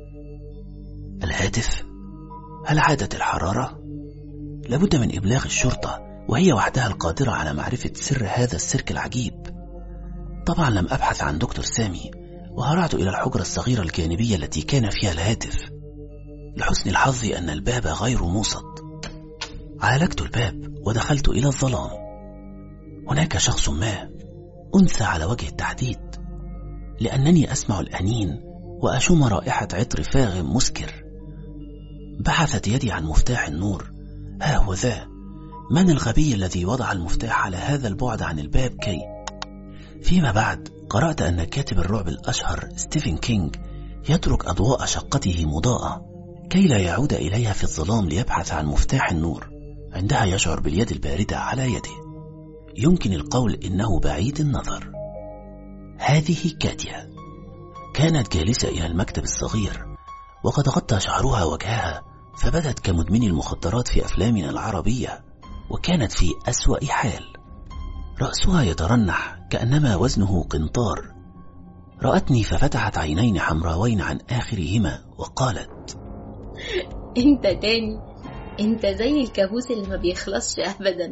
Speaker 1: الهاتف هل عادت الحرارة؟ لابد من إبلاغ الشرطة وهي وحدها القادرة على معرفة سر هذا السيرك العجيب طبعا لم أبحث عن دكتور سامي وهرعت إلى الحجرة الصغيرة الجانبية التي كان فيها الهاتف لحسن الحظ أن الباب غير موصد عالجت الباب ودخلت إلى الظلام هناك شخص ما أنثى على وجه التحديد لأنني أسمع الأنين وأشم رائحة عطر فاغم مسكر بحثت يدي عن مفتاح النور ها هو ذا من الغبي الذي وضع المفتاح على هذا البعد عن الباب كي فيما بعد قرأت أن كاتب الرعب الأشهر ستيفن كينج يترك أضواء شقته مضاءة كي لا يعود إليها في الظلام ليبحث عن مفتاح النور عندها يشعر باليد الباردة على يده يمكن القول إنه بعيد النظر هذه كاتيا كانت جالسة إلى المكتب الصغير وقد غطى شعرها وجهها فبدت كمدمن المخدرات في أفلامنا العربية وكانت في أسوأ حال رأسها يترنح كأنما وزنه قنطار رأتني ففتحت عينين حمراوين عن آخرهما وقالت
Speaker 15: انت تاني انت زي الكابوس اللي ما بيخلصش ابدا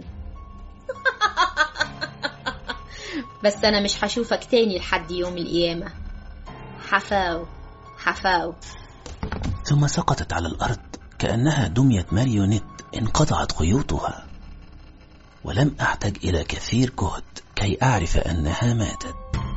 Speaker 15: بس انا مش هشوفك تاني لحد يوم القيامة حفاو حفاو
Speaker 1: ثم سقطت على الأرض كأنها دمية ماريونيت انقطعت خيوطها ولم أحتج إلى كثير جهد كي أعرف أنها ماتت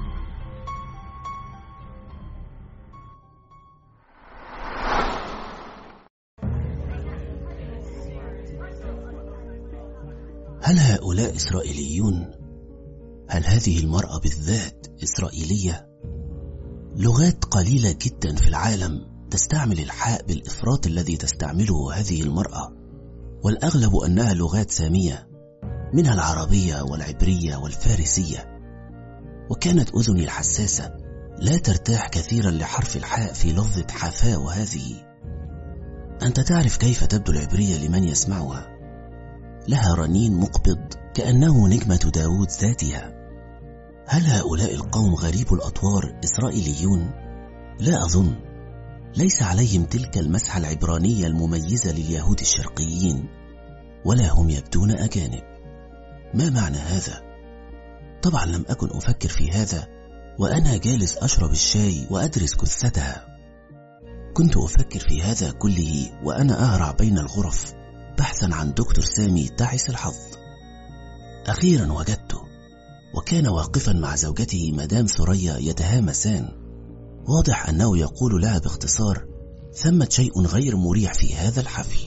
Speaker 1: هل هؤلاء إسرائيليون؟ هل هذه المرأة بالذات إسرائيلية؟ لغات قليلة جدا في العالم تستعمل الحاء بالإفراط الذي تستعمله هذه المرأة والأغلب أنها لغات سامية منها العربية والعبرية والفارسية وكانت أذني الحساسة لا ترتاح كثيرا لحرف الحاء في لفظة حفاء وهذه أنت تعرف كيف تبدو العبرية لمن يسمعها لها رنين مقبض كأنه نجمة داود ذاتها هل هؤلاء القوم غريب الأطوار إسرائيليون؟ لا أظن ليس عليهم تلك المسحة العبرانية المميزة لليهود الشرقيين ولا هم يبدون أجانب ما معنى هذا؟ طبعا لم أكن أفكر في هذا وأنا جالس أشرب الشاي وأدرس جثتها كنت أفكر في هذا كله وأنا أهرع بين الغرف بحثا عن دكتور سامي تعس الحظ أخيرا وجدته وكان واقفا مع زوجته مدام ثريا يتهامسان واضح أنه يقول لها باختصار ثمة شيء غير مريح في هذا الحفل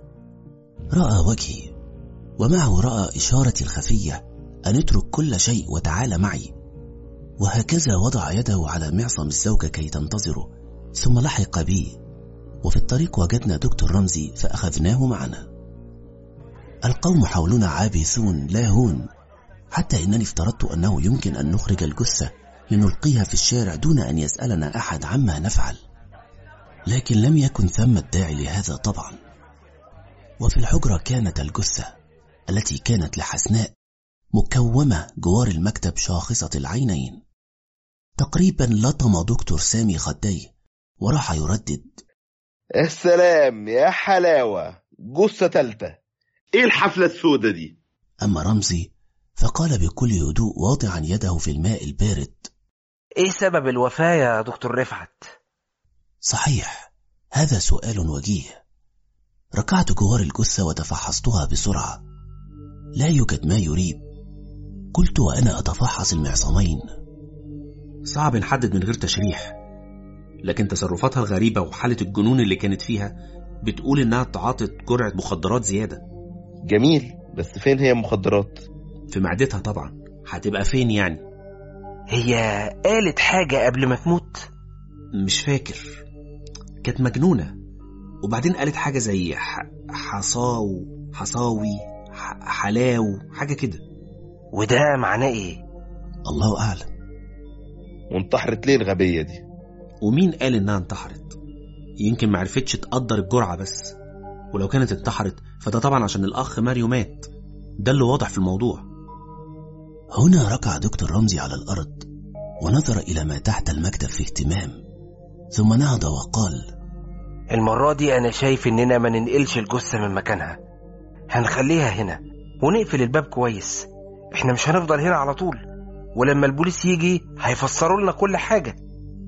Speaker 1: رأى وجهي ومعه رأى إشارتي الخفية أن اترك كل شيء وتعال معي وهكذا وضع يده على معصم الزوجة كي تنتظره ثم لحق بي وفي الطريق وجدنا دكتور رمزي فأخذناه معنا القوم حولنا عابثون لاهون حتى إنني افترضت أنه يمكن أن نخرج الجثة لنلقيها في الشارع دون أن يسألنا أحد عما نفعل لكن لم يكن ثم الداعي لهذا طبعا وفي الحجرة كانت الجثة التي كانت لحسناء مكومة جوار المكتب شاخصة العينين تقريبا لطم دكتور سامي خديه وراح يردد
Speaker 2: السلام يا حلاوة جثة تالتة ايه الحفلة السودة دي
Speaker 1: أما رمزي فقال بكل هدوء واضعا يده في الماء البارد
Speaker 5: ايه سبب الوفاة يا دكتور رفعت
Speaker 1: صحيح هذا سؤال وجيه ركعت جوار الجثة وتفحصتها بسرعة لا يوجد ما يريب قلت وأنا أتفحص المعصمين
Speaker 4: صعب نحدد من غير تشريح لكن تصرفاتها الغريبة وحالة الجنون اللي كانت فيها بتقول إنها تعاطت جرعة مخدرات زيادة
Speaker 2: جميل بس فين هي المخدرات
Speaker 4: في معدتها طبعا هتبقى فين يعني
Speaker 5: هي قالت حاجة قبل ما تموت
Speaker 4: مش فاكر كانت مجنونة وبعدين قالت حاجة زي ح... حصاو حصاوي ح... حلاو حاجة كده
Speaker 5: وده معناه ايه
Speaker 1: الله أعلم
Speaker 2: وانتحرت ليه الغبية دي
Speaker 4: ومين قال إنها انتحرت يمكن معرفتش تقدر الجرعة بس ولو كانت انتحرت فده طبعا عشان الأخ ماريو مات ده اللي واضح في الموضوع
Speaker 1: هنا ركع دكتور رمزي على الأرض ونظر إلى ما تحت المكتب في اهتمام ثم نهض وقال
Speaker 5: المرة دي أنا شايف إننا ما ننقلش الجثة من مكانها هنخليها هنا ونقفل الباب كويس إحنا مش هنفضل هنا على طول ولما البوليس يجي هيفسروا لنا كل حاجة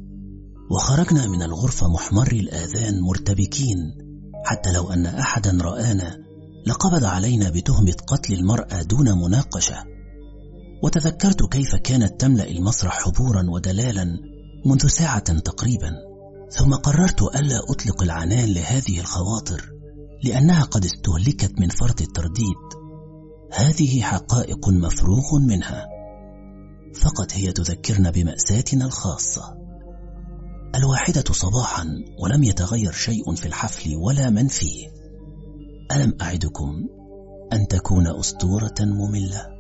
Speaker 1: وخرجنا من الغرفة محمري الآذان مرتبكين حتى لو أن أحدا رآنا لقبض علينا بتهمة قتل المرأة دون مناقشة وتذكرت كيف كانت تملأ المسرح حبورا ودلالا منذ ساعة تقريبا ثم قررت ألا أطلق العنان لهذه الخواطر لأنها قد استهلكت من فرط الترديد هذه حقائق مفروغ منها فقط هي تذكرنا بمأساتنا الخاصة الواحدة صباحا ولم يتغير شيء في الحفل ولا من فيه ألم أعدكم أن تكون أسطورة مملة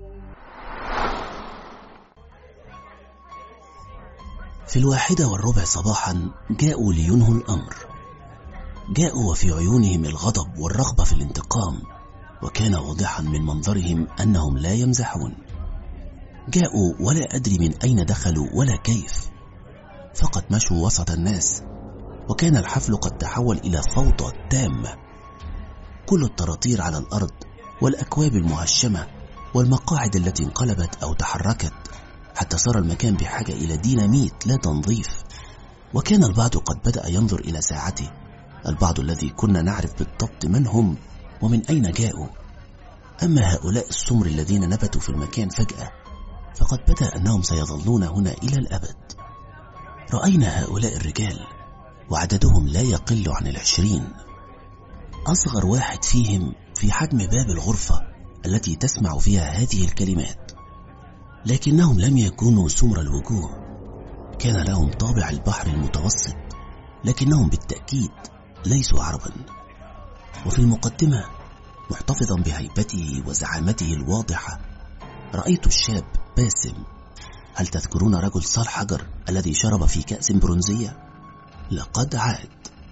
Speaker 1: في الواحدة والربع صباحا جاءوا لينهوا الأمر جاءوا وفي عيونهم الغضب والرغبة في الانتقام وكان واضحا من منظرهم أنهم لا يمزحون جاءوا ولا أدري من أين دخلوا ولا كيف فقط مشوا وسط الناس وكان الحفل قد تحول إلى فوضى تامة كل الطراطير على الأرض والأكواب المهشمة والمقاعد التي انقلبت أو تحركت حتى صار المكان بحاجة إلى ديناميت لا تنظيف وكان البعض قد بدأ ينظر إلى ساعته البعض الذي كنا نعرف بالضبط من هم ومن أين جاءوا أما هؤلاء السمر الذين نبتوا في المكان فجأة فقد بدا أنهم سيظلون هنا إلى الأبد رأينا هؤلاء الرجال وعددهم لا يقل عن العشرين أصغر واحد فيهم في حجم باب الغرفة التي تسمع فيها هذه الكلمات لكنهم لم يكونوا سمر الوجوه كان لهم طابع البحر المتوسط لكنهم بالتأكيد ليسوا عربا وفي المقدمة محتفظا بهيبته وزعامته الواضحة رأيت الشاب باسم هل تذكرون رجل صال حجر الذي شرب في كأس برونزية؟ لقد عاد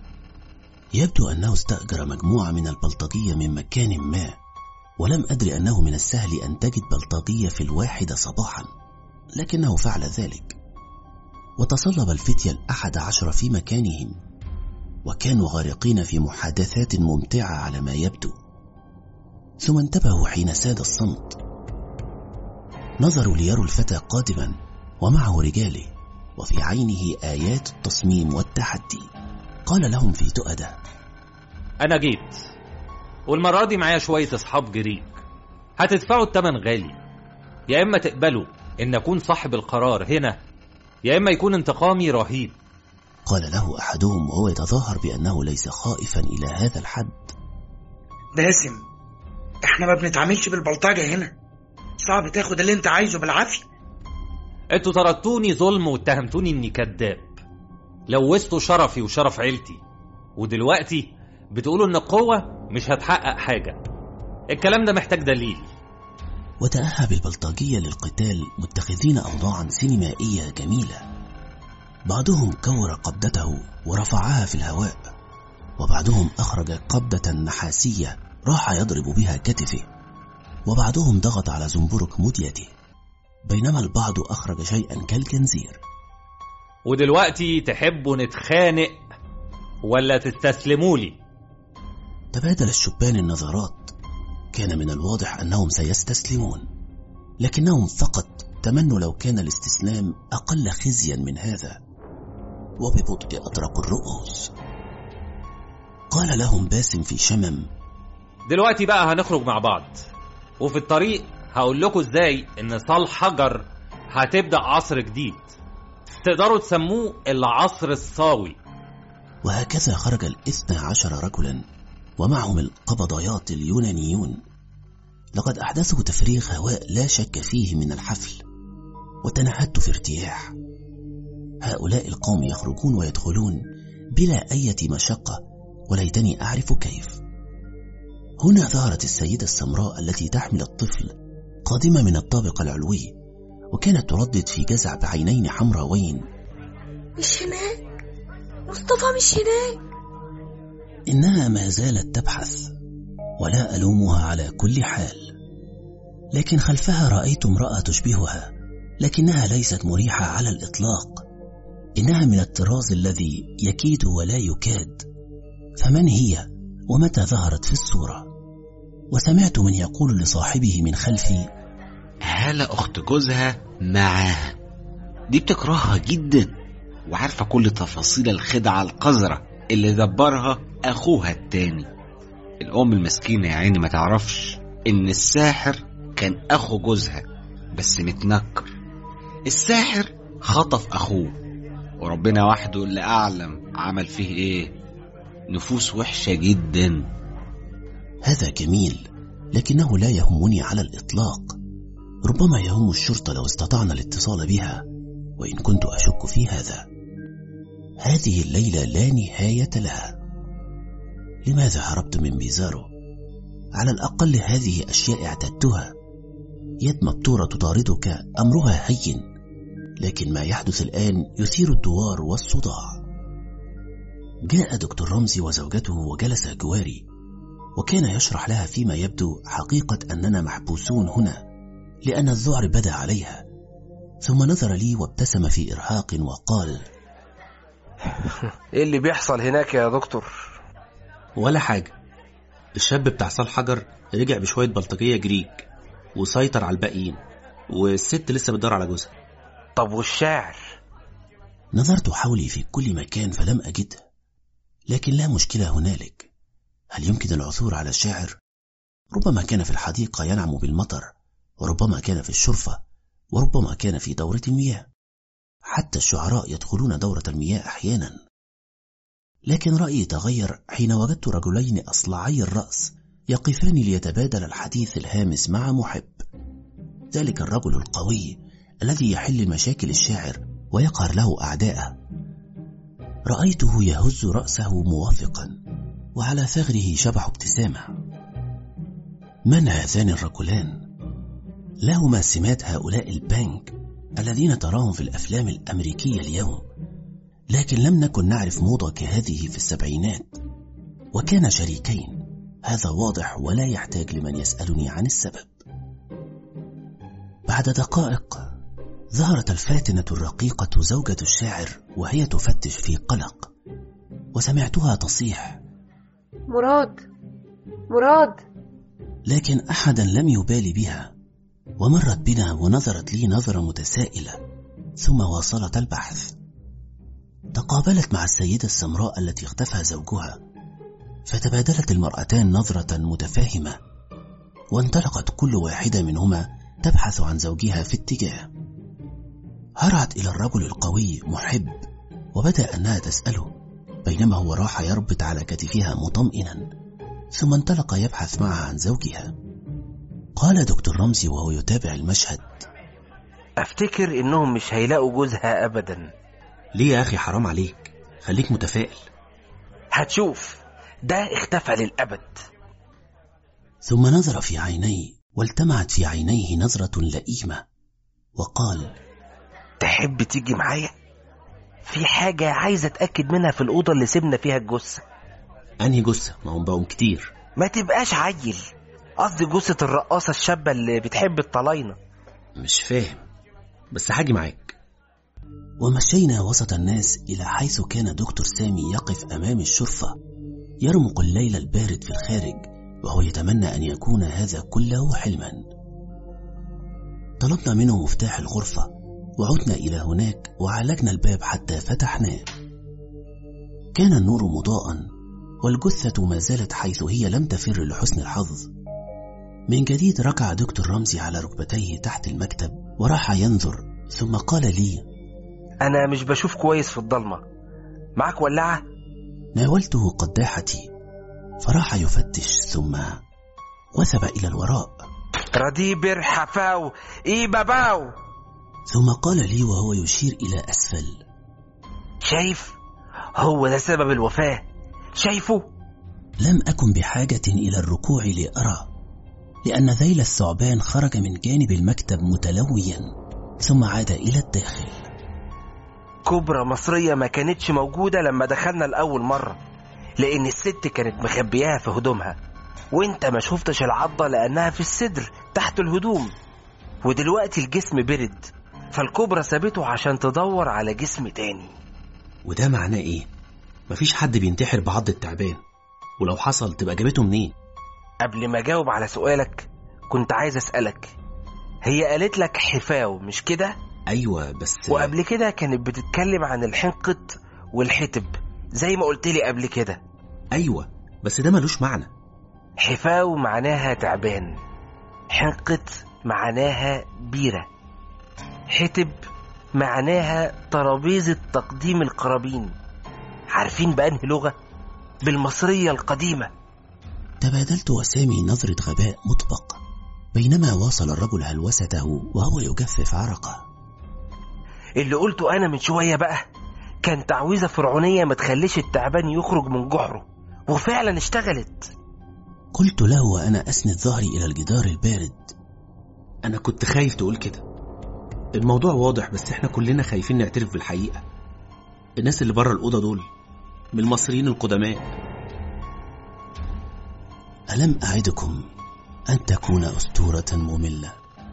Speaker 1: يبدو أنه استأجر مجموعة من البلطجية من مكان ما ولم أدري أنه من السهل أن تجد بلطجية في الواحدة صباحا لكنه فعل ذلك وتصلب الفتية الأحد عشر في مكانهم وكانوا غارقين في محادثات ممتعة على ما يبدو ثم انتبهوا حين ساد الصمت نظروا ليروا الفتى قادما ومعه رجاله وفي عينه آيات التصميم والتحدي قال لهم في تؤدة
Speaker 10: أنا جيت والمرة دي معايا شوية أصحاب جريك هتدفعوا التمن غالي يا إما تقبلوا إن أكون صاحب القرار هنا يا إما يكون انتقامي رهيب
Speaker 1: قال له أحدهم وهو يتظاهر بأنه ليس خائفا إلى هذا الحد
Speaker 14: باسم احنا ما بنتعاملش بالبلطجة هنا صعب تاخد اللي انت عايزه بالعافية
Speaker 10: انتوا طردتوني ظلم واتهمتوني اني كذاب لوثتوا شرفي وشرف عيلتي ودلوقتي بتقولوا ان القوة مش هتحقق حاجة الكلام ده محتاج دليل
Speaker 1: وتأهب البلطجية للقتال متخذين أوضاعا سينمائية جميلة بعضهم كور قبضته ورفعها في الهواء وبعضهم أخرج قبضة نحاسية راح يضرب بها كتفه وبعضهم ضغط على زنبرك مديته بينما البعض أخرج شيئا كالجنزير
Speaker 10: ودلوقتي تحبوا نتخانق ولا تستسلموا لي
Speaker 1: تبادل الشبان النظرات كان من الواضح أنهم سيستسلمون لكنهم فقط تمنوا لو كان الاستسلام أقل خزيا من هذا وببطء أطرقوا الرؤوس قال لهم باسم في شمم
Speaker 10: دلوقتي بقى هنخرج مع بعض وفي الطريق هقول لكم ازاي ان صال حجر هتبدأ عصر جديد تقدروا تسموه العصر الصاوي
Speaker 1: وهكذا خرج الاثنى عشر رجلا ومعهم القبضيات اليونانيون لقد أحدثوا تفريغ هواء لا شك فيه من الحفل وتنهدت في ارتياح هؤلاء القوم يخرجون ويدخلون بلا أية مشقة وليتني أعرف كيف هنا ظهرت السيدة السمراء التي تحمل الطفل قادمة من الطابق العلوي وكانت تردد في جزع بعينين حمراوين
Speaker 6: مش هناك مصطفى مش هناك
Speaker 1: إنها ما زالت تبحث ولا ألومها على كل حال لكن خلفها رأيت امرأة تشبهها لكنها ليست مريحة على الإطلاق إنها من الطراز الذي يكيد ولا يكاد فمن هي ومتى ظهرت في الصورة وسمعت من يقول لصاحبه من خلفي
Speaker 16: هلا أخت جوزها معاها دي بتكرهها جدا وعارفة كل تفاصيل الخدعة القذرة اللي دبرها أخوها التاني الأم المسكينة يا عيني ما تعرفش إن الساحر كان أخو جوزها بس متنكر الساحر خطف أخوه وربنا وحده اللي أعلم عمل فيه إيه نفوس وحشة جدا
Speaker 1: هذا جميل لكنه لا يهمني على الإطلاق ربما يهم الشرطة لو استطعنا الاتصال بها وإن كنت أشك في هذا هذه الليلة لا نهاية لها لماذا هربت من بيزارو على الأقل هذه أشياء اعتدتها يد مبتورة تطاردك أمرها هين لكن ما يحدث الآن يثير الدوار والصداع جاء دكتور رمزي وزوجته وجلس جواري وكان يشرح لها فيما يبدو حقيقة أننا محبوسون هنا لأن الذعر بدا عليها ثم نظر لي وابتسم في إرهاق وقال
Speaker 5: ايه اللي بيحصل هناك يا دكتور
Speaker 4: ولا حاجة الشاب بتاع صال حجر رجع بشوية بلطجية جريك وسيطر على الباقيين والست لسه بتدور على جوزها
Speaker 5: طب والشاعر
Speaker 1: نظرت حولي في كل مكان فلم أجده لكن لا مشكلة هنالك هل يمكن العثور على الشاعر ربما كان في الحديقة ينعم بالمطر وربما كان في الشرفة وربما كان في دورة المياه حتى الشعراء يدخلون دورة المياه أحيانا لكن رأيي تغير حين وجدت رجلين أصلعي الرأس يقفان ليتبادل الحديث الهامس مع محب ذلك الرجل القوي الذي يحل مشاكل الشاعر ويقهر له أعداءه رأيته يهز رأسه موافقا وعلى ثغره شبح ابتسامة من هذان الرجلان؟ لهما سمات هؤلاء البنك الذين تراهم في الأفلام الأمريكية اليوم لكن لم نكن نعرف موضة كهذه في السبعينات وكان شريكين هذا واضح ولا يحتاج لمن يسألني عن السبب بعد دقائق ظهرت الفاتنة الرقيقة زوجة الشاعر وهي تفتش في قلق وسمعتها تصيح
Speaker 9: مراد مراد
Speaker 1: لكن أحدا لم يبالي بها ومرت بنا ونظرت لي نظرة متسائلة ثم واصلت البحث تقابلت مع السيدة السمراء التي اختفى زوجها فتبادلت المرأتان نظرة متفاهمة وانطلقت كل واحدة منهما تبحث عن زوجها في اتجاه هرعت إلى الرجل القوي محب وبدأ أنها تسأله بينما هو راح يربط على كتفها مطمئنا ثم انطلق يبحث معها عن زوجها قال دكتور رمزي وهو يتابع المشهد
Speaker 5: افتكر انهم مش هيلاقوا جوزها ابدا
Speaker 4: ليه يا أخي حرام عليك خليك متفائل
Speaker 5: هتشوف ده اختفى للابد
Speaker 1: ثم نظر في عيني والتمعت في عينيه نظرة لئيمة وقال
Speaker 5: تحب تيجي معايا في حاجة عايز اتأكد منها في الأوضة اللي سيبنا فيها الجثة
Speaker 4: أنهي جثة ما هم بقوا كتير
Speaker 5: ما تبقاش عيل قصدي جثة الرقاصة الشابة اللي بتحب الطلاينة
Speaker 4: مش فاهم بس هاجي معاك
Speaker 1: ومشينا وسط الناس إلى حيث كان دكتور سامي يقف أمام الشرفة يرمق الليل البارد في الخارج وهو يتمنى أن يكون هذا كله حلما طلبنا منه مفتاح الغرفة وعدنا إلى هناك وعالجنا الباب حتى فتحناه كان النور مضاء والجثة ما زالت حيث هي لم تفر لحسن الحظ من جديد ركع دكتور رمزي على ركبتيه تحت المكتب وراح ينظر ثم قال لي
Speaker 5: أنا مش بشوف كويس في الضلمة معك ولاعة؟
Speaker 1: ناولته قداحتي فراح يفتش ثم وثب إلى الوراء
Speaker 5: رديبر حفاو إيه باباو
Speaker 1: ثم قال لي وهو يشير إلى أسفل
Speaker 5: شايف هو ده سبب الوفاة شايفه
Speaker 1: لم أكن بحاجة إلى الركوع لأرى لأن ذيل الثعبان خرج من جانب المكتب متلويا ثم عاد إلى الداخل
Speaker 5: كبرى مصرية ما كانتش موجودة لما دخلنا لأول مرة لأن الست كانت مخبياها في هدومها وانت ما شفتش العضة لأنها في الصدر تحت الهدوم ودلوقتي الجسم برد فالكبرى سابته عشان تدور على جسم تاني
Speaker 4: وده معناه ايه مفيش حد بينتحر بعض التعبان ولو حصل تبقى جابته منين
Speaker 5: قبل ما اجاوب على سؤالك كنت عايز اسالك هي قالت لك حفاو مش كده
Speaker 4: ايوه بس
Speaker 5: وقبل كده كانت بتتكلم عن الحنقط والحتب زي ما قلت لي قبل كده
Speaker 4: ايوه بس ده ملوش معنى
Speaker 5: حفاو معناها تعبان حنقط معناها بيرة حتب معناها ترابيزة تقديم القرابين عارفين بأنهي لغة؟ بالمصرية القديمة
Speaker 1: تبادلت وسامي نظرة غباء مطبق بينما واصل الرجل هلوسته وهو يجفف عرقه
Speaker 5: اللي قلته أنا من شوية بقى كان تعويذة فرعونية ما تخليش التعبان يخرج من جحره وفعلا اشتغلت
Speaker 1: قلت له وأنا أسند ظهري إلى الجدار البارد
Speaker 4: أنا كنت خايف تقول كده الموضوع واضح بس احنا كلنا خايفين نعترف بالحقيقة الناس اللي بره الأوضة دول من المصريين القدماء
Speaker 1: ألم أعدكم أن تكون أسطورة مملة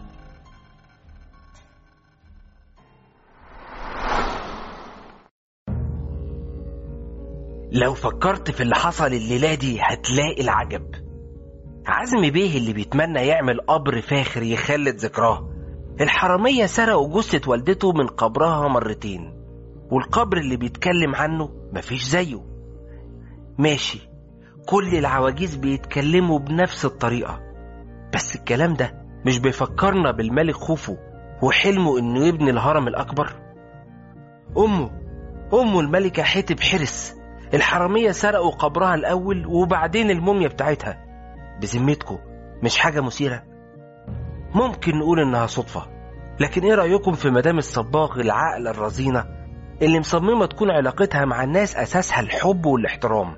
Speaker 5: لو فكرت في اللي حصل الليلة دي هتلاقي العجب عزمي بيه اللي بيتمنى يعمل قبر فاخر يخلد ذكراه الحرامية سرقوا جثة والدته من قبرها مرتين والقبر اللي بيتكلم عنه مفيش زيه ماشي كل العواجيز بيتكلموا بنفس الطريقة بس الكلام ده مش بيفكرنا بالملك خوفو وحلمه انه يبني الهرم الاكبر امه امه الملكة حتب حرس الحرامية سرقوا قبرها الاول وبعدين الموميا بتاعتها بذمتكم مش حاجة مثيرة ممكن نقول انها صدفة لكن ايه رأيكم في مدام الصباغ العاقلة الرزينة اللي مصممة تكون علاقتها مع الناس اساسها الحب والاحترام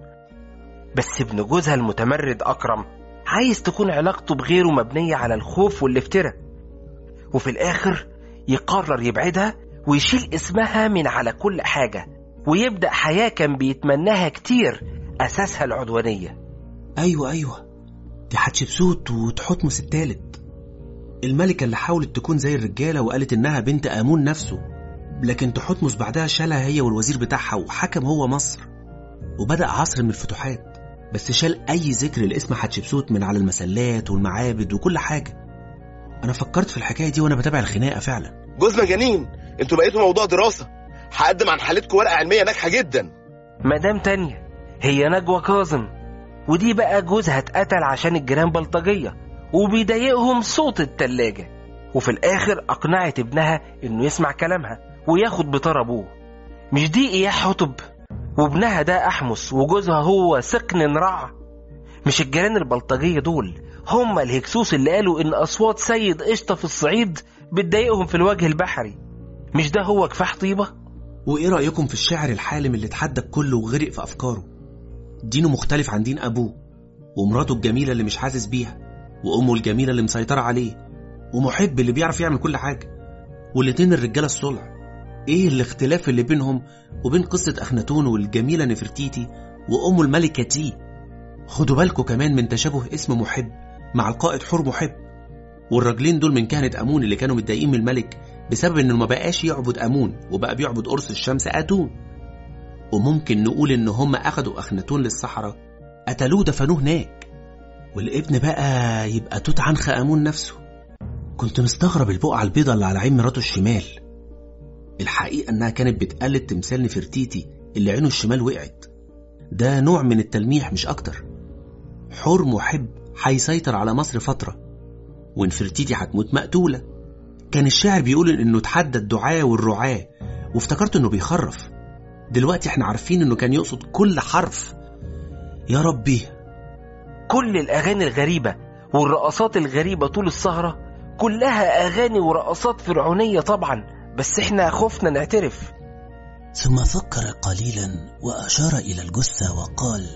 Speaker 5: بس ابن جوزها المتمرد اكرم عايز تكون علاقته بغيره مبنية على الخوف والافتراء وفي الآخر يقرر يبعدها ويشيل اسمها من على كل حاجة ويبدأ حياة كان بيتمناها كتير أساسها العدوانية
Speaker 4: أيوة أيوة دي حتشبسوت وتحتمس التالت الملكة اللي حاولت تكون زي الرجالة وقالت إنها بنت آمون نفسه لكن تحتمس بعدها شالها هي والوزير بتاعها وحكم هو مصر وبدأ عصر من الفتوحات بس شال أي ذكر لاسم حتشبسوت من على المسلات والمعابد وكل حاجة أنا فكرت في الحكاية دي وأنا بتابع الخناقة فعلا
Speaker 2: جوز مجانين انتوا بقيتوا موضوع دراسة هقدم عن حالتكم ورقة علمية ناجحة جدا
Speaker 5: مدام تانية هي نجوى كاظم ودي بقى جوزها اتقتل عشان الجيران بلطجية وبيضايقهم صوت التلاجة وفي الآخر أقنعت ابنها إنه يسمع كلامها وياخد بطار أبوه مش دي إياه حطب وابنها ده أحمس وجوزها هو سقن رع مش الجيران البلطجية دول هم الهكسوس اللي قالوا إن أصوات سيد قشطة في الصعيد بتضايقهم في الوجه البحري مش ده هو كفاح طيبة؟
Speaker 4: وإيه رأيكم في الشاعر الحالم اللي اتحدى بكله وغرق في أفكاره دينه مختلف عن دين أبوه ومراته الجميلة اللي مش حاسس بيها وأمه الجميلة اللي مسيطرة عليه ومحب اللي بيعرف يعمل كل حاجة والاتنين الرجالة الصلع ايه الاختلاف اللي بينهم وبين قصة أخناتون والجميلة نفرتيتي وأمه الملكة تي خدوا بالكم كمان من تشابه اسم محب مع القائد حور محب والراجلين دول من كهنة أمون اللي كانوا متضايقين من الملك بسبب إنه ما بقاش يعبد أمون وبقى بيعبد قرص الشمس آتون وممكن نقول إن هم أخدوا أخناتون للصحراء قتلوه دفنوه هناك والابن بقى يبقى توت عنخ آمون نفسه كنت مستغرب البقعة البيضة اللي على عين مراته الشمال الحقيقة إنها كانت بتقلد تمثال نفرتيتي اللي عينه الشمال وقعت ده نوع من التلميح مش أكتر حور محب هيسيطر على مصر فترة ونفرتيتي هتموت مقتولة كان الشاعر بيقول إنه تحدى الدعاة والرعاة وافتكرت إنه بيخرف دلوقتي احنا عارفين إنه كان يقصد كل حرف يا ربي
Speaker 5: كل الأغاني الغريبة والرقصات الغريبة طول السهرة كلها أغاني ورقصات فرعونية طبعا بس احنا خفنا نعترف
Speaker 1: ثم فكر قليلا وأشار إلى الجثة وقال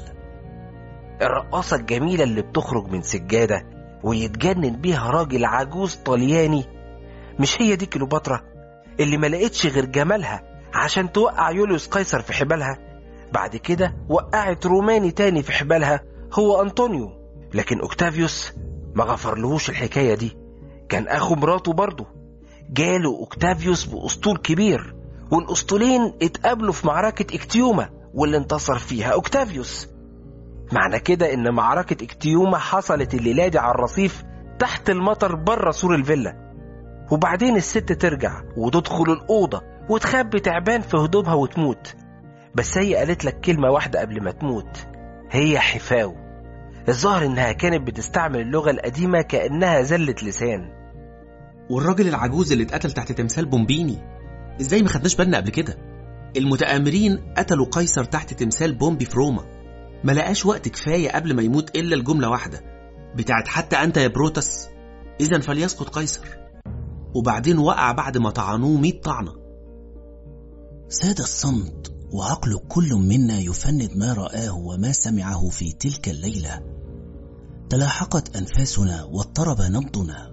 Speaker 5: الرقاصة الجميلة اللي بتخرج من سجادة ويتجنن بيها راجل عجوز طلياني مش هي دي كليوباترا اللي ما لقيتش غير جمالها عشان توقع يوليوس قيصر في حبالها بعد كده وقعت روماني تاني في حبالها هو أنطونيو لكن أوكتافيوس ما غفرلهوش الحكاية دي كان أخو مراته برضه جاله أوكتافيوس بأسطول كبير والأسطولين اتقابلوا في معركة إكتيوما واللي انتصر فيها أوكتافيوس معنى كده إن معركة إكتيوما حصلت الليلة دي على الرصيف تحت المطر بره سور الفيلا وبعدين الست ترجع وتدخل الأوضة وتخبي تعبان في هدومها وتموت بس هي قالت لك كلمة واحدة قبل ما تموت هي حفاو الظاهر إنها كانت بتستعمل اللغة القديمة كأنها زلة لسان
Speaker 4: والراجل العجوز اللي اتقتل تحت تمثال بومبيني ازاي ما خدناش بالنا قبل كده المتآمرين قتلوا قيصر تحت تمثال بومبي في روما ما لقاش وقت كفاية قبل ما يموت إلا الجملة واحدة بتاعت حتى أنت يا بروتس إذا فليسقط قيصر وبعدين وقع بعد ما طعنوه مية طعنة
Speaker 1: ساد الصمت وعقل كل منا يفند ما رآه وما سمعه في تلك الليلة تلاحقت أنفاسنا واضطرب نبضنا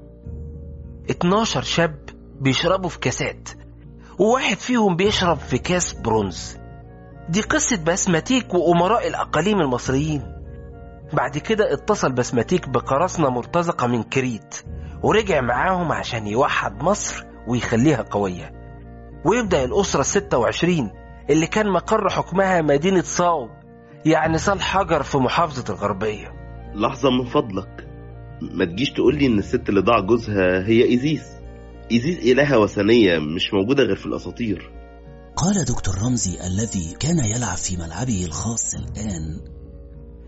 Speaker 5: 12 شاب بيشربوا في كاسات وواحد فيهم بيشرب في كاس برونز دي قصة بسمتيك وأمراء الأقاليم المصريين بعد كده اتصل بسمتيك بقراصنة مرتزقة من كريت ورجع معاهم عشان يوحد مصر ويخليها قوية ويبدأ الأسرة الستة وعشرين اللي كان مقر حكمها مدينة صاو يعني صال حجر في محافظة الغربية
Speaker 2: لحظة من فضلك ما تجيش تقول لي ان الست اللي ضاع جوزها هي ايزيس ايزيس الهة وثنية مش موجودة غير في الاساطير
Speaker 1: قال دكتور رمزي الذي كان يلعب في ملعبه الخاص الآن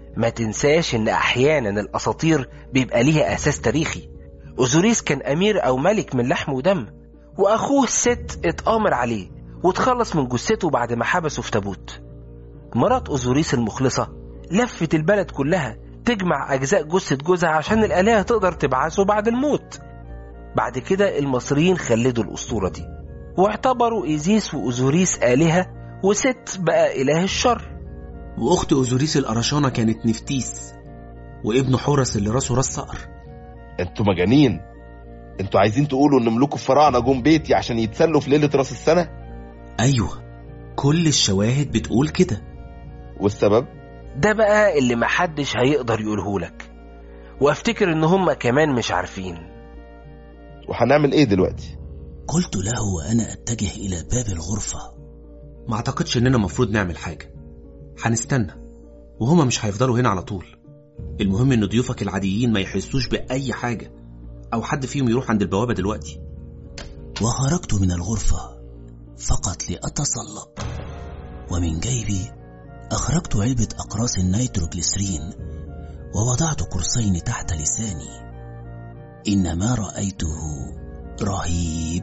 Speaker 5: ما تنساش ان احيانا الاساطير بيبقى ليها اساس تاريخي اوزوريس كان امير او ملك من لحم ودم واخوه ست اتآمر عليه وتخلص من جثته بعد ما حبسه في تابوت مرات اوزوريس المخلصة لفت البلد كلها تجمع اجزاء جثة جوزها عشان الالهة تقدر تبعثه بعد الموت بعد كده المصريين خلدوا الاسطورة دي واعتبروا ايزيس واوزوريس الهة وست بقى اله الشر
Speaker 4: واخت اوزوريس القرشانة كانت نفتيس وابنه حورس اللي راسه راس صقر
Speaker 2: انتوا مجانين انتوا عايزين تقولوا ان ملوك الفراعنه جم بيتي عشان يتسلوا في ليله راس السنه
Speaker 4: ايوه كل الشواهد بتقول كده
Speaker 2: والسبب
Speaker 5: ده بقى اللي محدش هيقدر يقولهولك وافتكر ان هما كمان مش عارفين
Speaker 2: وهنعمل ايه دلوقتي
Speaker 1: قلت له وأنا أتجه إلى باب الغرفة
Speaker 4: ما اعتقدش اننا مفروض نعمل حاجة هنستنى وهما مش هيفضلوا هنا على طول المهم ان ضيوفك العاديين ما يحسوش بأي حاجة او حد فيهم يروح عند البوابة دلوقتي
Speaker 1: وخرجت من الغرفة فقط لأتصلب ومن جيبي أخرجت علبة أقراص النيتروجليسرين ووضعت قرصين تحت لساني إن ما رأيته رهيب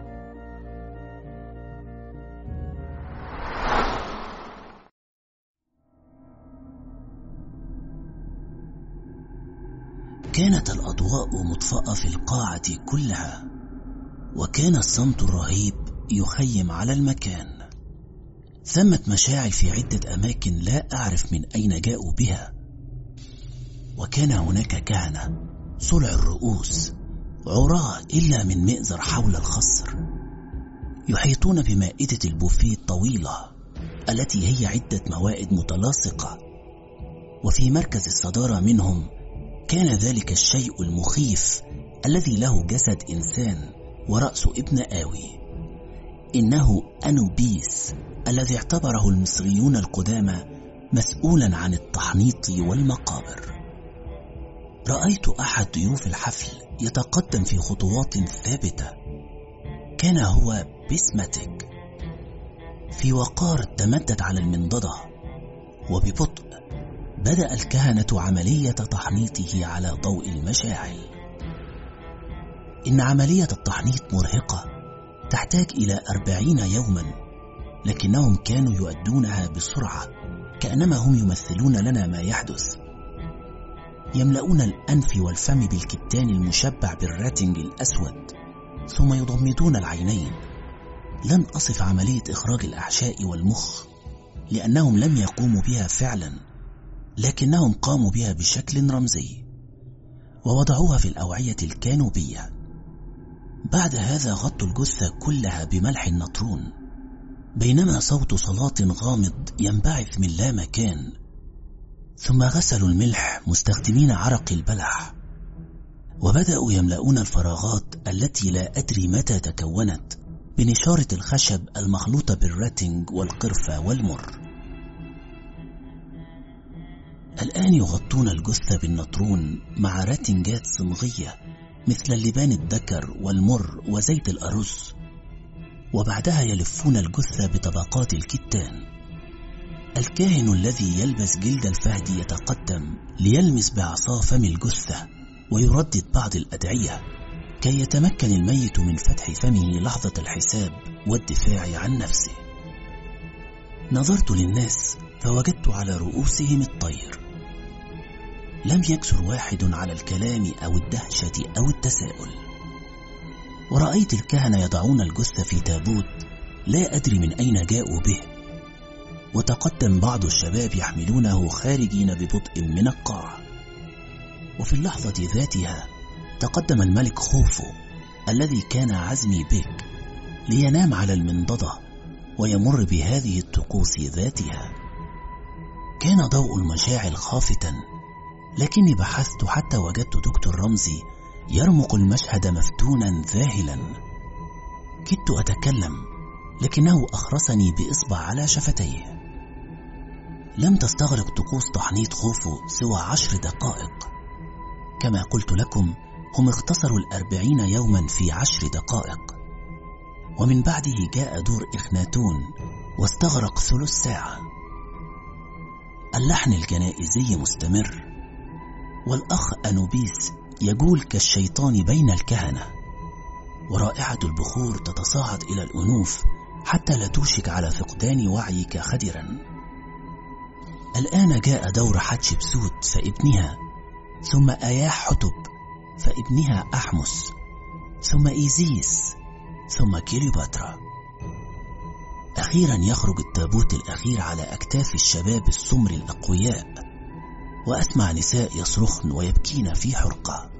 Speaker 1: كانت الأضواء مطفأة في القاعة كلها وكان الصمت الرهيب يخيم على المكان ثمة مشاعل في عدة أماكن لا أعرف من أين جاءوا بها وكان هناك كهنة صلع الرؤوس عراة إلا من مئزر حول الخصر يحيطون بمائدة البوفيه الطويلة التي هي عدة موائد متلاصقة وفي مركز الصدارة منهم كان ذلك الشيء المخيف الذي له جسد إنسان ورأس ابن آوي إنه أنوبيس الذي اعتبره المصريون القدامى مسؤولا عن التحنيط والمقابر رأيت أحد ضيوف الحفل يتقدم في خطوات ثابتة كان هو بسمتك في وقار تمدد على المنضدة وببطء بدأ الكهنة عملية تحنيطه على ضوء المشاعل إن عملية التحنيط مرهقة تحتاج إلى أربعين يوما لكنهم كانوا يؤدونها بسرعة كأنما هم يمثلون لنا ما يحدث يملؤون الأنف والفم بالكتان المشبع بالراتنج الأسود ثم يضمدون العينين لن أصف عملية إخراج الأحشاء والمخ لأنهم لم يقوموا بها فعلا لكنهم قاموا بها بشكل رمزي ووضعوها في الأوعية الكانوبية بعد هذا غطوا الجثة كلها بملح النطرون بينما صوت صلاة غامض ينبعث من لا مكان ثم غسلوا الملح مستخدمين عرق البلح وبدأوا يملؤون الفراغات التي لا أدري متى تكونت بنشارة الخشب المخلوطة بالراتنج والقرفة والمر الآن يغطون الجثة بالنطرون مع راتنجات صمغية مثل اللبان الذكر والمر وزيت الأرز وبعدها يلفون الجثة بطبقات الكتان الكاهن الذي يلبس جلد الفهد يتقدم ليلمس بعصا فم الجثة ويردد بعض الأدعية كي يتمكن الميت من فتح فمه لحظة الحساب والدفاع عن نفسه نظرت للناس فوجدت على رؤوسهم الطير لم يكثر واحد على الكلام أو الدهشة أو التساؤل ورأيت الكهنة يضعون الجثة في تابوت لا أدري من أين جاءوا به وتقدم بعض الشباب يحملونه خارجين ببطء من القاعة وفي اللحظة ذاتها تقدم الملك خوفو الذي كان عزمي بك لينام على المنضدة ويمر بهذه الطقوس ذاتها كان ضوء المشاعل خافتا لكني بحثت حتى وجدت دكتور رمزي يرمق المشهد مفتونا ذاهلا كدت أتكلم لكنه أخرسني بإصبع على شفتيه لم تستغرق طقوس تحنيط خوفو سوى عشر دقائق كما قلت لكم هم اختصروا الأربعين يوما في عشر دقائق ومن بعده جاء دور إخناتون واستغرق ثلث ساعة اللحن الجنائزي مستمر والأخ أنوبيس يجول كالشيطان بين الكهنة ورائحة البخور تتصاعد إلى الأنوف حتى لا توشك على فقدان وعيك خدرا الآن جاء دور حتشبسوت فابنها ثم آياح حتب فابنها أحمس ثم إيزيس ثم كليوباترا أخيرا يخرج التابوت الأخير على أكتاف الشباب السمر الأقوياء وأسمع نساء يصرخن ويبكين في حرقة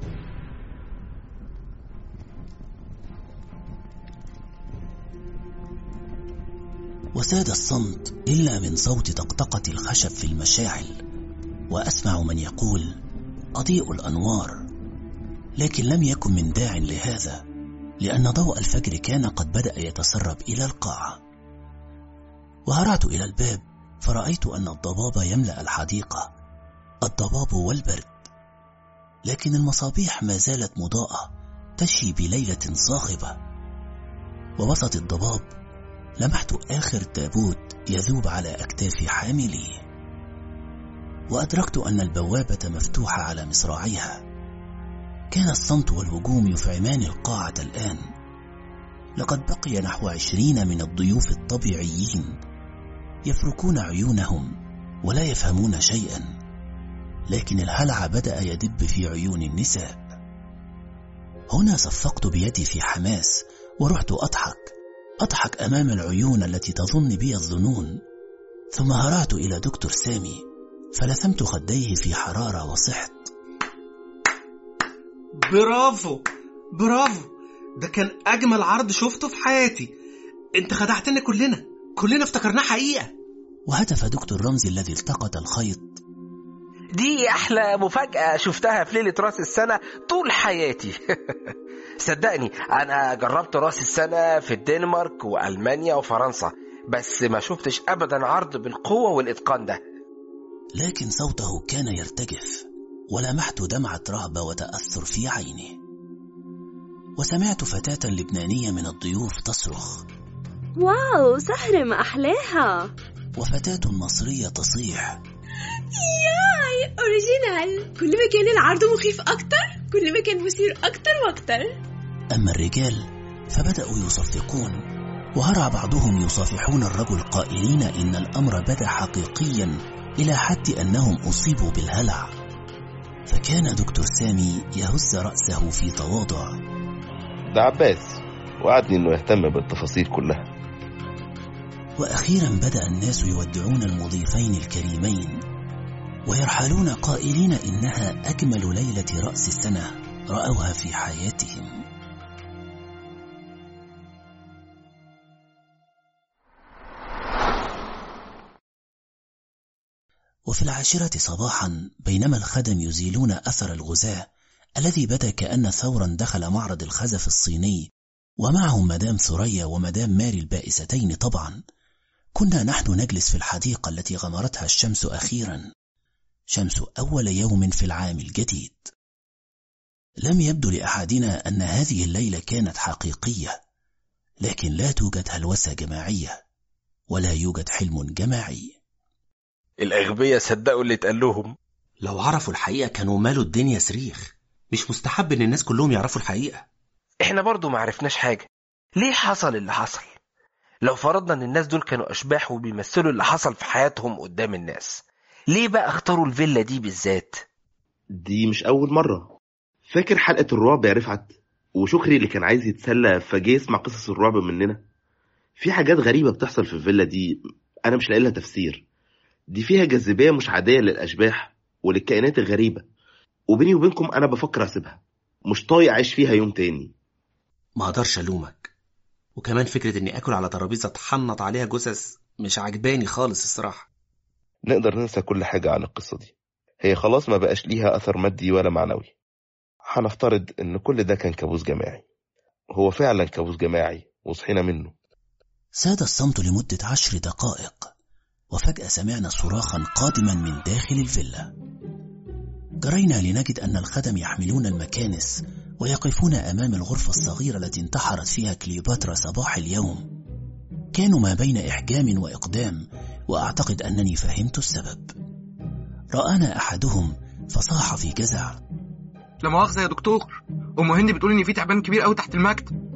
Speaker 1: وساد الصمت إلا من صوت طقطقة الخشب في المشاعل وأسمع من يقول أضيء الأنوار لكن لم يكن من داع لهذا لأن ضوء الفجر كان قد بدأ يتسرب إلى القاعة وهرعت إلى الباب فرأيت أن الضباب يملأ الحديقة الضباب والبرد لكن المصابيح ما زالت مضاءة تشي بليلة صاخبة ووسط الضباب لمحت آخر تابوت يذوب على أكتاف حامليه وأدركت أن البوابة مفتوحة على مصراعيها كان الصمت والهجوم يفعمان القاعة الآن لقد بقي نحو عشرين من الضيوف الطبيعيين يفركون عيونهم ولا يفهمون شيئا لكن الهلع بدأ يدب في عيون النساء هنا صفقت بيدي في حماس ورحت أضحك أضحك أمام العيون التي تظن بي الظنون ثم هرعت إلى دكتور سامي فلثمت خديه في حرارة وصحت
Speaker 4: برافو برافو ده كان أجمل عرض شفته في حياتي انت خدعتنا كلنا كلنا افتكرناه حقيقة
Speaker 1: وهتف دكتور رمزي الذي التقط الخيط
Speaker 5: دي احلى مفاجأة شفتها في ليلة راس السنة طول حياتي صدقني انا جربت راس السنة في الدنمارك والمانيا وفرنسا بس ما شفتش ابدا عرض بالقوة والاتقان ده
Speaker 1: لكن صوته كان يرتجف ولمحت دمعة رهبة وتأثر في عينه وسمعت فتاة لبنانية من الضيوف تصرخ
Speaker 20: واو سهرة ما أحلاها
Speaker 1: وفتاة مصرية تصيح
Speaker 12: ياي اوريجينال كل ما كان العرض مخيف اكتر كل ما كان مثير اكتر واكتر
Speaker 1: أما الرجال فبدأوا يصفقون وهرع بعضهم يصافحون الرجل قائلين إن الأمر بدا حقيقيا إلى حد أنهم أصيبوا بالهلع فكان دكتور سامي يهز رأسه في تواضع
Speaker 2: ده عباس وعدني انه يهتم بالتفاصيل كلها
Speaker 1: وأخيرا بدأ الناس يودعون المضيفين الكريمين ويرحلون قائلين إنها أجمل ليلة رأس السنة رأوها في حياتهم وفي العاشرة صباحا بينما الخدم يزيلون أثر الغزاة الذي بدا كأن ثورا دخل معرض الخزف الصيني ومعهم مدام ثريا ومدام ماري البائستين طبعا كنا نحن نجلس في الحديقة التي غمرتها الشمس أخيرا شمس أول يوم في العام الجديد لم يبدو لأحدنا أن هذه الليلة كانت حقيقية لكن لا توجد هلوسة جماعية ولا يوجد حلم جماعي
Speaker 5: الأغبياء صدقوا اللي اتقال لهم
Speaker 4: لو عرفوا الحقيقة كانوا مالوا الدنيا صريخ مش مستحب ان الناس كلهم يعرفوا الحقيقة
Speaker 5: احنا برضو ما عرفناش حاجة ليه حصل اللي حصل لو فرضنا ان الناس دول كانوا اشباح وبيمثلوا اللي حصل في حياتهم قدام الناس ليه بقى اختاروا الفيلا دي بالذات
Speaker 2: دي مش أول مرة فاكر حلقة الرعب يا رفعت وشكري اللي كان عايز يتسلى فجه يسمع قصص الرعب مننا في حاجات غريبة بتحصل في الفيلا دي أنا مش لاقي لها تفسير دي فيها جاذبية مش عادية للأشباح وللكائنات الغريبة وبيني وبينكم أنا بفكر أسيبها مش طايق أعيش فيها يوم تاني
Speaker 4: ما اقدرش الومك وكمان فكرة اني اكل على ترابيزة اتحنط عليها جثث مش عجباني خالص الصراحة
Speaker 2: نقدر ننسى كل حاجة عن القصة دي هي خلاص ما بقاش ليها أثر مادي ولا معنوي هنفترض إن كل ده كان كابوس جماعي هو فعلا كابوس جماعي وصحينا منه
Speaker 1: ساد الصمت لمدة عشر دقائق وفجأة سمعنا صراخا قادما من داخل الفيلا جرينا لنجد أن الخدم يحملون المكانس ويقفون أمام الغرفة الصغيرة التي انتحرت فيها كليوباترا صباح اليوم كانوا ما بين إحجام وإقدام وأعتقد أنني فهمت السبب رآنا أحدهم فصاح في جزع
Speaker 21: لا مؤاخذة يا دكتور أم هند بتقول إن في تعبان كبير قوي تحت المكتب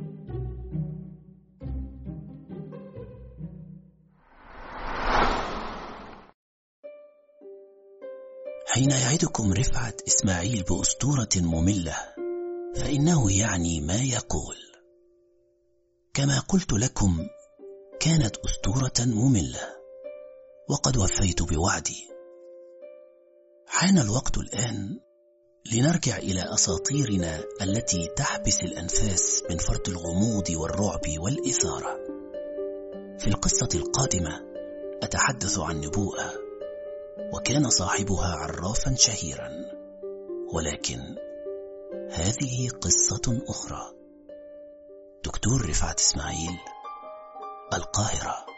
Speaker 1: حين يعدكم رفعت إسماعيل بأسطورة مملة فإنه يعني ما يقول كما قلت لكم كانت أسطورة مملة وقد وفيت بوعدي حان الوقت الآن لنرجع إلى أساطيرنا التي تحبس الأنفاس من فرط الغموض والرعب والإثارة في القصة القادمة أتحدث عن نبوءة وكان صاحبها عرافا شهيرا ولكن هذه قصة أخرى دكتور رفعت إسماعيل القاهرة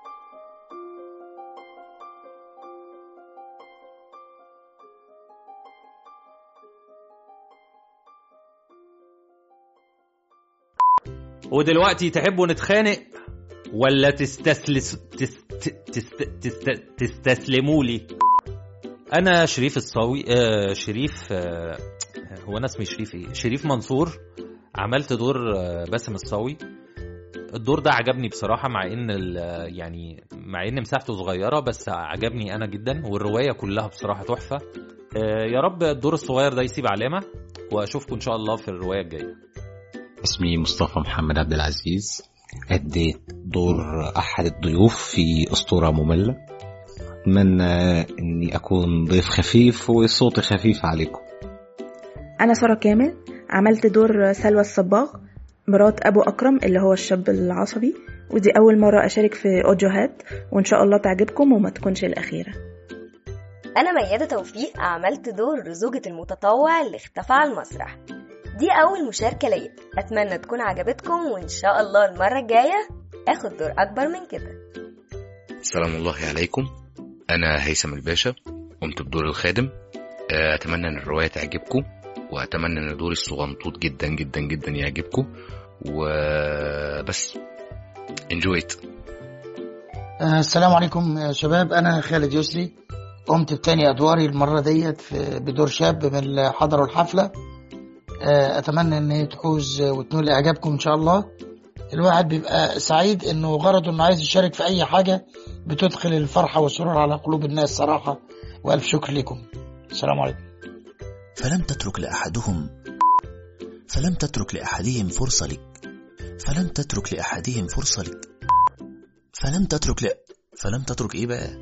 Speaker 10: ودلوقتي تحبوا نتخانق ولا تستسلس تست... تست... تست... تستسلموا لي انا شريف الصاوي آه شريف آه هو انا اسمي شريف ايه شريف منصور عملت دور آه باسم الصاوي الدور ده عجبني بصراحه مع ان ال- يعني مع ان مساحته صغيره بس عجبني انا جدا والروايه كلها بصراحه تحفه آه يا رب الدور الصغير ده يسيب علامه واشوفكم ان شاء الله في الروايه الجايه
Speaker 16: اسمي مصطفى محمد عبد العزيز أديت دور أحد الضيوف في أسطورة مملة أتمنى إني أكون ضيف خفيف وصوتي خفيف عليكم
Speaker 13: أنا سارة كامل عملت دور سلوى الصباغ مرات أبو أكرم اللي هو الشاب العصبي ودي أول مرة أشارك في أوديوهات وإن شاء الله تعجبكم وما تكونش الأخيرة
Speaker 22: أنا ميادة توفيق عملت دور زوجة المتطوع اللي اختفى على المسرح دي أول مشاركة ليا أتمنى تكون عجبتكم وإن شاء الله المرة الجاية آخد دور أكبر من كده
Speaker 23: سلام الله عليكم أنا هيثم الباشا قمت بدور الخادم آه، أتمنى إن الرواية تعجبكم وأتمنى إن دوري الصغنطوط جدا جدا جدا يعجبكم وبس enjoy it
Speaker 14: آه، السلام عليكم يا شباب انا خالد يسري قمت بتاني ادواري المره ديت في بدور شاب من اللي حضروا الحفله آه، اتمنى ان هي تحوز وتنول اعجابكم ان شاء الله الواحد بيبقى سعيد انه غرضه انه عايز يشارك في اي حاجه بتدخل الفرحه والسرور على قلوب الناس صراحه والف شكر لكم السلام عليكم
Speaker 1: فلم تترك لأحدهم فلم تترك لأحدهم فرصة لك فلم تترك لأحدهم فرصة لك فلم تترك ل... فلم تترك إيه بقى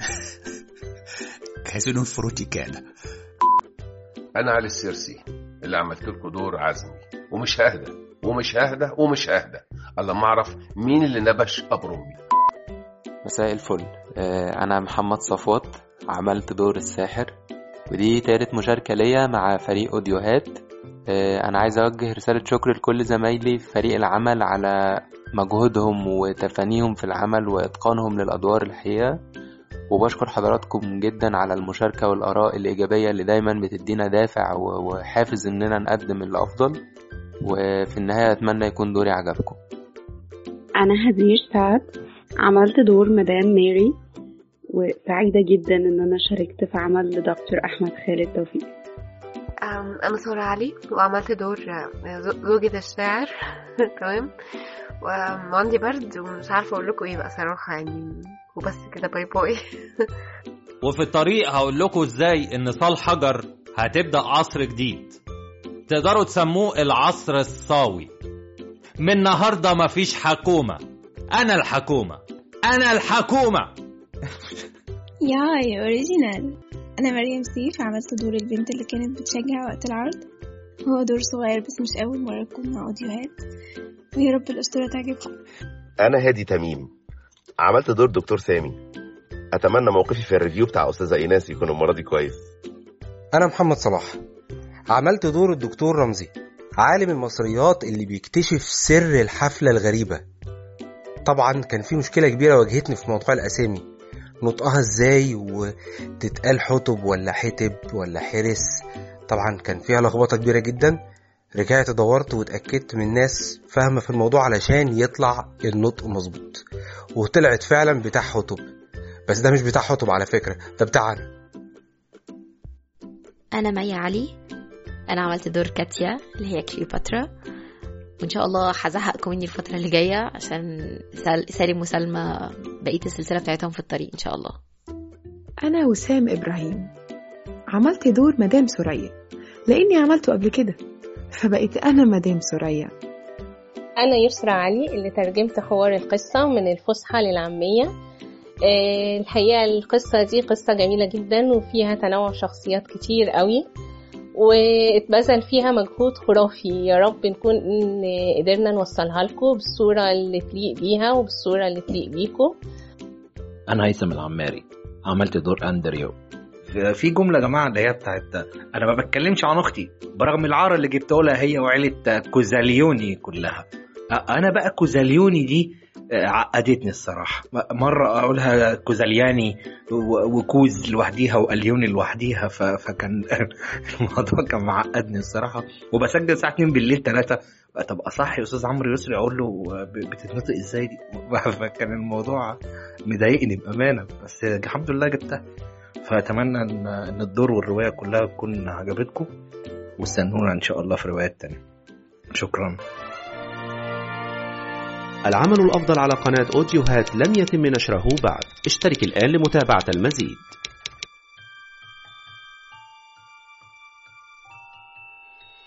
Speaker 1: حسن الفروتي كان
Speaker 24: انا علي السيرسي اللي عملت لكم دور عزمي ومش ههدى ومش ههدى ومش ههدى الا ما اعرف مين اللي نبش ابرومي
Speaker 25: مساء الفل آه، أنا محمد صفوت عملت دور الساحر ودي تالت مشاركة ليا مع فريق أوديوهات آه، أنا عايز أوجه رسالة شكر لكل زمايلي في فريق العمل على مجهودهم وتفانيهم في العمل وإتقانهم للأدوار الحقيقة وبشكر حضراتكم جدا على المشاركة والآراء الإيجابية اللي دايما بتدينا دافع و- وحافز إننا نقدم الأفضل وفي النهاية أتمنى يكون دوري عجبكم
Speaker 8: أنا هدير سعد عملت دور مدام ماري وسعيدة جدا إن أنا شاركت في عمل دكتور أحمد خالد توفيق
Speaker 9: أم، أنا سارة علي وعملت دور آه، زو- زوجة الشاعر تمام و- وعندي برد ومش عارفة أقول لكم إيه بقى صراحة يعني وبس كده باي باي
Speaker 10: وفي الطريق هقول لكم ازاي ان صال حجر هتبدا عصر جديد تقدروا تسموه العصر الصاوي من النهارده مفيش حكومه انا الحكومه انا الحكومه
Speaker 12: ياي اوريجينال انا مريم سيف عملت دور البنت اللي كانت بتشجع وقت العرض هو دور صغير بس مش اول مره تكون مع اوديوهات ويا رب الاسطوره تعجبكم
Speaker 2: انا هادي تميم عملت دور دكتور سامي اتمنى موقفي في الريفيو بتاع استاذه ايناس يكون المره دي كويس
Speaker 26: أنا محمد صلاح عملت دور الدكتور رمزي عالم المصريات اللي بيكتشف سر الحفلة الغريبة طبعا كان في مشكلة كبيرة واجهتني في موضوع الأسامي نطقها ازاي وتتقال حطب ولا حتب ولا حرس طبعا كان فيها لخبطة كبيرة جدا رجعت دورت واتأكدت من ناس فاهمة في الموضوع علشان يطلع النطق مظبوط وطلعت فعلا بتاع حطب بس ده مش بتاع حطب على فكرة ده بتاعنا
Speaker 3: أنا مي علي أنا عملت دور كاتيا اللي هي كليوباترا وإن شاء الله هزهقكم مني الفترة اللي جاية عشان سال- سالم وسلمى بقية السلسلة بتاعتهم في الطريق إن شاء الله
Speaker 7: أنا وسام إبراهيم عملت دور مدام سوريا لأني عملته قبل كده فبقيت أنا مدام سوريا
Speaker 11: أنا يسرى علي اللي ترجمت حوار القصة من الفصحى للعامية آه، الحقيقة القصة دي قصة جميلة جدا وفيها تنوع شخصيات كتير قوي واتبذل فيها مجهود خرافي يا رب نكون إن قدرنا نوصلها لكم بالصورة اللي تليق بيها وبالصورة اللي تليق بيكم
Speaker 17: انا هيثم العماري عملت دور اندريو في جملة يا جماعة اللي هي بتاعت أنا ما بتكلمش عن أختي برغم العار اللي جبته لها هي وعيلة كوزاليوني كلها أ- أنا بقى كوزاليوني دي آه، عقدتني الصراحة م- مرة أقولها كوزالياني و- وكوز لوحديها وأليوني لوحديها ف- فكان الموضوع كان معقدني الصراحة وبسجل الساعة 2 بالليل 3 طب أصح يا أستاذ عمرو يسري أقول له ب- بتتنطق إزاي دي فكان الموضوع مضايقني بأمانة بس الحمد لله جبتها فأتمنى إن إن الدور والرواية كلها تكون عجبتكم واستنونا إن شاء الله في روايات تانية شكرا
Speaker 18: العمل الأفضل على قناة أوديوهات لم يتم نشره بعد اشترك الآن لمتابعة المزيد